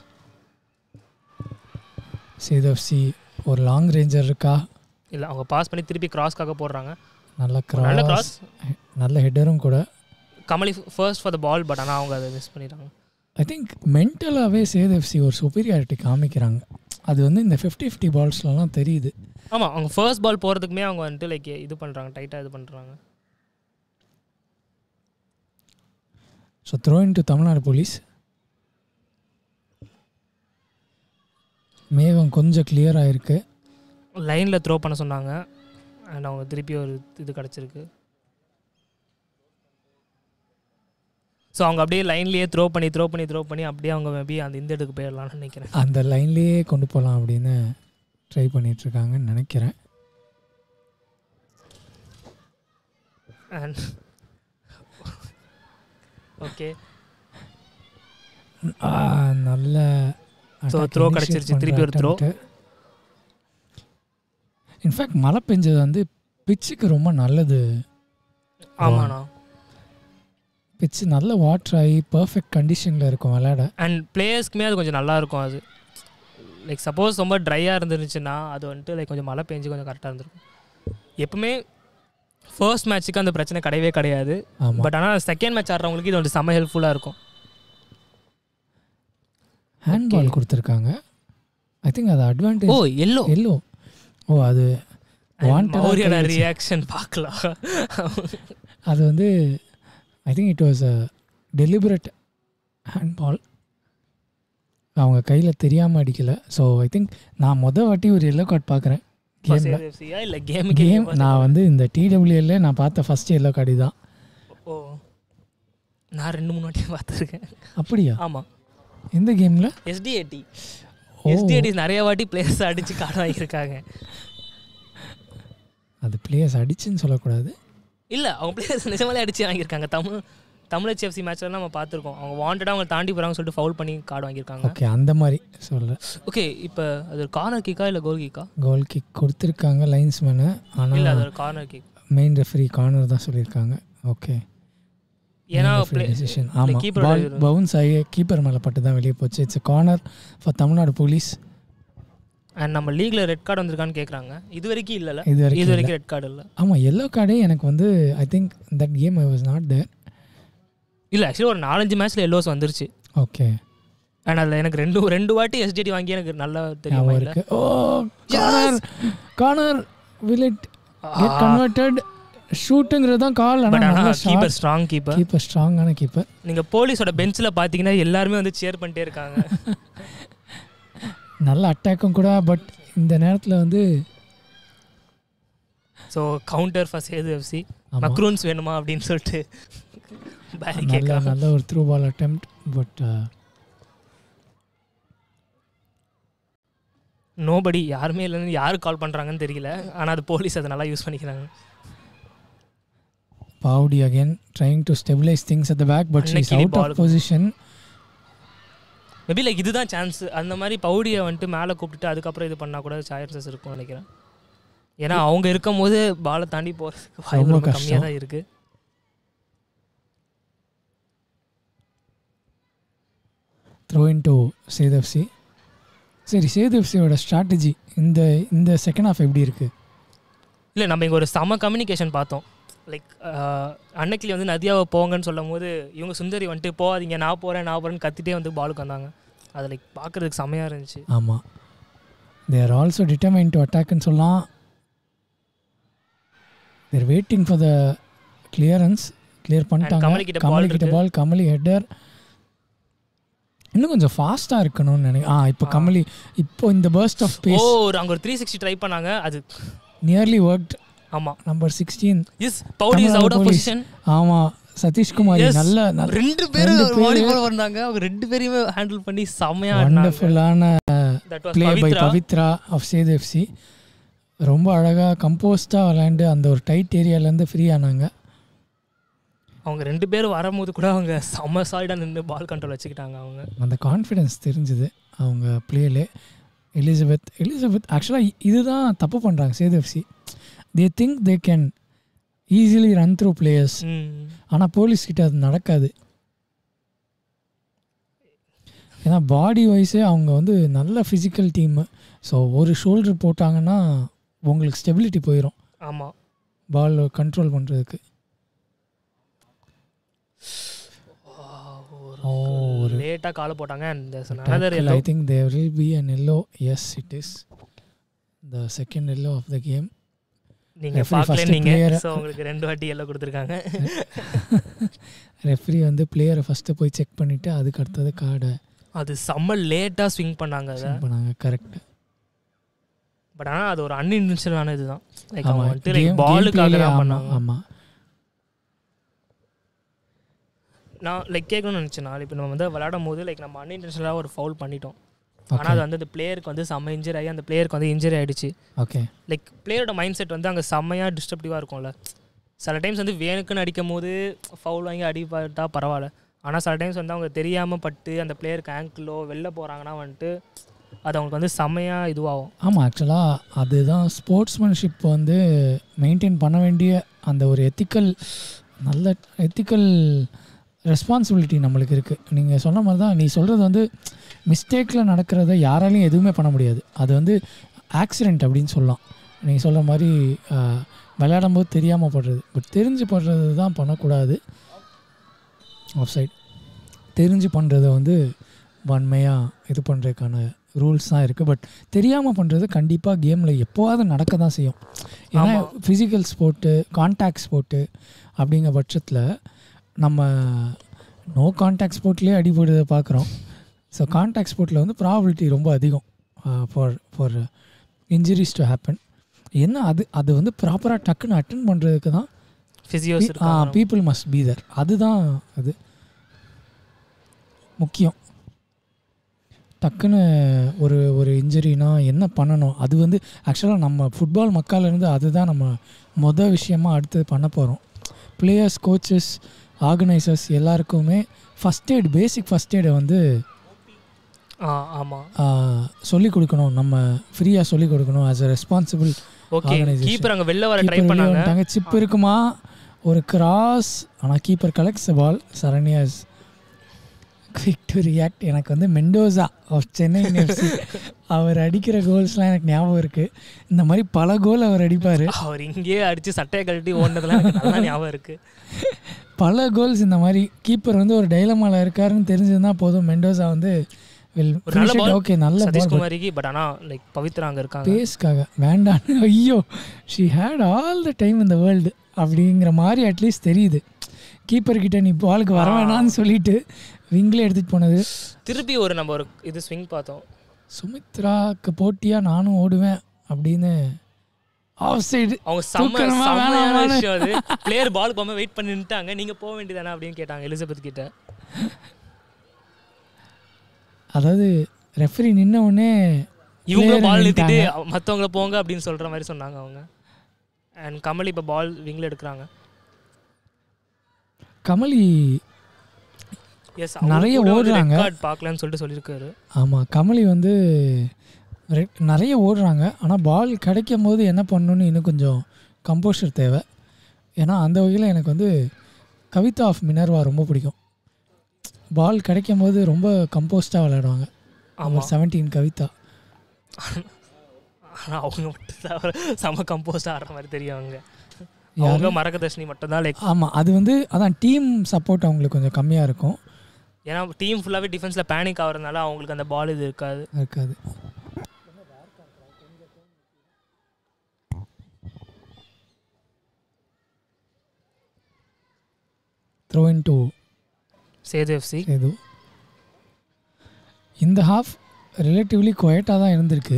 சேதப்சி ஒரு லாங் ரேஞ்சர் இருக்கா
இல்லை அவங்க பாஸ் பண்ணி திருப்பி கிராஸ்க்காக போடுறாங்க
நல்ல
நல்ல
கிராஸ்
கிராஸ்
நல்ல ஹெட்டரும் கூட
Kamali first for the ball but ஆனால் அவங்க அதை மிஸ் பண்ணிட்டாங்க
ஐ திங்க் மென்டலாகவே சேதப்சி ஒரு சுப்பீரியாரிட்டி காமிக்கிறாங்க அது வந்து இந்த ஃபிஃப்டி ஃபிஃப்டி பால்ஸ்லலாம் தெரியுது
ஆமாம் அவங்க ஃபர்ஸ்ட் பால் போகிறதுக்குமே அவங்க வந்துட்டு லைக் இது பண்ணுறாங்க டைட்டாக இது பண்ணுறாங்க
so throw in to Tamil Nadu police மேகம் கொஞ்சம் clear ஆயிருக்கு
லைனில் த்ரோ பண்ண சொன்னாங்க அண்ட் அவங்க திருப்பி ஒரு இது கிடச்சிருக்கு ஸோ அவங்க அப்படியே லைன்லேயே த்ரோ பண்ணி த்ரோ பண்ணி த்ரோ பண்ணி அப்படியே அவங்க மேபி அந்த இந்த இடத்துக்கு போயிடலாம்னு நினைக்கிறேன்
அந்த லைன்லேயே கொண்டு போகலாம் அப்படின்னு ட்ரை பண்ணிகிட்ருக்காங்கன்னு நினைக்கிறேன்
அண்ட் ஓகே
ஆ, நல்ல
So, throw கிடைச்சிருச்சு. திருப்பி ஒரு throw.
இன்ஃபேக்ட் மழை பெஞ்சது வந்து பிச்சுக்கு ரொம்ப நல்லது
ஆமாண்ணா
பிச்சு நல்ல வாட்டர் ஆகி பர்ஃபெக்ட் கண்டிஷனில் இருக்கும் விளையாட
அண்ட் பிளேயர்ஸ்க்குமே அது கொஞ்சம் நல்லா இருக்கும் அது லைக் சப்போஸ் ரொம்ப ட்ரையாக இருந்துருந்துச்சுன்னா அது வந்துட்டு லைக் கொஞ்சம் மழை பெஞ்சு கொஞ்சம் கரெக்டாக இருந்திருக்கும் எப்பவுமே ஃபர்ஸ்ட் மேட்ச்சுக்கு அந்த பிரச்சனை கிடையவே கிடையாது
ஆமாம்
பட் ஆனால் செகண்ட் மேட்ச் ஆடுறவங்களுக்கு இது வந்து செம்ம ஹெல்ப்ஃபுல்லாக இருக்கும்
ஹேண்ட் பால் கொடுத்துருக்காங்க ஐ திங்க் அது
oh
advantage
yellow
yellow oh அது Wanted ஆ
மௌரியோட
கை வச்சு.
ரியாக்ஷன் பார்க்கலாம்
அது வந்து I think it was a deliberate hand ball அவங்க கையில் தெரியாமல் அடிக்கலை ஸோ ஐ திங்க் நான் மொதல் வாட்டி ஒரு எல்லோ கார்டு பார்க்குறேன் கேமில்
இல்லை கேம்
கேம் நான் வந்து இந்த டிடபிள்யூஎல்ல நான் பார்த்த ஃபர்ஸ்ட் எல்லோ கார்டு தான்
ஓ நான் ரெண்டு மூணு வாட்டி பார்த்துருக்கேன்
அப்படியா
ஆமாம்
எந்த கேமில்
எஸ்டிஏடி
ஓ.
எஸ்டிஏடி நிறைய வாட்டி பிளேயர்ஸ் அடித்து கார்டு வாங்கியிருக்காங்க
அது பிளேயர்ஸ் அடிச்சுன்னு சொல்லக்கூடாது
இல்லை அவங்க பிளேயர்ஸ் நிஜமாலே அடித்து வாங்கியிருக்காங்க தமிழ் தமிழ் எஃப்சி மேட்ச்லாம் நம்ம பார்த்துருக்கோம் அவங்க வாண்டடாக அவங்க தாண்டி போகிறாங்கன்னு சொல்லிட்டு ஃபவுல் பண்ணி கார்டு வாங்கியிருக்காங்க
ஓகே அந்த மாதிரி சொல்கிறேன்
ஓகே இப்போ அது கார்னர் கிக்கா இல்லை கோல் கிக்கா
கோல் கிக் கொடுத்துருக்காங்க லைன்ஸ்மேனு
இல்லை அது
ஆனால்
ஒரு corner kick
main referee corner தான் சொல்லியிருக்காங்க ஓகே
ஏன்னா
ரெஃபரி டெசிஷன்
இல்லை,
ஆமாம்
keeper
பால்
ஓட-
பவுன்ஸ் ஆகி கீப்பர் மேலே பட்டு தான் வெளியே போச்சு it's corner for Tamil Nadu police
and நம்ம லீக்ல ரெட் கார்டு வந்திருக்கான்னு கேட்குறாங்க இது வரைக்கும் இல்லைல்ல
இது வரைக்கும்
இது
இல்ல.
வரைக்கும் ரெட் கார்டு இல்லை
ஆமாம் எல்லோ கார்டே எனக்கு வந்து I think that game I was not there
இல்லை ஆக்சுவலி ஒரு நாலஞ்சு மேட்ச்சில் எல்லோஸ் வந்துருச்சு
ஓகே
அண்ட் அதில் எனக்கு ரெண்டு ரெண்டு வாட்டி எஸ்டிடி வாங்கி எனக்கு நல்லா தெரியுமா
ஞாபகம்
இல்லை
இருக்கு oh corner corner will it get converted ஷூட்டுங்கிறது தான் கால்
பட்
ஆனால்
ஆனால் கீப்பர் ஸ்ட்ராங் கீப்பர்
கீப்பர் ஸ்ட்ராங்கான கீப்பர்
நீங்கள் போலீஸோட பெஞ்சில் பார்த்தீங்கன்னா எல்லாருமே வந்து சேர் பண்ணிட்டே இருக்காங்க
நல்ல அட்டாக்கும் கூட பட் இந்த நேரத்தில் வந்து
so counter for Sethu FC
ஆமா,
மக்ரூன்ஸ் வேணுமா அப்படின்னு சொல்லிட்டு பாரி
நல்ல
கேட்குறாங்க
நல்ல ஒரு through ball attempt but
nobody யாருமே இல்லைன்னு யாரு கால் பண்ணுறாங்கன்னு தெரியல ஆனால் அது போலீஸ் அதை நல்லா யூஸ் பண்ணிக்கிறாங்க
Paudi again trying to stabilize things at the back, but she's
அன்னைக்கு
out of
ball-
position.
Maybe like இதுதான் சான்ஸ் அந்த மாதிரி பவுடியை வந்துட்டு மேலே கூப்பிட்டுட்டு அதுக்கப்புறம் இது பண்ணால் கூட சான்சஸ் இருக்கும்னு நினைக்கிறேன் ஏன்னா அவங்க இருக்கும் போது பாலை தாண்டி போகிறதுக்கு வாய்ப்பு
ரொம்ப
ரொம்ப கம்மியாக
கஷ்டம்.
தான் இருக்குது
Throw into Seth FC. சரி சேது எஃப்சியோட ஸ்ட்ராட்டஜி இந்த இந்த செகண்ட் ஹாஃப் எப்படி இருக்கு
இல்லை நம்ம இங்கே ஒரு சம கம்யூனிகேஷன் பார்த்தோம் லைக் அன்னைக்கிளி வந்து நதியாவை போங்கன்னு சொல்லும் போது இவங்க சுந்தரி வந்துட்டு போகாதீங்க நான் போகிறேன் நான் போகிறேன்னு கத்திட்டே வந்து பாலுக்கு வந்தாங்க அது லைக் பார்க்குறதுக்கு செமையாக இருந்துச்சு
ஆமாம் தேர் ஆல்சோ டிட்டர்மைன் டு அட்டாக்னு சொல்லலாம் there waiting for the clearance clear பண்ணிட்டாங்க
கமலி கிட்ட ball
கமலி கிட்ட
இருக்கு.
பால் கமலி ஹெட்டர் இன்னும் கொஞ்சம் ஃபாஸ்ட்டாக இருக்கணும்னு நினைக்கிறேன் ஆ இப்போ கமலி இப்போ இந்த பர்ஸ்ட் ஆஃப்
ஓ
பேஸ்
ஒரு அங்கே ஒரு த்ரீ சிக்ஸ்டி ட்ரை பண்ணாங்க அது
நியர்லி ஒர்க்ட்
ஆமாம்
number sixteen
is Paudi is out of
Tamil Nadu
position
ஆமாம் சதீஷ்குமாரி
Yes.
நல்ல நல்ல
ரெண்டு பேரும்
ரெண்டு
வாலி
பேரு-
போல வந்தாங்க அவங்க ரெண்டு பேரையுமே ஹேண்டில் பண்ணி செம்மையா ஆடினாங்க
வண்டர்ஃபுல்லான
that was
play by
Pavithra
Pavithra of Sethu FC ரொம்ப அழகாக கம்போஸ்டாக விளையாண்டு அந்த ஒரு டைட் ஏரியாலேருந்து ஃப்ரீ ஆனாங்க
அவங்க ரெண்டு பேரும் வரும்போது கூட அவங்க செம்ம சாலிடாக நின்று பால் கண்ட்ரோல் வச்சுக்கிட்டாங்க அவங்க
அந்த கான்ஃபிடென்ஸ் தெரிஞ்சுது அவங்க ப்ளேலே எலிசபெத் எலிசபெத் ஆக்சுவலாக இதுதான் தப்பு பண்ணுறாங்க Sethu FC they think they can easily run through players
ம்.
ஆனால் போலீஸ் கிட்ட அது நடக்காது ஏன்னா பாடி வைஸே அவங்க வந்து நல்ல ஃபிசிக்கல் டீமு ஸோ ஒரு ஷோல்டர் போட்டாங்கன்னா உங்களுக்கு ஸ்டெபிலிட்டி போயிடும்
ஆமா
பால் கண்ட்ரோல் பண்ணுறதுக்கு ஓ ஒரு
லேட்டா கால போட்டாங்க அந்த another
I
yellow
think there will be an yellow yes it is the second yellow of the game
நீங்க
referee
பார்க்கல
first
நீங்க
player-
ஸோ உங்களுக்கு ரெண்டு வாட்டி எல்லாம் கொடுத்துருக்காங்க
ரெஃப்ரி வந்து பிளேயரை ஃபஸ்ட்டு போய் செக் பண்ணிவிட்டு அதுக்கு அடுத்தது கார்டை
அது செம்ம லேட்டா ஸ்விங் பண்ணாங்க அதை
பண்ணாங்க கரெக்ட்
பட் ஆனா அது ஒரு அன்இன்டென்ஷனான இதுதான் லைக் அவங்க
ஆமாம்
வந்துட்டு லைக் பாலுக்காக தான் பண்ணாங்க
ஆமாம்
நான் லைக் கேட்கணும்னு நினச்சேன் நான் இப்போ நம்ம வந்து விளையாடும் போது லைக் நம்ம அன்இன்டென்ஷனலாக ஒரு ஃபவுல் பண்ணிட்டோம் ஆனால்
ஓகே
அது வந்து அந்த பிளேயருக்கு வந்து செம்ம இன்ஜரி ஆகி அந்த பிளேயருக்கு வந்து இன்ஜரி ஆயிடுச்சு
ஓகே
லைக் பிளேயரோட மைண்ட் செட் வந்து அங்கே செம்மையாக டிஸ்டர்ப்டிவாக இருக்கும்ல சில டைம்ஸ் வந்து வேணுக்குன்னு அடிக்கும் போது ஃபவுல் வாங்கி அடிப்பட்டா பரவாயில்ல ஆனால் சில டைம்ஸ் வந்து அவங்க தெரியாமல் பட்டு அந்த பிளேயருக்கு ஆங்கிளோ வெளில போகிறாங்கன்னா வந்துட்டு அது அவங்களுக்கு வந்து செம்மையாக இதுவாகும்
ஆமாம் ஆக்சுவலாக அதுதான் ஸ்போர்ட்ஸ்மேன்ஷிப் வந்து மெயின்டைன் பண்ண வேண்டிய அந்த ஒரு எத்திக்கல் நல்ல எத்திக்கல் ரெஸ்பான்சிபிலிட்டி நம்மளுக்கு இருக்குது நீங்கள் சொன்ன மாதிரி தான் நீ சொல்கிறது வந்து மிஸ்டேக்கில் நடக்கிறத யாராலையும் எதுவுமே பண்ண முடியாது அது வந்து ஆக்சிடெண்ட் அப்படின்னு சொல்லலாம் நீங்கள் சொல்கிற மாதிரி ஆஹ், விளையாடும் போது தெரியாமல் படுறது பட் தெரிஞ்சு படுறது தான் பண்ணக்கூடாது ஆஃப் சைட் தெரிஞ்சு பண்ணுறத வந்து வன்மையாக இது பண்ணுறதுக்கான ரூல்ஸ் தான் இருக்குது பட் தெரியாமல் பண்ணுறது கண்டிப்பாக கேமில் எப்போவாவது நடக்க தான் செய்யும் ஏன்னா
ஆமா.
ஃபிசிக்கல் ஸ்போர்ட்டு கான்டாக்ட் ஸ்போர்ட்டு அப்படிங்கிற பட்சத்தில் நம்ம நோ கான்டாக்ட் ஸ்போர்ட்லேயே அடிபடுறதை பார்க்குறோம் ஸோ கான்டாக்ட் ஸ்போர்ட்டில் வந்து ப்ராபிலிட்டி ரொம்ப அதிகம் for for injuries to happen என்ன அது அது வந்து ப்ராப்பராக டக்குன்னு அட்டன் பண்ணுறதுக்கு தான்
ஃபிசியோஸ் இருக்காங்க
பீப்புள் மஸ்ட் பி தர் அதுதான் அது முக்கியம் டக்குன்னு ஒரு ஒரு இன்ஜுரினா என்ன பண்ணணும் அது வந்து ஆக்சுவலாக நம்ம ஃபுட்பால் மக்களிருந்து அதுதான் நம்ம மொதல் விஷயமா அடுத்து பண்ண போகிறோம் பிளேயர்ஸ் கோச்சஸ் ஆர்கனைசர்ஸ் எல்லாருக்குமே ஃபஸ்ட் எய்ட் பேசிக் ஃபஸ்ட் எய்டை வந்து
ஆ ஆமாம்
சொல்லிக் கொடுக்கணும் நம்ம ஃப்ரீயாக சொல்லிக் கொடுக்கணும் as a responsible
okay
Organization.
Keeper அங்கே வெளில வர ட்ரை
கீப்பர்
பண்ணாங்க
வந்துட்டாங்க சிப் இருக்குமா ஒரு கிராஸ் ஆனால் keeper collects ball Saranya's quick to react எனக்கு வந்து மெண்டோசா ஆஃப் சென்னை எஃப்சி அவர் அடிக்கிற கோல்ஸ்லாம் எனக்கு ஞாபகம் இருக்குது இந்த மாதிரி பல கோல் அவர் அடிப்பார்
அவர் இங்கேயே அடிச்சு சட்டையை கழட்டி ஓடினதுலாம் எனக்கு நல்லா ஞாபகம் இருக்கு
பல கோல்ஸ் இந்த மாதிரி கீப்பர் வந்து ஒரு டைலமால இருக்காருன்னு தெரிஞ்சதுன்னா போதும் மெண்டோசா வந்து வில்
ஒரு நல்ல ball.
ஓகே நல்ல பால்
சதீஷ்குமாரிக்கு பட் ஆனால் லைக் பவித்ரா அங்கே இருக்காங்க
பேஸ்க்காக வேண்டான்னு ஐயோ she had all the time இந்த வேர்ல்டு அப்படிங்கிற மாதிரி அட்லீஸ்ட் தெரியுது கீப்பர் கிட்ட நீ பாலுக்கு வர வேணாம்னு சொல்லிட்டு விங்கில் எடுத்துகிட்டு போனது
திருப்பி ஒரு நம்ம ஒரு இது ஸ்விங் பார்த்தோம்
சுமித்ராக்கு போட்டியாக நானும் ஓடுவேன் அப்படின்னு ஆஃப் சைடு
அவங்க செம்ம
தூக்கணுமா
செம்மையான
வேணாமான்னு?
விஷயம் அது பிளேயர் பால் போகாம வெயிட் பண்ணி நின்ட்டாங்க நீங்க போக வேண்டியதானே அப்படின்னு கேட்டாங்க எலிசபெத் கிட்ட
அதாவது ரெஃபரி நின்ன உடனே
இவங்க
player
பால் நிறுத்திட்டு
நின்னுட்டாங்க.
மற்றவங்கள போங்க அப்படின்னு சொல்ற மாதிரி சொன்னாங்க அவங்க அண்ட் கமல் இப்போ பால் விங்கில் எடுக்கிறாங்க
கமலி
எஸ்
நிறைய ஓடுறாங்க.
பார்க்கலன்னு சொல்லிட்டு சொல்லியிருக்காரு
ஆமாம் கமலி வந்து ரெ- நிறைய ஓடுறாங்க ஆனால் பால் கிடைக்கும் போது என்ன பண்ணணும்னு இன்னும் கொஞ்சம் கம்போஷர் தேவை ஏன்னா அந்த வகையில் எனக்கு வந்து கவிதா ஆஃப் மினர்வா ரொம்ப பிடிக்கும் பால் கிடைக்கும் போது ரொம்ப கம்போஸ்டாக விளையாடுவாங்க
ஆமா
நம்பர் செவன்டீன் கவிதா
ஆனா அவங்க மட்டும் தான் செம கம்போஸ்ட் ஆடுற மாதிரி தெரியும் அவங்க
யாரு?
அவங்க மரகதர்ஷினி மட்டும் தான் லைக்
ஆமாம் அது வந்து அதான் டீம் சப்போர்ட் அவங்களுக்கு கொஞ்சம் கம்மியாக இருக்கும்
ஏன்னா டீம் ஃபுல்லாகவே டிஃபென்ஸில் பேனிக் ஆகிறதுனால அவங்களுக்கு அந்த பால் இது இருக்காது
இருக்காது throw in to
Sethu FC
Sethu இந்த ஹாஃப் ரிலேட்டிவ்லி குவைட்டாக தான் இருந்திருக்கு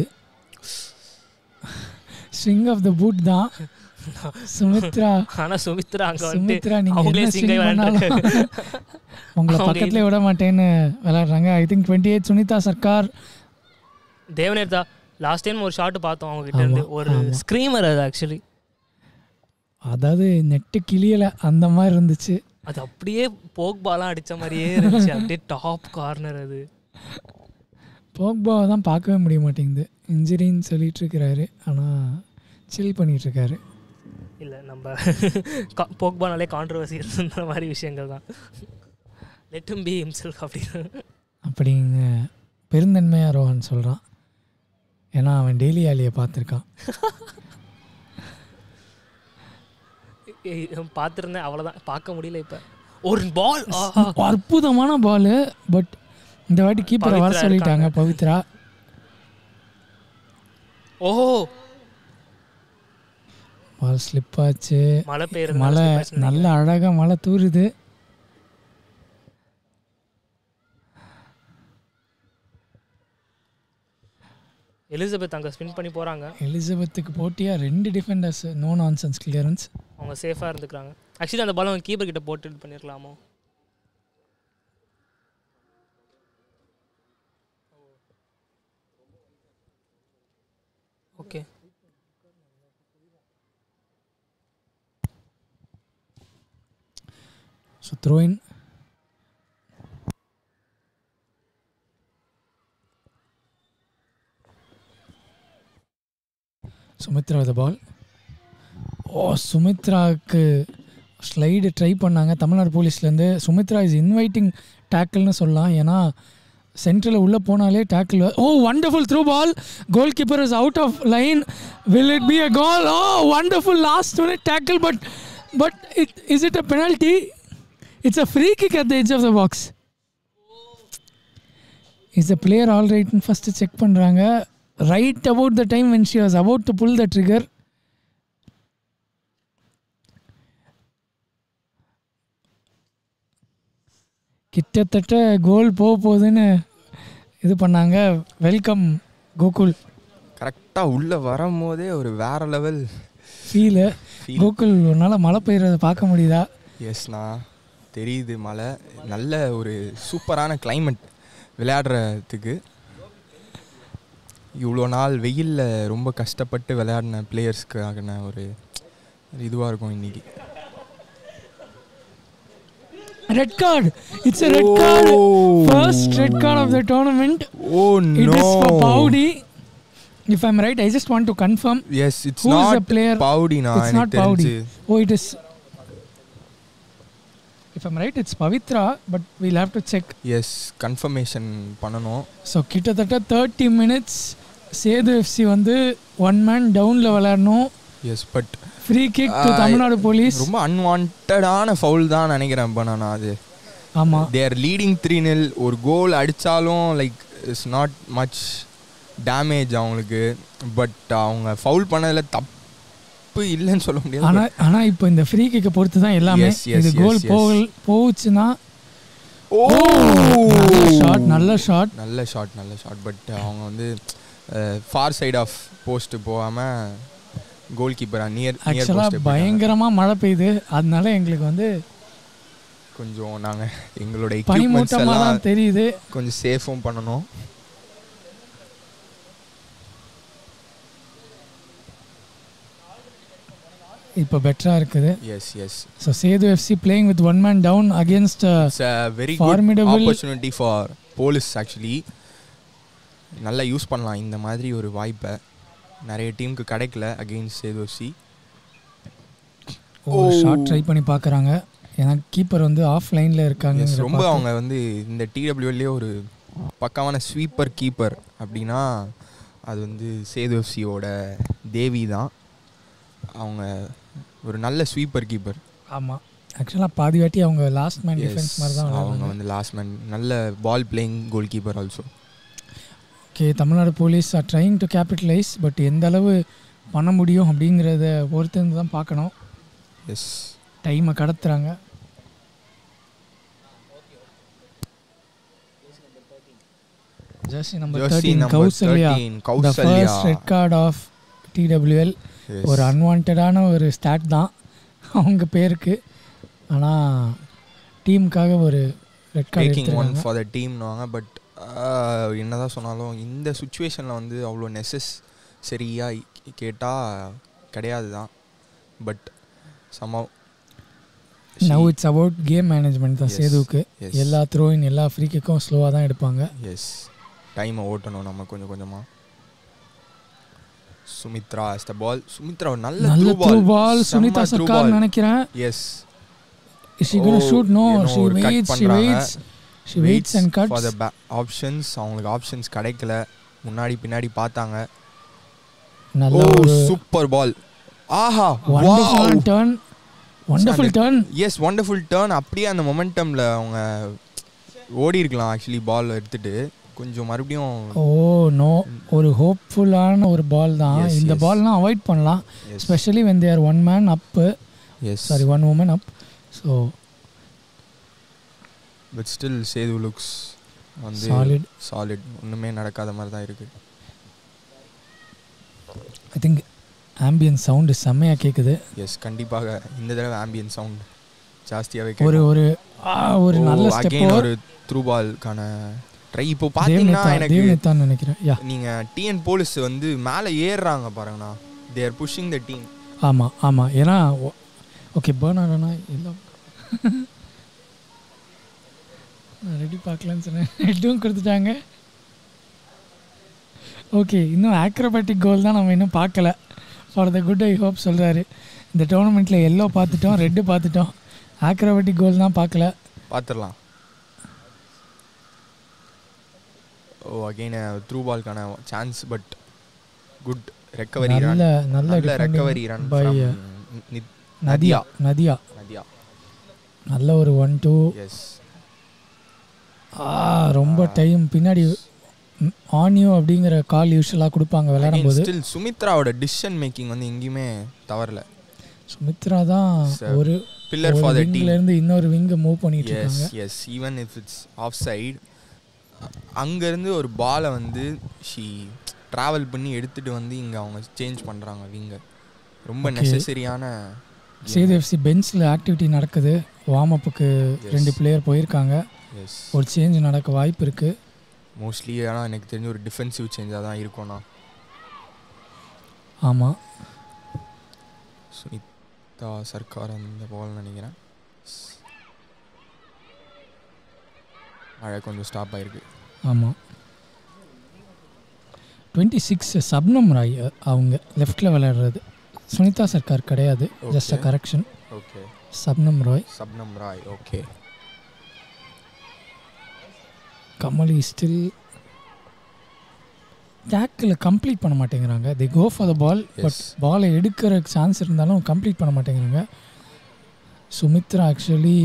ஸ்விங் ஆஃப் த பூட் தான் சுமித்ரா
ஆனா சுமித்ரா அங்க வந்து
சுமித்ரா நீங்க
அவங்களே
என்ன
சிங்கை
swing பண்ணாலும்
விளையாண்டுருக்காங்க
உங்களை
அவங்க
பக்கத்துல விட மாட்டேன்னு விளையாடுறாங்க I think twenty eight Sunitha Sarkar
தேவநேர்தா லாஸ்ட் டைம் ஒரு ஷாட் பார்த்தோம் அவங்க கிட்ட இருந்து
ஆமா,
ஒரு
ஆமா.
ஸ்க்ரீமர் அது ஆக்சுவலி
அதாவது நெட்டு கிளியல அந்த மாதிரி இருந்துச்சு
அது அப்படியே போக் பாலாம் அடிச்ச மாதிரியே இருந்துச்சு அப்படியே டாப் கார்னர் அது
போக்பாவை தான் பார்க்கவே முடிய மாட்டேங்குது இன்ஜுரின்னு சொல்லிட்டு இருக்கிறாரு ஆனால் சில் பண்ணிட்டு இருக்காரு
இல்ல நம்ம கா- போக்பானாலே கான்ட்ரவர்சியல்ன்ற மாதிரி விஷயங்கள் தான் லெட்டும் பி ஹிம்செல்ஃப் அப்படின்னு
அப்படிங்க பெருந்தன்மையாக ரோஹன் சொல்கிறான் ஏன்னா அவன் டெய்லி ஆலியை பார்த்துருக்கான்
பார்த்துருந்தேன் அவ்வளோதான் பார்க்க முடியல இப்போ ஒரு பால்
அற்புதமான பால் பட் இந்த வாட்டி கீப்பரை வர
பவித்ரா
சொல்லிட்டாங்க
இருக்காங்க.
பவித்ரா
ஓ
பால் ஸ்லிப் ஆச்சு
மழை பெய்யுறது
மழை நல்ல அழகாக மழை தூருது
எலிசபெத் அங்கே ஸ்பின் பண்ணி போகிறாங்க
எலிசபெத்துக்கு போட்டியாக ரெண்டு டிஃபெண்டர்ஸ் நோ நான்சென்ஸ் கிளியரன்ஸ்
அவங்க சேஃபாக இருந்துக்கிறாங்க ஆக்சுவலி அந்த பால் அவங்க கீப்பர் கிட்ட போட்டு இது பண்ணிருக்கலாமோ okay
so throw in Sumitra with ball oh சுமித்ராவுக்கு ஸ்லைடு ட்ரை பண்ணாங்க தமிழ்நாடு போலீஸ்லேருந்து சுமித்ரா இஸ் இன்வைட்டிங் டேக்கிள்னு சொல்லலாம் ஏன்னா சென்டரில் உள்ளே போனாலே tackle oh wonderful through ball goal keeper is out of line will it be a goal oh wonderful last minute tackle but but it is it a penalty it's a free kick at the edge of the box is the player all ரைட்னு first check பண்ணுறாங்க right about the time when she was about to pull the trigger கிட்டத்தட்ட goal போக போகுதுன்னு இது பண்ணாங்க welcome Gokul
கரெக்டாக உள்ளே வரும்போதே ஒரு வேற லெவல்
ஃபீலு கோகுல் ஒரு நாள் மழை பெய்யறத பார்க்க முடியுதா
எஸ்ண்ணா தெரியுது மழை நல்ல ஒரு சூப்பரான climate விளையாடுறதுக்கு இவ்வளோ நாள் வெயிலில் ரொம்ப கஷ்டப்பட்டு விளையாடின பிளேயர்ஸ்க்கான ஒரு இதுவாக இருக்கும் இன்னைக்கு
Red card. It's a red card. First red card of the tournament.
Oh
It is for
no
Paudi. If I'm right, I just want to confirm.
Yes it's
Who is the
not
player?
பவுடினா
It's not
எனக்கு
Paudi.
தெரிஞ்சு
Oh, it is. If I'm right, it's Pavitra, but we'll have to check.
Yes confirmation பண்ணணும்
so கிட்டத்தட்ட thirty minutes Sethu FC வந்து one man டவுனில் விளையாடணும்
yes but
free kick to
Ah,
Tamil Nadu police
ரொம்ப அன்வான்டான foul தான் நினைக்கிறேன் இப்போ நான் அது
ஆமாம்
தேர் லீடிங் த்ரீ நில் ஒரு கோல் அடித்தாலும் like it's not much damage அவங்களுக்கு பட் அவங்க ஃபவுல் பண்ணதில் தப்பு இல்லைன்னு சொல்ல முடியாது
ஆனால் ஆனால் இப்போ இந்த ஃப்ரீ கிக்கை பொறுத்து தான் எல்லாமே
Yes, yes,
இது
yes,
கோல்
yes.
போகல் போச்சுன்னா
ஓ
நல்ல ஷாட் நல்ல ஷாட்
நல்ல ஷாட் நல்ல ஷாட் பட் அவங்க வந்து ஃபார் சைடு ஆஃப் போஸ்ட் போகாமல் கோல் கீப்பரா நியர் நியர்
ஆக்சுவலாக
போஸ்ட்
பயங்கரமாக மழை பெய்யுது அதனால எங்களுக்கு வந்து
கொஞ்சம் நாங்கள் எங்களோட எக்யூப்மெண்ட்ஸ்
பனிமூட்டமாக
எல்லாம்
தான் தெரியுது
கொஞ்சம் சேஃபும் பண்ணணும்
இப்போ பெட்டராக இருக்குது
yes yes
so Sethu FC playing with one man down against
it's a very good
Formidable-
opportunity for police actually நல்லா யூஸ் பண்ணலாம் இந்த மாதிரி ஒரு வாய்ப்பை நிறைய டீமுக்கு கிடைக்கல அகெயின்ஸ்ட் சேதோசி
ஒரு ஷாட் ட்ரை பண்ணி பார்க்குறாங்க ஏன்னா கீப்பர் வந்து ஆஃப் லைனில் இருக்காங்க
Yes, ரொம்ப அவங்க வந்து இந்த டிடபிள்யூலேயே ஒரு பக்காவான ஸ்வீப்பர் கீப்பர் அப்படின்னா அது வந்து சேதோசியோட தேவி தான் அவங்க ஒரு நல்ல ஸ்வீப்பர் கீப்பர்
ஆமாம் ஆக்சுவலாக பாதி வாட்டி அவங்க லாஸ்ட் மேன் டிஃபென்ஸ் மாதிரி தான்
அவங்க
விளையாடுறாங்க
வந்து லாஸ்ட் மேன் நல்ல ball playing goal keeper also
okay Tamil Nadu police are trying to capitalise but எந்த அளவு பண்ண முடியும் அப்படிங்கிறத பொறுத்து இருந்து தான் பார்க்கணும்
எஸ்
டைமை கடத்துறாங்க jersey number
Jersey
thirteen
number
Kausalya
13,
the
Kausalya.
First red card of TWL
Yes.
ஒரு அன்வான்டான ஒரு ஸ்டாட் தான் அவங்க பேருக்கு ஆனால் டீமுக்காக ஒரு ரெட் கார்டு
டேக்கிங் ஒன்
எடுத்துருக்காங்க
ஃபார் த டீம்னுவாங்க பட் என்னதான் சொன்னாலும் இந்த சுச்சுவேஷனில் வந்து அவ்வளோ நெசஸ் சரியாக கேட்டால் கிடையாது தான் பட் சம
now it's about game management தான்
Yes,
சேதுவுக்கு
yes.
எல்லா த்ரோயின் எல்லா ஃப்ரீ கிக்கும் ஸ்லோவாக தான் எடுப்பாங்க
எஸ் டைமை ஓட்டணும் நம்ம கொஞ்சம் கொஞ்சமாக சுமித்ரா as the பால் சுமித்ரா ஒரு நல்ல
நல்ல
through
through
ball
ball Sunitha Sarkar நினைக்கிறேன்
yes
she gonna
Oh,
shoot no
you know,
she
ஒரு cut
வெயிட்ஸ் ஷி
பண்றாங்க.
Waits she waits and
for
cuts
the options அவங்களுக்கு ஆப்ஷன்ஸ் கிடைக்கல முன்னாடி பின்னாடி பார்த்தாங்க
நல்ல
ஓ
ஒரு
சூப்பர் பால் ஆஹா
wonderful turn wonderful turn
yes wonderful turn அப்படியே அந்த மொமெண்டமில் அவங்க ஓடி இருக்கலாம் ஆக்சுவலி பால் எடுத்துட்டு கொஞ்சம் மறுபடியும்
ஓ நோ ஒரு ஹோப்ஃபுல்லான ஒரு பால் தான்
Yes,
இந்த
yes.
பால்லாம் அவாய்ட் பண்ணலாம்
Yes.
Specially when there one man up
yes
sorry one woman up so
but still Sethu looks வந்து
சாலிட்
சாலிட் ஒன்றுமே நடக்காத மாதிரி தான் இருக்கு
ஐ திங்க் ஆம்பியன் சவுண்டு செம்மையாக கேட்குது
எஸ் கண்டிப்பாக இந்த தடவை ஆம்பியன் சவுண்ட் ஜாஸ்தியாகவே
ஒரு ஒரு ஆ, ஒரு நல்ல
அகைன்
ஸ்டெப்
ஒரு த்ரூ பால்கான ட்ரை இப்போ பார்த்தீங்கன்னா
தேவ்நேத்தா
எனக்கு
தேவ்நேத்தான்னு நினைக்கிறேன் யா
நீங்கள் டிஎன் போலீஸ் வந்து மேலே ஏறுறாங்க பாருங்கண்ணா தேர் புஷிங் த டீம்
ஆமாம் ஆமாம் ஏன்னா ஓகே பேர்ன் ஆனா எல்லாம் நான் ரெடி பார்க்கலான்னு சொன்னேன் ஹெட்டும் கொடுத்துட்டாங்க ஓகே இன்னும் ஆக்ரோபேட்டிக் கோல் தான் நம்ம இன்னும் பார்க்கல for the good I hope சொல்கிறாரு இந்த டோர்னமெண்ட்டில் எல்லோ பார்த்துட்டோம் ரெட்டு பார்த்துட்டோம் ஆக்ரோபேட்டிக் கோல் தான் பார்க்கல
பார்த்துடலாம் ஓ அகெயின் த்ரூ பால்க்கான chance but good recovery run
நல்ல நல்ல
நல்ல
defending
recovery run
by, uh, Nadiya Nadiya
Nadiya
நல்ல ஒரு ஒன் டூ
எஸ்
ஆ ரொம்ப டைம் பின்னாடி ஆனியோ அப்படிங்கிற கால் யூஸ்வலாக கொடுப்பாங்க விளையாடும் போது
ஸ்டில் சுமித்ராவோட டிசிஷன் மேக்கிங் வந்து எங்கேயுமே தவறல
சுமித்ரா தான்
Sir,
ஒரு
பில்லர் ஃபார் த
விங்ல
டீம்
இருந்து இன்னொரு விங்க மூவ் பண்ணிட்டு
எஸ்
இருக்காங்க
yes even if it's off side அங்கேருந்து ஒரு பாலை வந்து ஷீ ட்ராவல் பண்ணி எடுத்துட்டு வந்து இங்கே அவங்க சேஞ்ச் பண்ணுறாங்க விங்க ரொம்ப
Okay.
நெசசரியான
சேது எஃப்சி பெஞ்சில் ஆக்டிவிட்டி நடக்குது வார்ம் அப்புக்கு
Yes.
ரெண்டு பிளேயர் போயிருக்காங்க
எஸ்
ஒரு சேஞ்ச் நடக்க வாய்ப்பு இருக்குது
மோஸ்ட்லி ஆனால் எனக்கு தெரிஞ்ச ஒரு டிஃபென்சிவ் சேஞ்சாக தான் இருக்கும்ண்ணா
ஆமாம்
சுனிதா சர்க்கார் அந்த பால் நினைக்கிறேன் மழை கொஞ்சம் ஸ்டாப் ஆயிருக்கு
ஆமாம் டுவெண்ட்டி சிக்ஸ் சப்னம் ராய் அ- அவங்க லெஃப்டில் விளையாடுறது சுனிதா சர்க்கார் கிடையாது just a
Okay.
Correction
okay
Sapnam Roy
Sapnam Roy okay
Kamali still tackle complete பண்ண மாட்டேங்கிறாங்க the go for the ball but
yes
பாலை எடுக்கிற சான்ஸ் இருந்தாலும் கம்ப்ளீட் பண்ண மாட்டேங்கிறாங்க Sumitra actually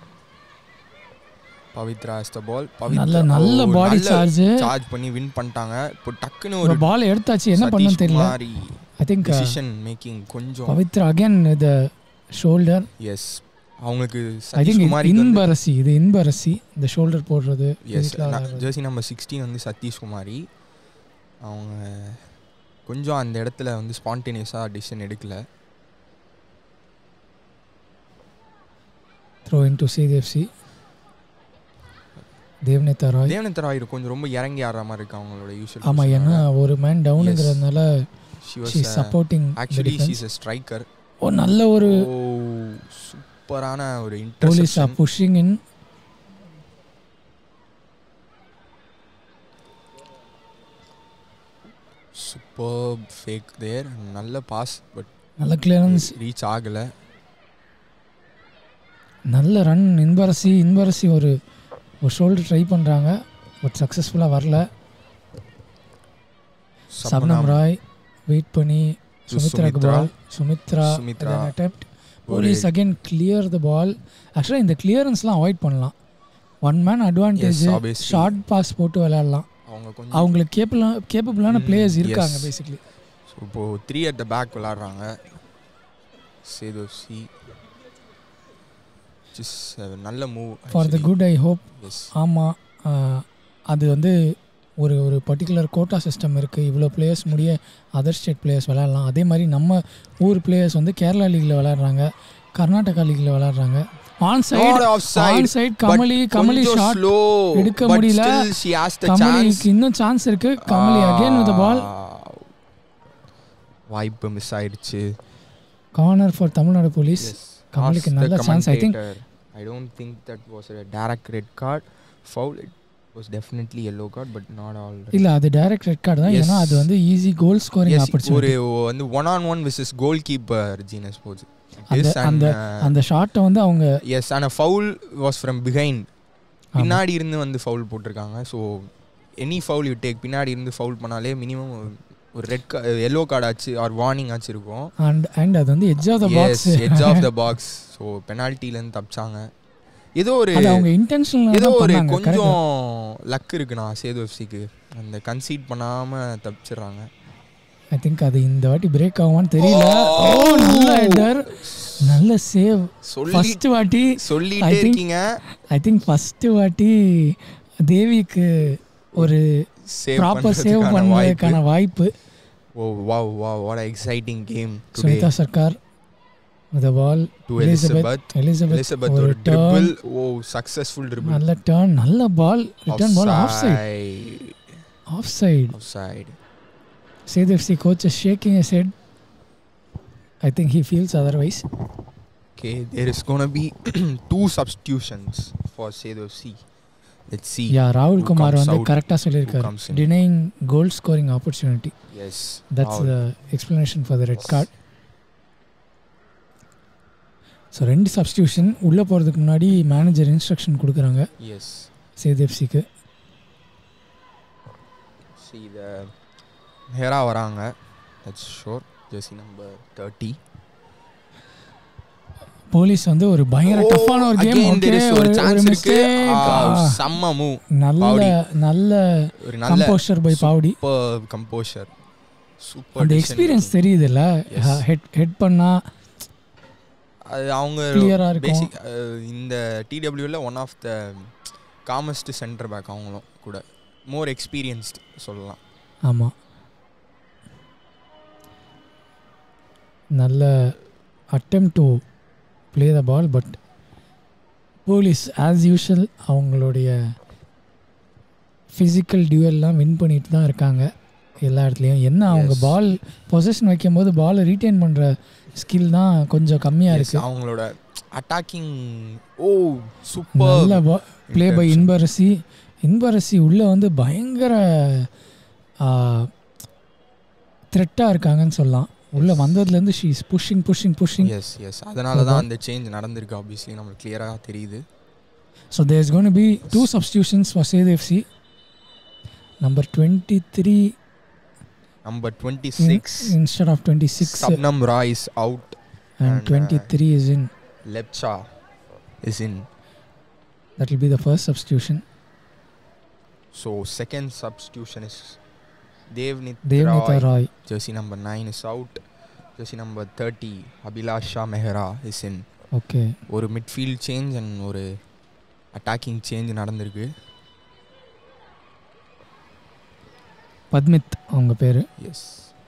Pavithra is the ball
நல்ல நல்ல பாடி சார்ஜ்
சார்ஜ் பண்ணி வின் பண்ணிட்டாங்க இப்போ டக்குன்னு
ஒரு
ஒரு
பால் எடுத்தாச்சு என்ன பண்ணணும்னு தெரியல ஐ திங்க்
டிசிஷன் மேக்கிங் கொஞ்சம்
Pavithra again the shoulder
yes அவங்களுக்கு
ஐ
சதீஷ்
திங்க்
குமாரி
இன்பரசி இது இன்பரசி இந்த ஷோல்டர் போடுறது
எஸ்
வீட்ல விளையாடுறது.
ஜெர்சி நம்பர் சிக்ஸ்டீன் வந்து சதீஷ் குமாரி அவங்க கொஞ்சம் அந்த இடத்துல வந்து ஸ்பான்டேனியஸாக டிசிஷன் எடுக்கல
த்ரோ இன் டு சிஎஃப்சி தேவ்நேதா ராய்
தேவனந்த ராய் கொஞ்சம் ரொம்ப இறங்கி ஆடுற மாதிரி இருக்கு அவங்களோட யூஷுவல்
ஆமாம் ஏன்னா ஒரு மேன் டவுனுங்கிறதுனால
she
she
was
supporting
actually she's a striker
oh நல்ல ஒரு
ஓ சூப்பரான ஒரு
police are
interception
pushing in
super fake there நல்ல பாஸ் பட்
நல்ல கிளியரன்ஸ்
ரீச் ஆகல
நல்ல ரன் இன்பரசி இன்பரசி ஒரு ஒரு ஷோல்டர் ட்ரை பண்ணுறாங்க பட் சக்ஸஸ்ஃபுல்லாக வரல சப்னம் ராய் வெயிட் பண்ணி
To
சுமித்ராக்கு
சுமித்ரா.
பால் சுமித்ரா
சுமித்ரா.
அட்டெப்ட்
ஒரு-
police again clear the ball ஆக்சுவலாக இந்த கிளியரன்ஸ்லாம் அவாய்ட் பண்ணலாம் one man advantage
Yes, obviously.
Short pass போட்டு விளையாடலாம்
அவங்க கொஞ்சம்
அவங்களுக்கு கேப்பலாம் கேப்பபிளான
Mm,
பிளேயர்ஸ் இருக்காங்க
yes.
பேசிக்லி
ஸோ இப்போது த்ரீ அட் த பேக் விளாட்றாங்க சேது சி ஜிஸ் நல்ல move
for the good I hope
yes
ஆமாம் அது வந்து ஒரு ஒரு பர்டிகுலர் கோட்டா சிஸ்டம் இருக்குது இவ்வளோ பிளேயர்ஸ் முடிய அதர் ஸ்டேட் பிளேயர்ஸ் விளையாடலாம் அதே மாதிரி நம்ம ஊர் பிளேயர்ஸ் வந்து கேரளா லீக்ல விளையாடுறாங்க கர்நாடகா லீக்ல விளையாடுறாங்க on side on side Kamali Kamali shot
slow
எடுக்க முடியல. கமலிக்கு இன்னும் சான்ஸ் இருக்கு கமலி அகைன் வித் பால்
வாய்ப்பு மிஸ் ஆயிடுச்சு
கார்னர் ஃபார் தமிழ்நாடு போலீஸ் கமலிக்கு நல்ல chance I think
I don't think that was a direct red card foul it was definitely yellow card but not all
இல்ல அது டைரக்ட் ரெட் கார்டு தான்
Yes.
ஏன்னா அது வந்து ஈஸி கோல் ஸ்கோரிங்
ஒரு
opportunity
வந்து one on one versus goal keeper ஜீனஸ் போச்சு
அந்த அந்த அந்த ஷாட்டை வந்து அவங்க
எஸ் ஆனால் ஃபவுல் வாஸ் ஃப்ரம் பிஹைண்ட் பின்னாடி இருந்து வந்து ஃபவுல் போட்டிருக்காங்க so any foul you take பின்னாடி இருந்து ஃபவுல் பண்ணாலே மினிமம் ஒரு ரெட் கா எல்லோ கார்டு ஆச்சு ஆர் வார்னிங் ஆச்சு இருக்கும்
அண்ட் அண்ட் அது வந்து edge of the box
edge of the box so பெனால்ட்டிலேருந்து தப்பிச்சாங்க ஏதோ ஒரு
அது அவங்க இன்டென்ஷனல்
ஏதோ ஒரு
பண்ணாங்க
கொஞ்சம்
கரெக்ட்
லக் இருக்குண்ணா சேது எஃப்சிக்கு அந்த கன்சீட் பண்ணாமல் தப்பிச்சிடுறாங்க
ஐ திங்க் அது இந்த வாட்டி பிரேக் ஆகுமான்னு தெரியல ஓ நல்ல ஹெட்டர் நல்ல சேவ்
சொல்லி
ஃபர்ஸ்ட் வாட்டி I
சொல்லிட்டே
think-
இருக்கீங்க
ஐ திங்க் ஃபர்ஸ்ட் வாட்டி தேவிக்கு ஒரு
சேவ்
ப்ராப்பர் சேவ் பண்ணுறதுக்கான வாய்ப்பு
oh wow wow what exciting game today
Sunita Sarkar with ball
to
Elizabeth
Elizabeth
Elizabeth
Elizabeth
ஒரு
ஒரு
turn.
Dribble oh successful dribble
நல்ல டர்ன் நல்ல ball return ball off side of side
offside
Sethu FC coach shaking his head I think he feels otherwise
Okay, there is going to be two substitutions for Sedu FC. Let's see.
Yeah ராகுல்
who
Kumar
comes
வந்து
out,
கரெக்டாக
who
சொல்லியிருக்காரு
comes in.
டினைங் goal scoring opportunity
Yes.
That's
Rahul.
The explanation for the red card so ரெண்டு substitution உள்ளே போகிறதுக்கு முன்னாடி manager instruction கொடுக்குறாங்க
Yes.
சேது எஃப்சிக்கு
See the ஹெரா வராங்க that's sure jersey number thirty
police வந்து ஒரு பயங்கர டஃப்பான ஒரு கேம்
ஒரு சான்ஸ் இருக்கு
மிஸ்டேக்
ஆ, செம்ம மூவ்
நல்ல
பாவடி.
நல்ல
ஒரு நல்ல
composure by Pavadi
super composure super
அந்த எக்ஸ்பீரியன்ஸ் தெரியுதுல்ல
Yes.
ஹெட் ஹெட் பண்ணா
அது அவங்க
கிளியரா இருக்கும்
பேசிக் இந்த டிடபிள்யூவில் one of the calmest centre back அவங்களும் கூட மோர் எக்ஸ்பீரியன்ஸ்டு சொல்லலாம்
ஆமாம் நல்ல attempt to play the ball but police as usual அவங்களுடைய ஃபிசிக்கல் டியூவல்லாம் வின் பண்ணிட்டு தான் இருக்காங்க எல்லா இடத்துலையும் என்ன அவங்க
Yes.
பால் பொசிஷன் வைக்கும்போது பாலை ரீட்டைன் பண்ணுற ஸ்கில் தான் கொஞ்சம் கம்மியாக
Yes,
இருக்குது
அவங்களோட அட்டாக்கிங் ஓ சூப்பர்
நல்ல ப்ளே பை இன்பரசி இன்பரசி உள்ளே வந்து பயங்கர த்ரெட்டாக இருக்காங்கன்னு சொல்லலாம் உள்ளே வந்ததுலேருந்து she is pushing pushing pushing
yes yes அதனால தான் அந்த சேஞ்ச் நடந்திருக்கு ஆப்வியஸ்லி நம்மளுக்கு கிளியராக தெரியுது
so there is gonna be two substitutions for Sethu FC number twenty three
number twenty six
instead of twenty six
Shabnam Rai is out
and
and,
twenty three is in
Lepcha is in
that will be the first substitution
so second substitution is Devnith
Devnita
Rai
Rai
jersey number nine is out jersey number thirty Abhilasha Mehra is in
okay
ஒரு midfield change and ஒரு attacking change நடந்திருக்கு
பத்மித் அவங்க பேர்
S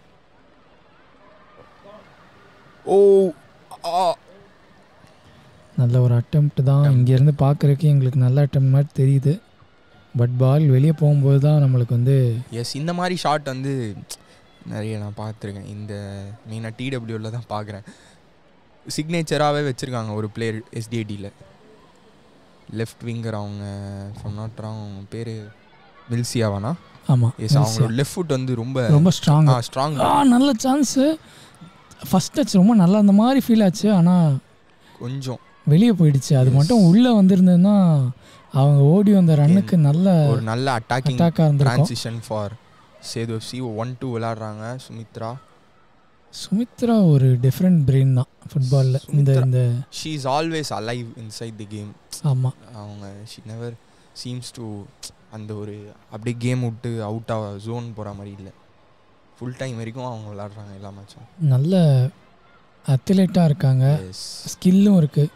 ஓ ஆ
நல்ல ஒரு attempt தான் இங்கேருந்து பார்க்குறதுக்கு எங்களுக்கு நல்ல அட்டெம்ப்ட் மாதிரி தெரியுது பட் பால் வெளியே போகும்போது தான் நம்மளுக்கு வந்து
எஸ் இந்த மாதிரி ஷாட் வந்து நிறைய நான் பார்த்துருக்கேன் இந்த மெயினாக டிடபிள்யூவில் தான் பார்க்குறேன் சிக்னேச்சராகவே வச்சுருக்காங்க ஒரு பிளேயர் எஸ்டிஐடியில் லெஃப்ட் விங்கர் அவங்க ஃப்ரம் நாட் அவங்க பேர் மில்சியாவானா
ஆமாம்
எஸ் அவங்களோட லெஃப்ட் ஃபுட் வந்து ரொம்ப
ரொம்ப ஸ்ட்ராங்
ஆ ஸ்ட்ராங்
ஆ நல்ல சான்ஸு ஃபஸ்ட் டச் ரொம்ப நல்லா அந்த மாதிரி ஃபீல் ஆச்சு ஆனால்
கொஞ்சம்
வெளியே போயிடுச்சு அது
Yes.
மட்டும் உள்ளே வந்திருந்ததுன்னா அவங்க ஓடி வந்த ரன்னுக்கு நல்ல
ஒரு நல்ல அட்டாக்கிங்
அட்டாக்காக இருந்திருக்கும்
transition for Sethu C one two விளாடுறாங்க சுமித்ரா
சுமித்ரா ஒரு டிஃப்ரெண்ட் பிரெயின் தான் ஃபுட்பாலில் இந்த
சுமித்ரா.
இந்த
she is always alive inside the game
ஆமாம்
அவங்க ஷி நெவர் சீம்ஸ் டு அந்த ஒரு அப்படியே கேம் விட்டு அவுட் ஆக ஜோன் போகிற மாதிரி இல்லை ஃபுல் டைம் வரைக்கும் அவங்க விளாடுறாங்க எல்லா மேட்சும்
நல்ல அத்லெட்டாக இருக்காங்க
எஸ்
ஸ்கில்லும் இருக்குது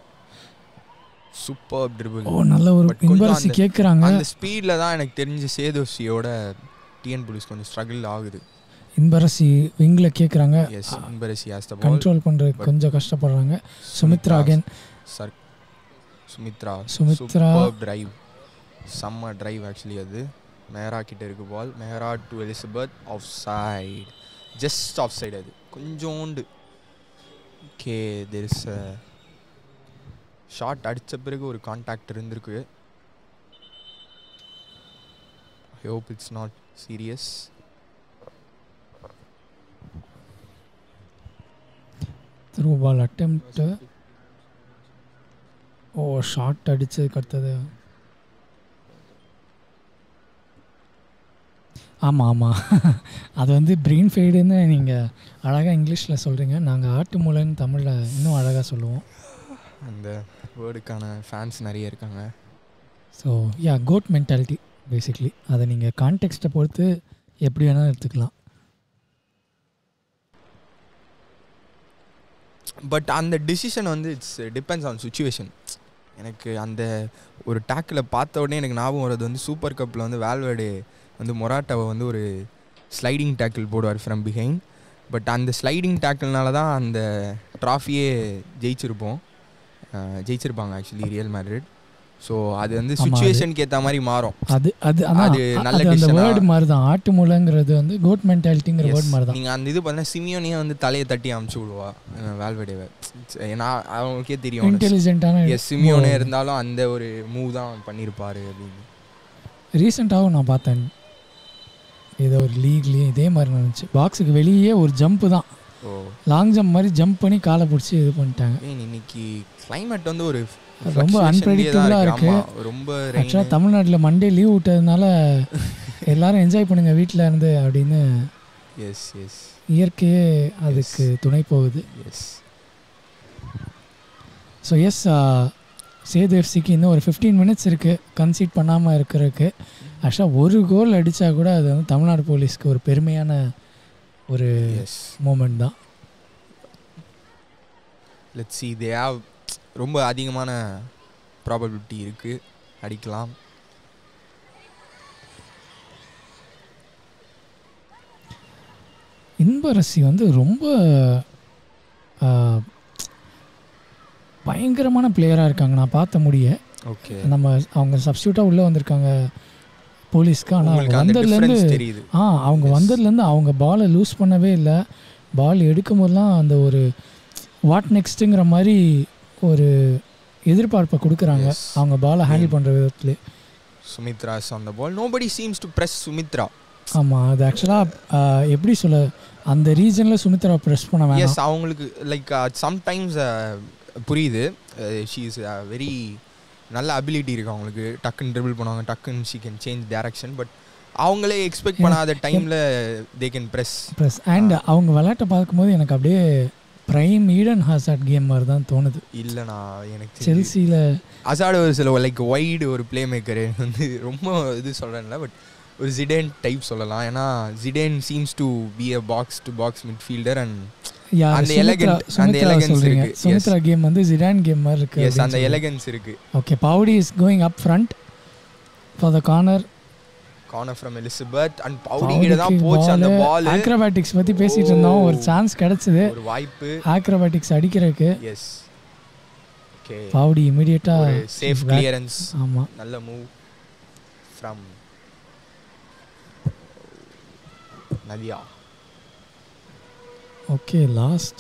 சூப்பர் ட்ரிபிள்
ஓ நல்ல ஒரு
But கொஞ்சம்
இன்பரசி
அந்த-
கேட்குறாங்க
அந்த ஸ்பீடில் தான் எனக்கு தெரிஞ்சு சேதோசியோட டிஎன் போலீஸ் கொஞ்சம் ஸ்ட்ரகிள் ஆகுது
இன்பரசி விங்கில் கேட்குறாங்க
yes Inbarasi as the ball
control பண்ணுறதுக்கு
but-
கொஞ்சம் கஷ்டப்படுறாங்க Sumitra again
sir Sumitra
Sumitra.
Super drive செம்ம டிரைவ் ஆக்சுவலி அது மெஹரா கிட்ட இருக்கு ball Mehra to Elizabeth off side just off side அது கொஞ்சோண்டு ஓகே தெர் இஸ் ஷாட் அடித்த பிறகு ஒரு கான்டாக்ட் இருந்திருக்கு I hope it's not serious
through ball attempt oh short அடிச்சதுக்கு அடுத்தது ஆமாம் ஆமாம் அது வந்து பிரெயின் ஃபெய்டுன்னு நீங்கள் அழகாக இங்கிலீஷில் சொல்கிறீங்க நாங்கள் ஆட்டு மூளைன்னு தமிழில் இன்னும் அழகாக சொல்லுவோம்
அந்த வேர்டுக்கான ஃபேன்ஸ் நிறைய இருக்காங்க
so yeah goat mentality basically அதை நீங்கள் கான்டெக்ஸ்ட்டை பொறுத்து எப்படி வேணாலும் எடுத்துக்கலாம்
பட் அந்த டிசிஷன் வந்து இட்ஸ் டிபெண்ட்ஸ் ஆன் சுச்சுவேஷன் எனக்கு அந்த ஒரு டேக்கில் பார்த்த உடனே எனக்கு ஞாபகம் வர்றது வந்து சூப்பர் கப்பில் வந்து வேல்வேர்டு வந்து மொராட்டாவை வந்து ஒரு ஸ்லைடிங் டேக்கிள் போடுவார் ஃப்ரம் பிஹைண்ட் பட் அந்த ஸ்லைடிங் டேக்கிள்னால தான் அந்த ட்ராஃபியே ஜெயிச்சிருப்போம் அஹ் ஜெயிச்சிருப்பாங்க ஆக்சுவலி ரியல் மேட்ரிட் ஸோ அது வந்து
ஆமா, அது-
சுச்சுவேஷனுக்கு ஏற்ற மாதிரி மாறும்
அது அது அதான்
அது நல்ல
அது அந்த
decision-ஆ-
வேர்டு மாதிரி தான் ஆட்டு மூளைங்கிறது வந்து கோட் மென்டாலிட்டிங்கிற வேர்டு மாதிரி தான்
நீங்கள் அந்த இது பார்த்தீங்கன்னா சிமியோனியே வந்து தலையை தட்டி அமுச்சு விடுவா வேல்வேடேவை ஏன்னா அவங்களுக்கே தெரியும்
இன்டெலிஜென்ட்டான
எஸ் சிமியோனே இருந்தாலும் அந்த ஒரு மூவ் தான் பண்ணியிருப்பாரு அப்படின்னு
ரீசெண்டாகவும் நான் பார்த்தேன் ஏதோ ஒரு லீக்லேயும் இதே மாதிரி நடந்துச்சு பாக்ஸுக்கு வெளியே ஒரு ஜம்ப்பு தான்
ஓ
லாங் ஜம்ப் மாதிரி ஜம்ப் பண்ணி காலை பிடிச்சி இது பண்ணிட்டாங்க
ஏன் இன்னைக்கு கிளைமேட் வந்து ஒரு
அது ரொம்ப
fluctuation-லயே தான்
unpredictable-ஆ
இருக்கு.
இருக்கு.
ஆமா, ரொம்ப
ஆக்சுவலாக
rain.
தமிழ்நாட்டில் மண்டே லீவ் விட்டதுனால எல்லாரும் என்ஜாய் பண்ணுங்க வீட்டில் இருந்து அப்படின்னு
எஸ் எஸ்
இயற்கையே அதுக்கு துணை போகுது
எஸ்
ஸோ எஸ் சேது எஃப்சிக்கு இன்னும் ஒரு ஃபிஃப்டீன் மினிட்ஸ் இருக்குது கன்சீட் பண்ணாமல் இருக்கிறதுக்கு ஆக்சுவலாக ஒரு கோல் அடித்தா கூட அது வந்து தமிழ்நாடு போலீஸ்க்கு ஒரு பெருமையான ஒரு
எஸ்
மூமெண்ட் தான்
லெட் சி தே ஹாவ் ரொம்ப அதிகமான ப்ராபபிலிட்டி இருக்குது அடிக்கலாம்
இன்பரசி வந்து ரொம்ப பயங்கரமான பிளேயராக இருக்காங்க நான் பார்த்த முடிய
ஓகே
நம்ம அவங்க சப்ஸ்டியூட்டாக உள்ளே வந்திருக்காங்க போலீஸ்க்கு ஆனால் அவங்க
உங்களுக்கு அந்த
வந்ததுலேருந்து
டிஃபரன்ஸ் தெரியுது
ஆ அவங்க
Yes.
வந்ததுலேருந்து அவங்க பாலை லூஸ் பண்ணவே இல்லை பால் எடுக்கும் போதெல்லாம் அந்த ஒரு வாட் நெக்ஸ்ட்டுங்கிற மாதிரி ஒரு எதிர்பார்ப்பை கொடுக்குறாங்க
Yes.
அவங்க பாலை ஹேண்டில் பண்ணுற விதத்துல
Sumitra is on the ball nobody seems to press Sumitra
ஆமாம் அது ஆக்சுவலாக எப்படி சொல்ல அந்த ரீஜனில் சுமித்ரா ப்ரெஸ் பண்ண வேணாம்
எஸ் அவங்களுக்கு லைக் சம்டைம்ஸ் புரியுது ஷீ இஸ் வெரி நல்ல அபிலிட்டி இருக்கு அவங்களுக்கு டக்குன்னு ட்ரிபிள் பண்ணுவாங்க டக்குன்னு she can change direction but அவங்களே எக்ஸ்பெக்ட் பண்ணாத டைமில் they can press
press and அவங்க விளையாட்டை பார்க்கும்போது எனக்கு அப்படியே ப்ரைம் ஈடன் ஹாசாட் கேம் மாதிரி தான் தோணுது
இல்லைண்ணா எனக்கு தெரிஞ்சு-
செல்சியில்
அசாடு ஒரு சில லைக் வைடு ஒரு ப்ளே மேக்கர் வந்து ரொம்ப இது சொல்கிறேன்ல பட் ஒரு ஜிடேன் டைப் சொல்லலாம் ஏன்னா Zidane seems to be a box to box midfielder and அந்த elegant- அந்த elegance
சொல்றீங்க
இருக்கு. Yes.
சுமித்ரா கேம் வந்து ஜிடான் கேம் மாதிரி இருக்கு
எஸ் அந்த எலகன்ஸ் இருக்கு
okay Paudi is going up front for the corner
corner from Elizabeth and Paudi கிட்ட தான் போச்சு அந்த பால்
ஆக்ரோபாட்டிக்ஸ் பத்தி பேசிட்டு இருந்தோம் ஒரு சான்ஸ் கிடைச்சது
ஒரு வாய்ப்பு
ஆக்ரோபாட்டிக்ஸ் அடிக்கிறதுக்கு
எஸ் ஓகே
பவுடி இமிடியேட்டா
ஒரு சேஃப் கிளியரன்ஸ்
ஆமா
நல்ல move from Nadiya
okay last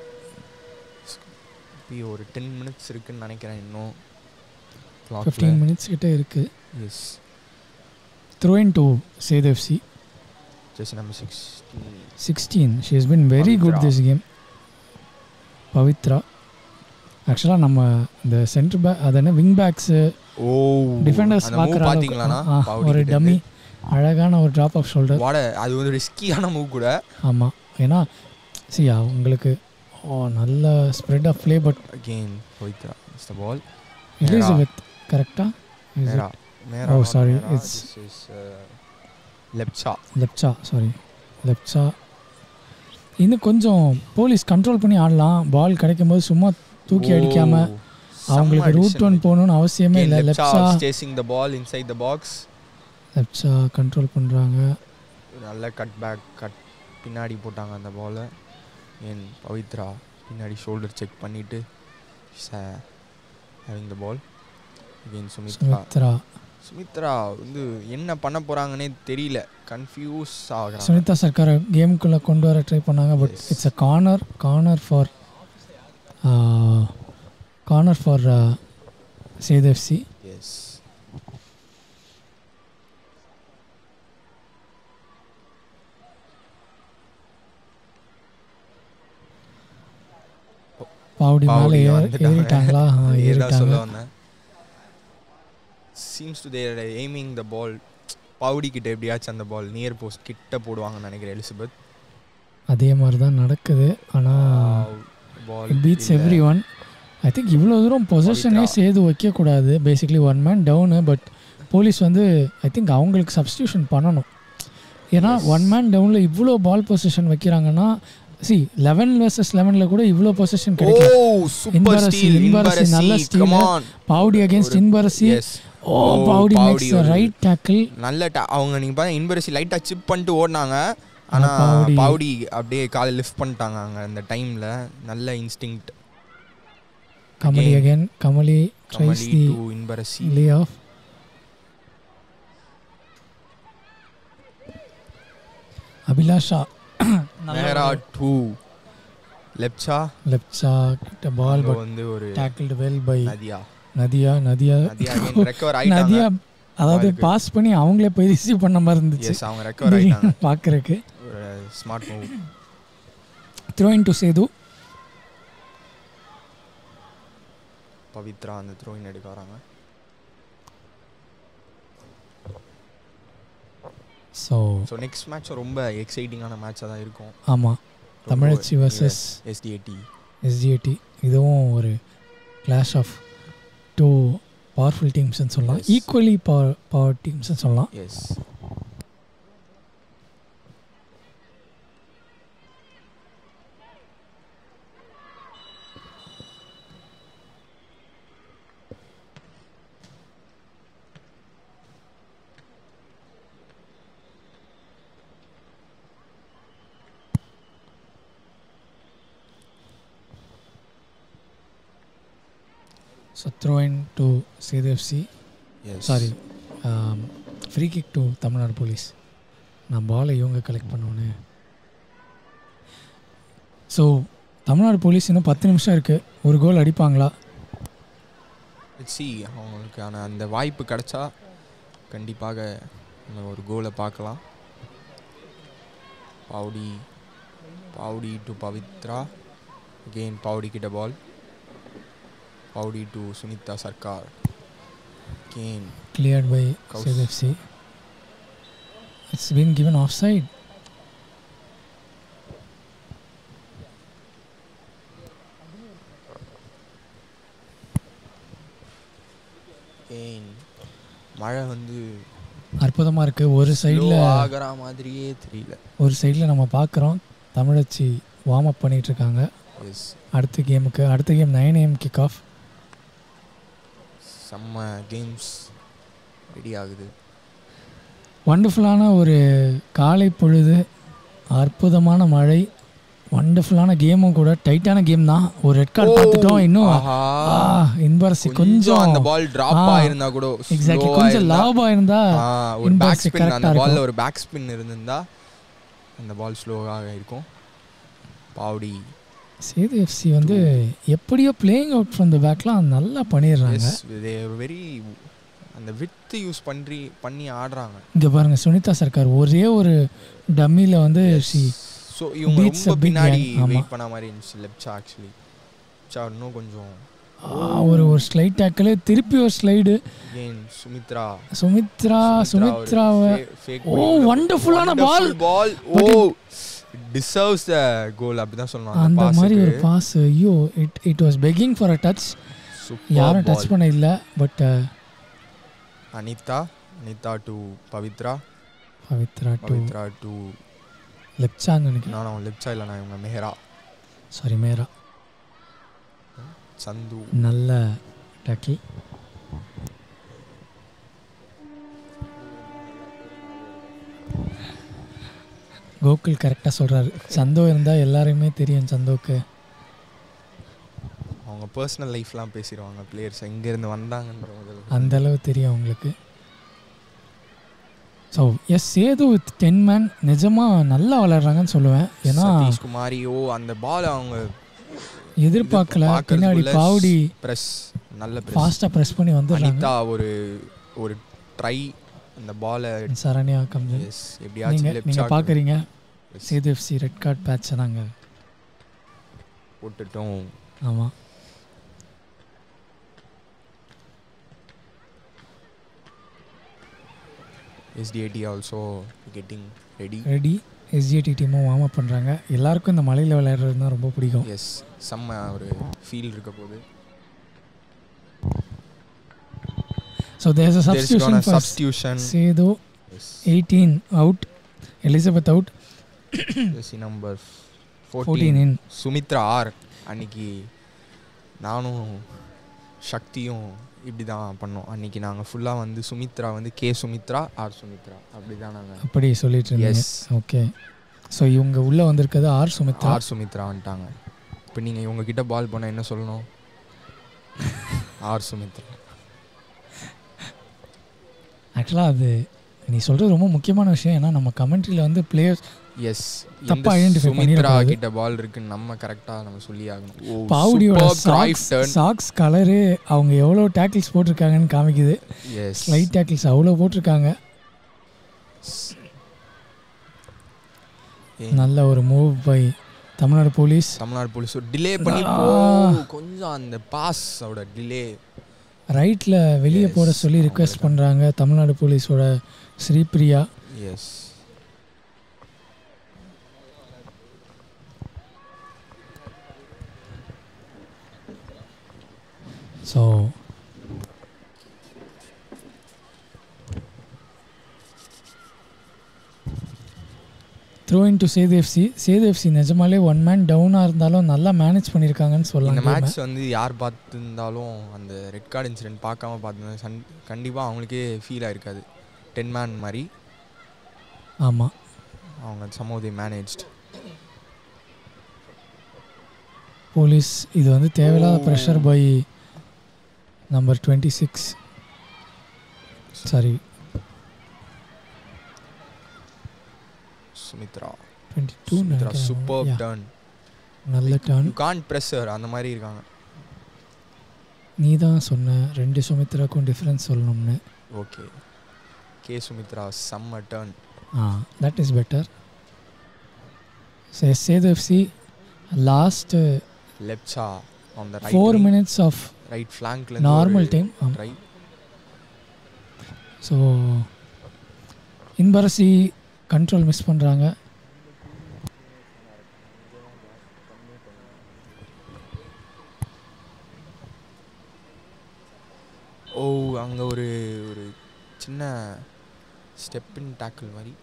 இப்போ ஒரு டென் மினிட்ஸ் இருக்குன்னு நினைக்கிறேன் இன்னும்
ஃபிஃப்டீன் மினிட்ஸ் கிட்ட இருக்கு
yes
throw in to Sethu FC
ஜெஸ் number six
sixteen she has been very good
Pavithra.
This game Pavithra ஆக்சுவலாக நம்ம இந்த சென்டர் பேக் அது என்ன விங் பேக்ஸு
ஓ
டிஃபெண்டர்ஸ்
அந்த மூவ்
பார்க்குற
பாத்தீங்களாண்ணா
அளவுக்கு ஆ, ஒரு டம்மி அழகான ஒரு ட்ராப் ஆஃப் ஷோல்டர்
வாட அது வந்து ரிஸ்கியான மூவ் கூட
ஆமாம் ஏன்னா சி உங்களுக்கு ஓ நல்ல spread of play but
again Pavithra is the ball
Elizabeth கரெக்டாக
Mehra Mehra
Oh,
not
sorry,
Mehra,
it's-
this is, uh, Lepcha
Lepcha sorry Lepcha இன்னும் கொஞ்சம் போலீஸ் கண்ட்ரோல் பண்ணி ஆடலாம் பால் கிடைக்கும் போது சும்மா தூக்கி அடிக்காம அவங்களுக்கு ரூட் ஒன் போகணும்னு அவசியமே இல்லை Lepcha
chasing the ball inside the box
Lepcha control பண்ணுறாங்க
நல்ல கட் பேக் கட் பின்னாடி போட்டாங்க அந்த பாலை என் பவித்ரா பின்னாடி ஷோல்டர் செக் பண்ணிட்டு having the ball again Sumitra
Sumitra
Sumitra வந்து என்ன பண்ண போறாங்கன்னே தெரியல கன்ஃபியூஸ் ஆகுறாங்க
சுனிதா சர்க்கார் கேமுக்குள்ளே கொண்டு வர ட்ரை பண்ணாங்க but
Yes.
It's a corner corner for corner for Sethu FC
yes
Paudi மேலே
பாவுடி
ஏற
வந்துட்டாங்க.
ஏறிட்டாங்களா ஆ,
ஏதா சொல்ல
ஏறிட்டாங்க
வந்தேன் seems to there aiming the ball Paudi கிட்ட எப்படியாச்சும் அந்த பால் நியர் போஸ்ட் கிட்ட போடுவாங்கன்னு நினைக்கிறேன் எலிசபெத்
அதே மாதிரி தான் நடக்குது ஆனால்
ball
beats everyone I think இவ்வளோ தூரம் பொசிஷனே
பவித்ரா.
சேர்த்து வைக்கக்கூடாது basically one man down but police வந்து ஐ திங்க் அவங்களுக்கு சப்ஸ்டியூஷன் பண்ணணும் ஏன்னா
Yes.
ஒன் மேன் டவுனில் இவ்வளோ பால் பொசிஷன் வைக்கிறாங்கன்னா சி லெவன் வர்சஸ் லெவனில் கூட இவ்வளோ பொசிஷன்
ஓ
கிடைக்கும்
சூப்பர்
இன்பரசி,
ஸ்டீல்
இன்பரசி, நல்ல
Inbarasi
steal.
Come on
Paudi against
ஒரு-
Inbarasi
yes
oh
Oh,
Paudi
Paudi
makes
ஒரு-
ரைட் டேக்கிள்
நல்ல ta- அவங்க நீங்க பாருங்க இன்பரசி லைட்டா சிப் பண்ணிட்டு ஓடினாங்க ஆனா
பாவுடி-
பவுடி அப்படியே காலை லிஃப்ட் பண்ணிட்டாங்க அங்க அந்த டைம்ல நல்ல instinct
Kamali
Again.
Again Kamali tries
Kamali
the
to Inbarasi
lay off Abhilasha
Mehra to Lepcha
Lepcha கிட்ட பால்
அங்க
பட்
வந்து ஒரு
tackled well by
Nadiya
Nadiya Nadiya
Nadiya recover ஆயிட்டாங்க
நதியா அதாவது
பாலுக்கு.
பாஸ் பண்ணி அவங்களே போய் ரிசீவ் பண்ண மாதிரி இருந்துச்சு
எஸ் அவங்க ரெக்கவர் ஆயிட்டாங்க
பார்க்கறக்கு
ஒரு smart move
throw in to Sethu
Pavithra அந்த த்ரோயின் எடுக்க வராங்க
ஸோ
ஸோ நெக்ஸ்ட் மேட்ச் ரொம்ப எக்ஸைட்டிங்கான மேட்சாக தான் இருக்கும்
ஆமாம் தமிழச்சி வர்சஸ்
எஸ்டிஏடி
எஸ்டிஏடி இதுவும் ஒரு கிளாஷ் ஆஃப் டூ பவர்ஃபுல் டீம்ஸ்னு சொல்லலாம்
Yes.
ஈக்குவலி பவர் பவர் டீம்ஸ்னு சொல்லலாம்
yes
so throw in to Sethu FC
yes
sorry free kick to Tamil Nadu police நான் பாலை இவங்க கலெக்ட் பண்ணோன்னு ஸோ தமிழ்நாடு போலீஸ் இன்னும் பத்து நிமிஷம் இருக்குது ஒரு கோல் அடிப்பாங்களா
சி அவங்களுக்கான அந்த வாய்ப்பு கிடைச்சா கண்டிப்பாக நம்ம ஒரு கோலை பார்க்கலாம் பாவுடி பாவுடி டு பவித்ரா அகெயின் பாவுடி கிட்ட ball Paudi to Sunita Sarkar again
cleared by
Kaus-
Sethu FC it's been given off side
again மழை வந்து
அற்புதமாக இருக்குது ஒரு சைடில்
slow ஆகிற மாதிரியே தெரியல
ஒரு சைடில் நம்ம பார்க்குறோம் தமிழச்சி வார்ம் அப் பண்ணிகிட்ருக்காங்க
எஸ்
அடுத்த கேமுக்கு அடுத்த game nine AM kick off
செம்ம கேம்ஸ் ரெடி ஆகுது
வண்டர்ஃபுல்லான ஒரு காலை பொழுது அற்புதமான மழை வண்டர்ஃபுல்லான கேமும் கூட டைட்டான கேம் தான் ஒரு ரெட் கார்டு பார்த்துட்டோம் இன்னும்
ஆஹா.
இன்பரசி
கொஞ்சம்
கொஞ்சம்
அந்த பால் டிராப்
ஆ,
ஆயிருந்தா கூட
எக்ஸாக்ட்லி
slow ஆ
கொஞ்சம்
இருந்தா-
லாபம் இருந்தா
ஆ, ஒரு பேக்
Inbox
ஸ்பின்
correct
அந்த
ஆ
பால்ல
இருக்கும்.
ஒரு பேக் ஸ்பின் இருந்திருந்தா அந்த பால் ஸ்லோவாக இருக்கும் பாவுடி
சேது எஃப்சி வந்து எப்படியோ பிளேயிங் அவுட் ஃப்ரம் த பேக்லாம் நல்லா பண்ணிடுறாங்க
எஸ் வெரி அந்த வித்து யூஸ் பண்ணி பண்ணி ஆடுறாங்க
இங்கே பாருங்க சுனிதா சர்க்கார் ஒரே ஒரு டம்மியில் வந்து ஷி
ஸோ இவங்க
Beats
ரொம்ப
a big
பின்னாடி
gang. ஆமா.
வெயிட் பண்ண மாதிரி இருந்துச்சு லெப்சா ஆக்சுவலி லெப்சா இன்னும் கொஞ்சம்
ஒரு ஒரு ஸ்லைட் டேக்கிள் திருப்பி ஒரு ஸ்லைடு
அகெயின் சுமித்ரா
சுமித்ரா சுமித்ராவை ஓ, wonderful ஆன ball.
Ball oh
But
deserves the goal அப்படிதான் சொல்லணும்
அந்த மாதிரி ஒரு
பாஸுக்கு
பாஸ் ஐயோ it it was begging for a touch
Superb
யாரும் டச்
ball.
பண்ண இல்லை but
Anitha Anitha to Pavithra
Pavithra to
Pavithra to
Lepchang நினைக்கிறேன்
நான் லெப்சா இல்லை நான் இவங்க மெஹரா
சாரி மேரா
சந்து
நல்ல டக்கில் கோகுல் கரெக்டாக சொல்கிறாரு சந்தோ இருந்தால் எல்லாரையுமே தெரியும் சந்தோக்கு
அவங்க பர்சனல் லைஃப்லாம் பேசிடுவாங்க பிளேயர்ஸ் எங்கேருந்து வந்தாங்கன்ற முதல்ல
அந்த அளவு தெரியும் அவங்களுக்கு so yes Sethu with ten man நிஜமாக நல்லா விளையாடுறாங்கன்னு சொல்லுவேன் ஏன்னா
சதீஷ் குமாரி ஓ அந்த பால் அவங்க
எதிர்பார்க்கல
பார்க்கறதுக்குள்ள
பின்னாடி பாவுடி
பிரஸ் நல்ல பிரஸ்
ஃபாஸ்ட்டாக ப்ரெஸ் பண்ணி வந்துடுறாங்க
அனிதா ஒரு ஒரு ட்ரை அந்த பாலை
சரண்யா கம்ஜன்
எஸ் எப்படியாச்சும்
நீங்கள்
left
நீங்கள்
shot
பார்க்குறீங்க
yes,
Sethu FC red card பேட்சை நாங்கள்
போட்டுட்டோம்
ஆமாம்
SDAT also getting ready
ready SDAT டீமும் வார்ம் அப் பண்ணுறாங்க எல்லாருக்கும் இந்த மலையில் விளையாடுறது தான் ரொம்ப பிடிக்கும்
எஸ் செம்ம ஒரு ஃபீல் இருக்க போது
so there's a
There's gonna
substitution for
substitution
Sethu
yes
eighteen out Elizabeth out
jersey number
fourteen
fourteen
in
Sumitra or அன்னைக்கு நானும் சக்தியும் இப்படி தான் பண்ணோம் அன்னைக்கு நாங்கள் ஃபுல்லாக வந்து சுமித்ரா வந்து கே சுமித்ரா ஆர் சுமித்ரா அப்படி தான் நாங்கள்
அப்படி சொல்லிட்டு இருந்தீங்க
எஸ்
ஓகே ஸோ இவங்க உள்ளே வந்திருக்கிறது ஆர் சுமித்ரா
ஆர் சுமித்ரா வந்துட்டாங்க இப்போ நீங்கள் இவங்க கிட்ட பால் பண்ண என்ன சொல்லணும் ஆர் சுமித்ரா
ஆக்சுவலாக அது நீ சொல்கிறது ரொம்ப முக்கியமான விஷயம் ஏன்னா நம்ம கமெண்ட்ரியில் வந்து பிளேயர்ஸ்
எஸ்
தப்பா identify
சுமித்ரா
பண்ணிடக்கூடாது.
கிட்ட பால் இருக்குன்னு நம்ம கரெக்டாக நம்ம சொல்லி ஆகணும்
பாவுடியோட
Cruyff
socks
turn
socks colour அவங்க எவ்வளோ டேக்கிள்ஸ் போட்டிருக்காங்கன்னு காமிக்குது
எஸ்
லைட் டேக்கிள்ஸ் அவ்வளோ போட்டிருக்காங்க நல்ல ஒரு move by Tamil Nadu police
Tamil Nadu police delay பண்ணி
ஆ.
போ கொஞ்சம் அந்த பாஸ் ஓட டிலே
ரைட்டில் வெளியே போட
Yes,
சொல்லி ரிக்வெஸ்ட் பண்ணுறாங்க தமிழ்நாடு போலீஸோட Sripriya
yes
so throw in to Sethu FC Sethu FC நிஜமாலே ஒன் மேன் டவுனாக இருந்தாலும் நல்லா மேனேஜ் பண்ணியிருக்காங்கன்னு
இந்த
சொல்லலாம் game-அ.
மேட்ச் வந்து யார் பார்த்துருந்தாலும் அந்த ரெட் கார்டு இன்சிடென்ட் பார்க்காம பார்த்துருந்தா சன் கண்டிப்பாக அவங்களுக்கே ஃபீல் ஆயிருக்காது டென் மேன் மாதிரி
ஆமாம்
அவங்க சமோதி மேனேஜ்ட்
போலீஸ் இது வந்து தேவையில்லாத pressure by number twenty six sorry
Sumitra
twenty two
Sumitra super
நினைக்கிறேன்
டர்ன்
நல்ல டர்ன்
யூ கான் ப்ரெஷர் அந்த மாதிரி இருக்காங்க
நீ தான் சொன்ன ரெண்டு சுமித்ராக்கும் டிஃப்ரென்ஸ் சொல்லணும்னு
ஓகே கே சுமித்ரா செம்ம turn
ah that is better Sethu FC last
லெப்சா on the
four
right
minutes off
right ஃப்ளாங்க்ல
normal time
try
so Inbarasi control miss பண்ணுறாங்க
ஓ அங்க ஒரு ஒரு சின்ன ஸ்டெப் இன் டேக்கிள் மாதிரி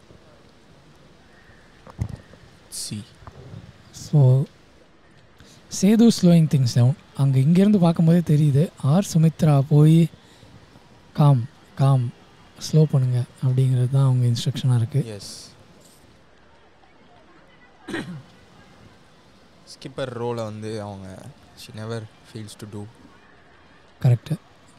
C
so Sethu slowing things down அங்கே இங்கேருந்து பார்க்கும்போதே தெரியுது ஆர் சுமித்ரா போய் காம் காம் ஸ்லோ பண்ணுங்க அப்படிங்கிறது தான் அவங்க இன்ஸ்ட்ரக்ஷனாக இருக்குது
எஸ் ஸ்கிப்பர் ரோலை வந்து அவங்க she never feels to do
correct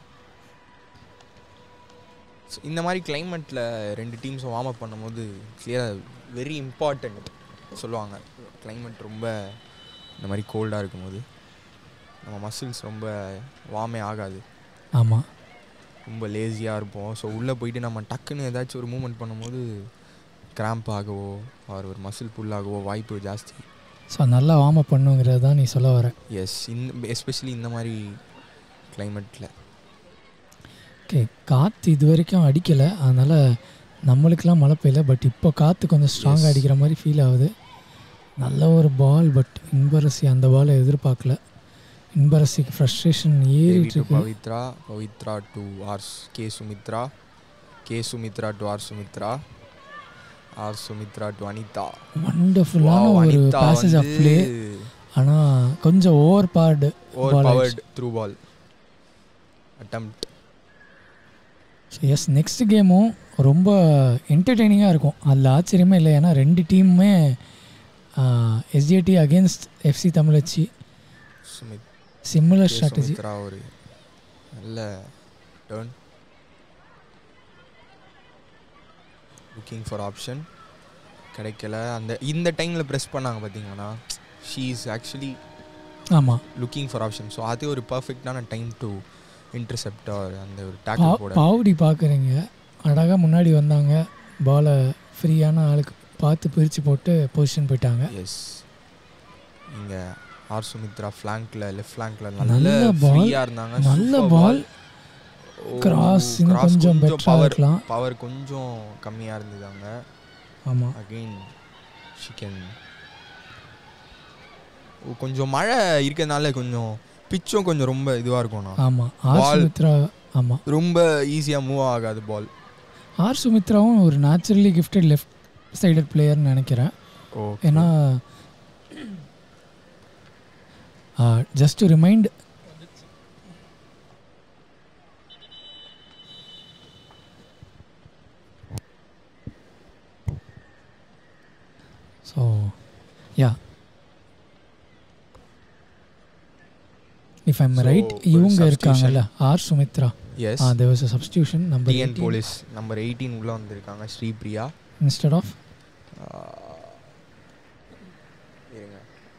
இந்த மாதிரி கிளைமேட்டில் ரெண்டு டீம்ஸும் வார்ம் அப் பண்ணும்போது கிளியராக வெரி இம்பார்ட்டண்ட் சொல்லுவாங்க கிளைமேட் ரொம்ப இந்த மாதிரி கோல்டாக இருக்கும்போது நம்ம மசில்ஸ் ரொம்ப வார்மே ஆகாது
ஆமாம்
ரொம்ப லேசியாக இருப்போம் ஸோ உள்ளே போயிட்டு நம்ம டக்குன்னு ஏதாச்சும் ஒரு மூமெண்ட் பண்ணும்போது கிராம்ப் ஆகவோ ஆர் ஒரு மசில் புல் ஆகவோ வாய்ப்பு ஜாஸ்தி
ஸோ நல்லா வார்ம் அப் பண்ணுங்கிறது தான் நீ சொல்ல வர
எஸ் இந்த எஸ்பெஷலி இந்த மாதிரி கிளைமேட்டில்
ஓகே காற்று இது வரைக்கும் அடிக்கலை அதனால் நம்மளுக்கெல்லாம் மழை பெய்யல பட் இப்போ காற்று கொஞ்சம் ஸ்ட்ராங்காக
Yes.
அடிக்கிற மாதிரி ஃபீல் ஆகுது நல்ல ஒரு பால் பட் இன்பரசி அந்த பாலை எதிர்பார்க்கல இன்பரசிக்கு ஃப்ரஸ்ட்ரேஷன் ஏறிட்டு இருக்கு
Pavithra Pavithra to R K Sumitra K Sumitra to R Sumitra R Sumitra to Anitha
வண்டர்ஃபுல்லான
Wow,
ஒரு
அனிதா
பேசேஜ் ஆஃப்
வந்து
ப்ளே ஆனால் கொஞ்சம் overpowered
over
ball
powered through ball attempt
so yes next கேமும் ரொம்ப என்டர்டெய்னிங்காக இருக்கும் அதில் ஆச்சரியமே இல்லை ஏன்னா ரெண்டு டீமுமே SDAT against FC Tamilachi
Sumith
similar
K
strategy
Sumitra ஒரு நல்ல டர்ன் லுக்கிங் ஃபார் ஆப்ஷன் கிடைக்கல அந்த இந்த டைமில் ப்ரெஸ் பண்ணாங்க பார்த்தீங்கன்னா ஷீ இஸ் ஆக்சுவலி
ஆமாம்
லுக்கிங் ஃபார் ஆப்ஷன் ஸோ அது ஒரு பர்ஃபெக்டான டைம் டு இன்டர்செப்ட் அந்த ஒரு டேக்கிள் போட
பாவடி பார்க்குறீங்க அழகாக முன்னாடி வந்தாங்க பாலை ஃப்ரீயான ஆளுக்கு பார்த்து பிரித்து போட்டு பொசிஷன் போயிட்டாங்க
எஸ் இங்கே ஆர் சுமித்ரா ஃப்ளாங்க்ல லெஃப்ட் ஃப்ளாங்க்ல
நல்ல
நல்ல
ball,
ஃப்ரீயாக இருந்தாங்க
நல்ல
Super
ball.
ஓ,
Cross இன்னும்
cross
கொஞ்சம் better ஆ
பவர்
இருக்கலாம்.
பவர் கொஞ்சம் கம்மியாக இருந்ததாங்க
ஆமாம்
அகெயின் சிக்கன் கொஞ்சம் மழை இருக்கிறதுனால கொஞ்சம் பிச்சும் கொஞ்சம் ரொம்ப இதுவாக இருக்கும்ண்ணா
ஆமாம் ஆர்
Ball.
சுமித்ரா ஆமாம்
ரொம்ப ஈஸியாக மூவ் ஆகாது பால்
ஆர் சுமித்ராவும் ஒரு நேச்சுரலி கிஃப்டட் லெஃப்ட் சைடட் பிளேயர்னு நினைக்கிறேன்
ஓகே
ஏன்னா just to remind so yeah if I'm
So,
right
ஒரு
இவங்க
substitution.
இருக்காங்கல்ல R Sumitra
yes
there was a substitution number
TN police number eighteen உள்ளே வந்திருக்காங்க ஸ்ரீபிரியா
இன்ஸ்டெட் ஆஃப்
ஆஹ், இருங்க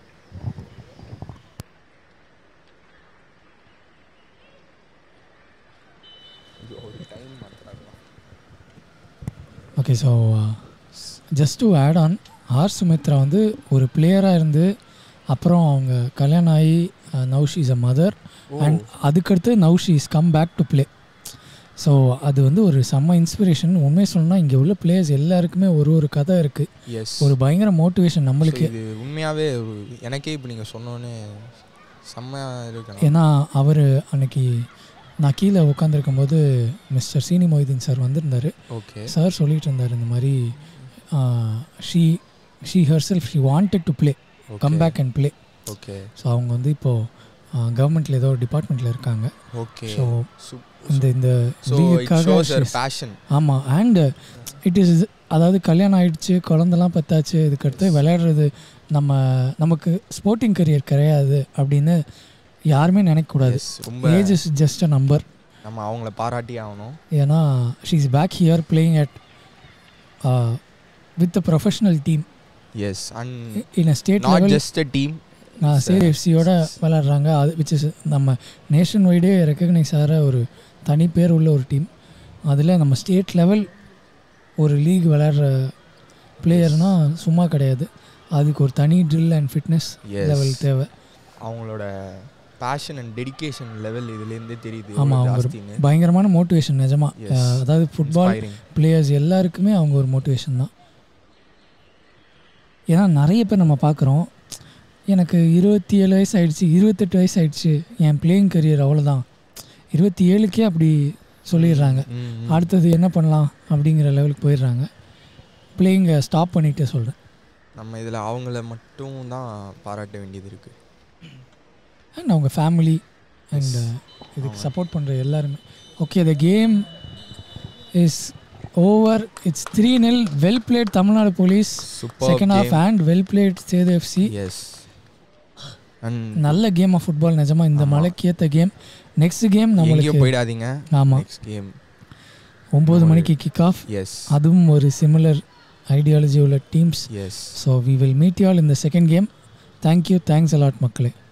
இது ஒரு டைம் மாத்திராங்களா
okay so just to add on R Sumitra வந்து ஒரு பிளேயராக இருந்து அப்புறம் அவங்க கல்யாணம் ஆகி now she is a mother and அதுக்கடுத்து now she is come back to play so அது வந்து ஒரு செம்ம இன்ஸ்பிரேஷன் உண்மையை சொல்லணும்னா இங்கே உள்ள பிளேயர்ஸ் எல்லாருக்குமே ஒரு ஒரு கதை இருக்குது
எஸ்
ஒரு பயங்கர மோட்டிவேஷன் நம்மளுக்கு
இது உண்மையாகவே எனக்கே இப்போ நீங்கள் சொன்னோன்னே செம்மையாக இருக்கணும்
ஏன்னா அவர் அன்னைக்கு நான் கீழே உட்காந்துருக்கும் போது மிஸ்டர் சீனி மொய்தீன் சார் வந்திருந்தார்
ஓகே
சார் சொல்லிட்டு இருந்தார் இந்த மாதிரி she she herself she wanted to play come back and play
okay
so அவங்க வந்து இப்போது கவர்மெண்ட்டில் ஏதோ டிபார்ட்மெண்ட்டில் இருக்காங்க
ஓகே
ஸோ இந்த இந்த
ஸோ இட்
லீகுக்காக
ஷோஸ் ஹர் பேஷன்
ஆமாம் அண்ட் இட் இஸ் அதாவது கல்யாணம் ஆயிடுச்சு குழந்தெல்லாம் பத்தாச்சு இதுக்கடுத்து விளையாடுறது நம்ம நமக்கு ஸ்போர்ட்டிங் கரியர் கிடையாது அப்படின்னு யாருமே நினைக்கக்கூடாது
Yes, ரொம்ப
age is just a number
நம்ம அவங்கள பாராட்டி ஆகணும்
ஏன்னா she is back here playing at with professional team
yes and
in a state
not
level
just a team
நான் சேர் எஃப்சியோட விளாட்றாங்க அது விச் இஸ் நம்ம நேஷன் வைடே ரெக்கக்னைஸ் ஆகிற ஒரு தனி பேர் உள்ள ஒரு டீம் அதில் நம்ம ஸ்டேட் லெவல் ஒரு லீக் விளையாடுற பிளேயர்னால் சும்மா கிடையாது அதுக்கு ஒரு தனி drill and fitness
Yes.
Level தேவை
அவங்களோட பேஷன் அண்ட் டெடிகேஷன் லெவல் இதுலேருந்தே தெரியுது
ஆமாம்
எவ்வளவு
அவங்க ஒரு
ஜாஸ்தின்னு.
பயங்கரமான மோட்டிவேஷன் நிஜமா
Yes.
அஹ் அதாவது ஃபுட்பால்
Inspiring.
பிளேயர்ஸ் எல்லாருக்குமே அவங்க ஒரு மோட்டிவேஷன் தான் ஏன்னா நிறைய பேர் நம்ம பார்க்குறோம் எனக்கு இருபத்தி ஏழு வயசு ஆயிடுச்சு இருபத்தெட்டு வயசு ஆயிடுச்சு என் பிளேயிங் கரியர் அவ்வளோதான் இருபத்தி ஏழுக்கே அப்படி சொல்லிடுறாங்க
ம், ம்.
அடுத்தது என்ன பண்ணலாம் அப்படிங்கிற லெவலுக்கு போயிடுறாங்க பிளேயிங்கை ஸ்டாப் பண்ணிட்டு சொல்கிறேன்
நம்ம இதில் அவங்கள மட்டும் தான் பாராட்ட வேண்டியது இருக்குது
அண்ட் அவங்க ஃபேமிலி அண்ட் இதுக்கு சப்போர்ட் பண்ணுற எல்லாருமே okay the game is over it's three nil well played Tamil Nadu police
Superb
second half
game.
And well played Sethu FC
yes and
நல்ல கேம் ஆஃப் ஃபுட்பால் நிஜமா இந்த மலைக்கு ஏற்ற கேம் நெக்ஸ்ட் கேம்
எங்கேயும்
நம்மளுக்கு
போயிடாதீங்க
ஆமாம்
நெக்ஸ்ட் கேம்
ஒம்பது மணிக்கு கிக் ஆஃப்
எஸ்
அதுவும் ஒரு சிமிலர் ஐடியாலஜி உள்ள teams
yes
so we will meet you all இந்த second game thank you thanks a lot மக்களே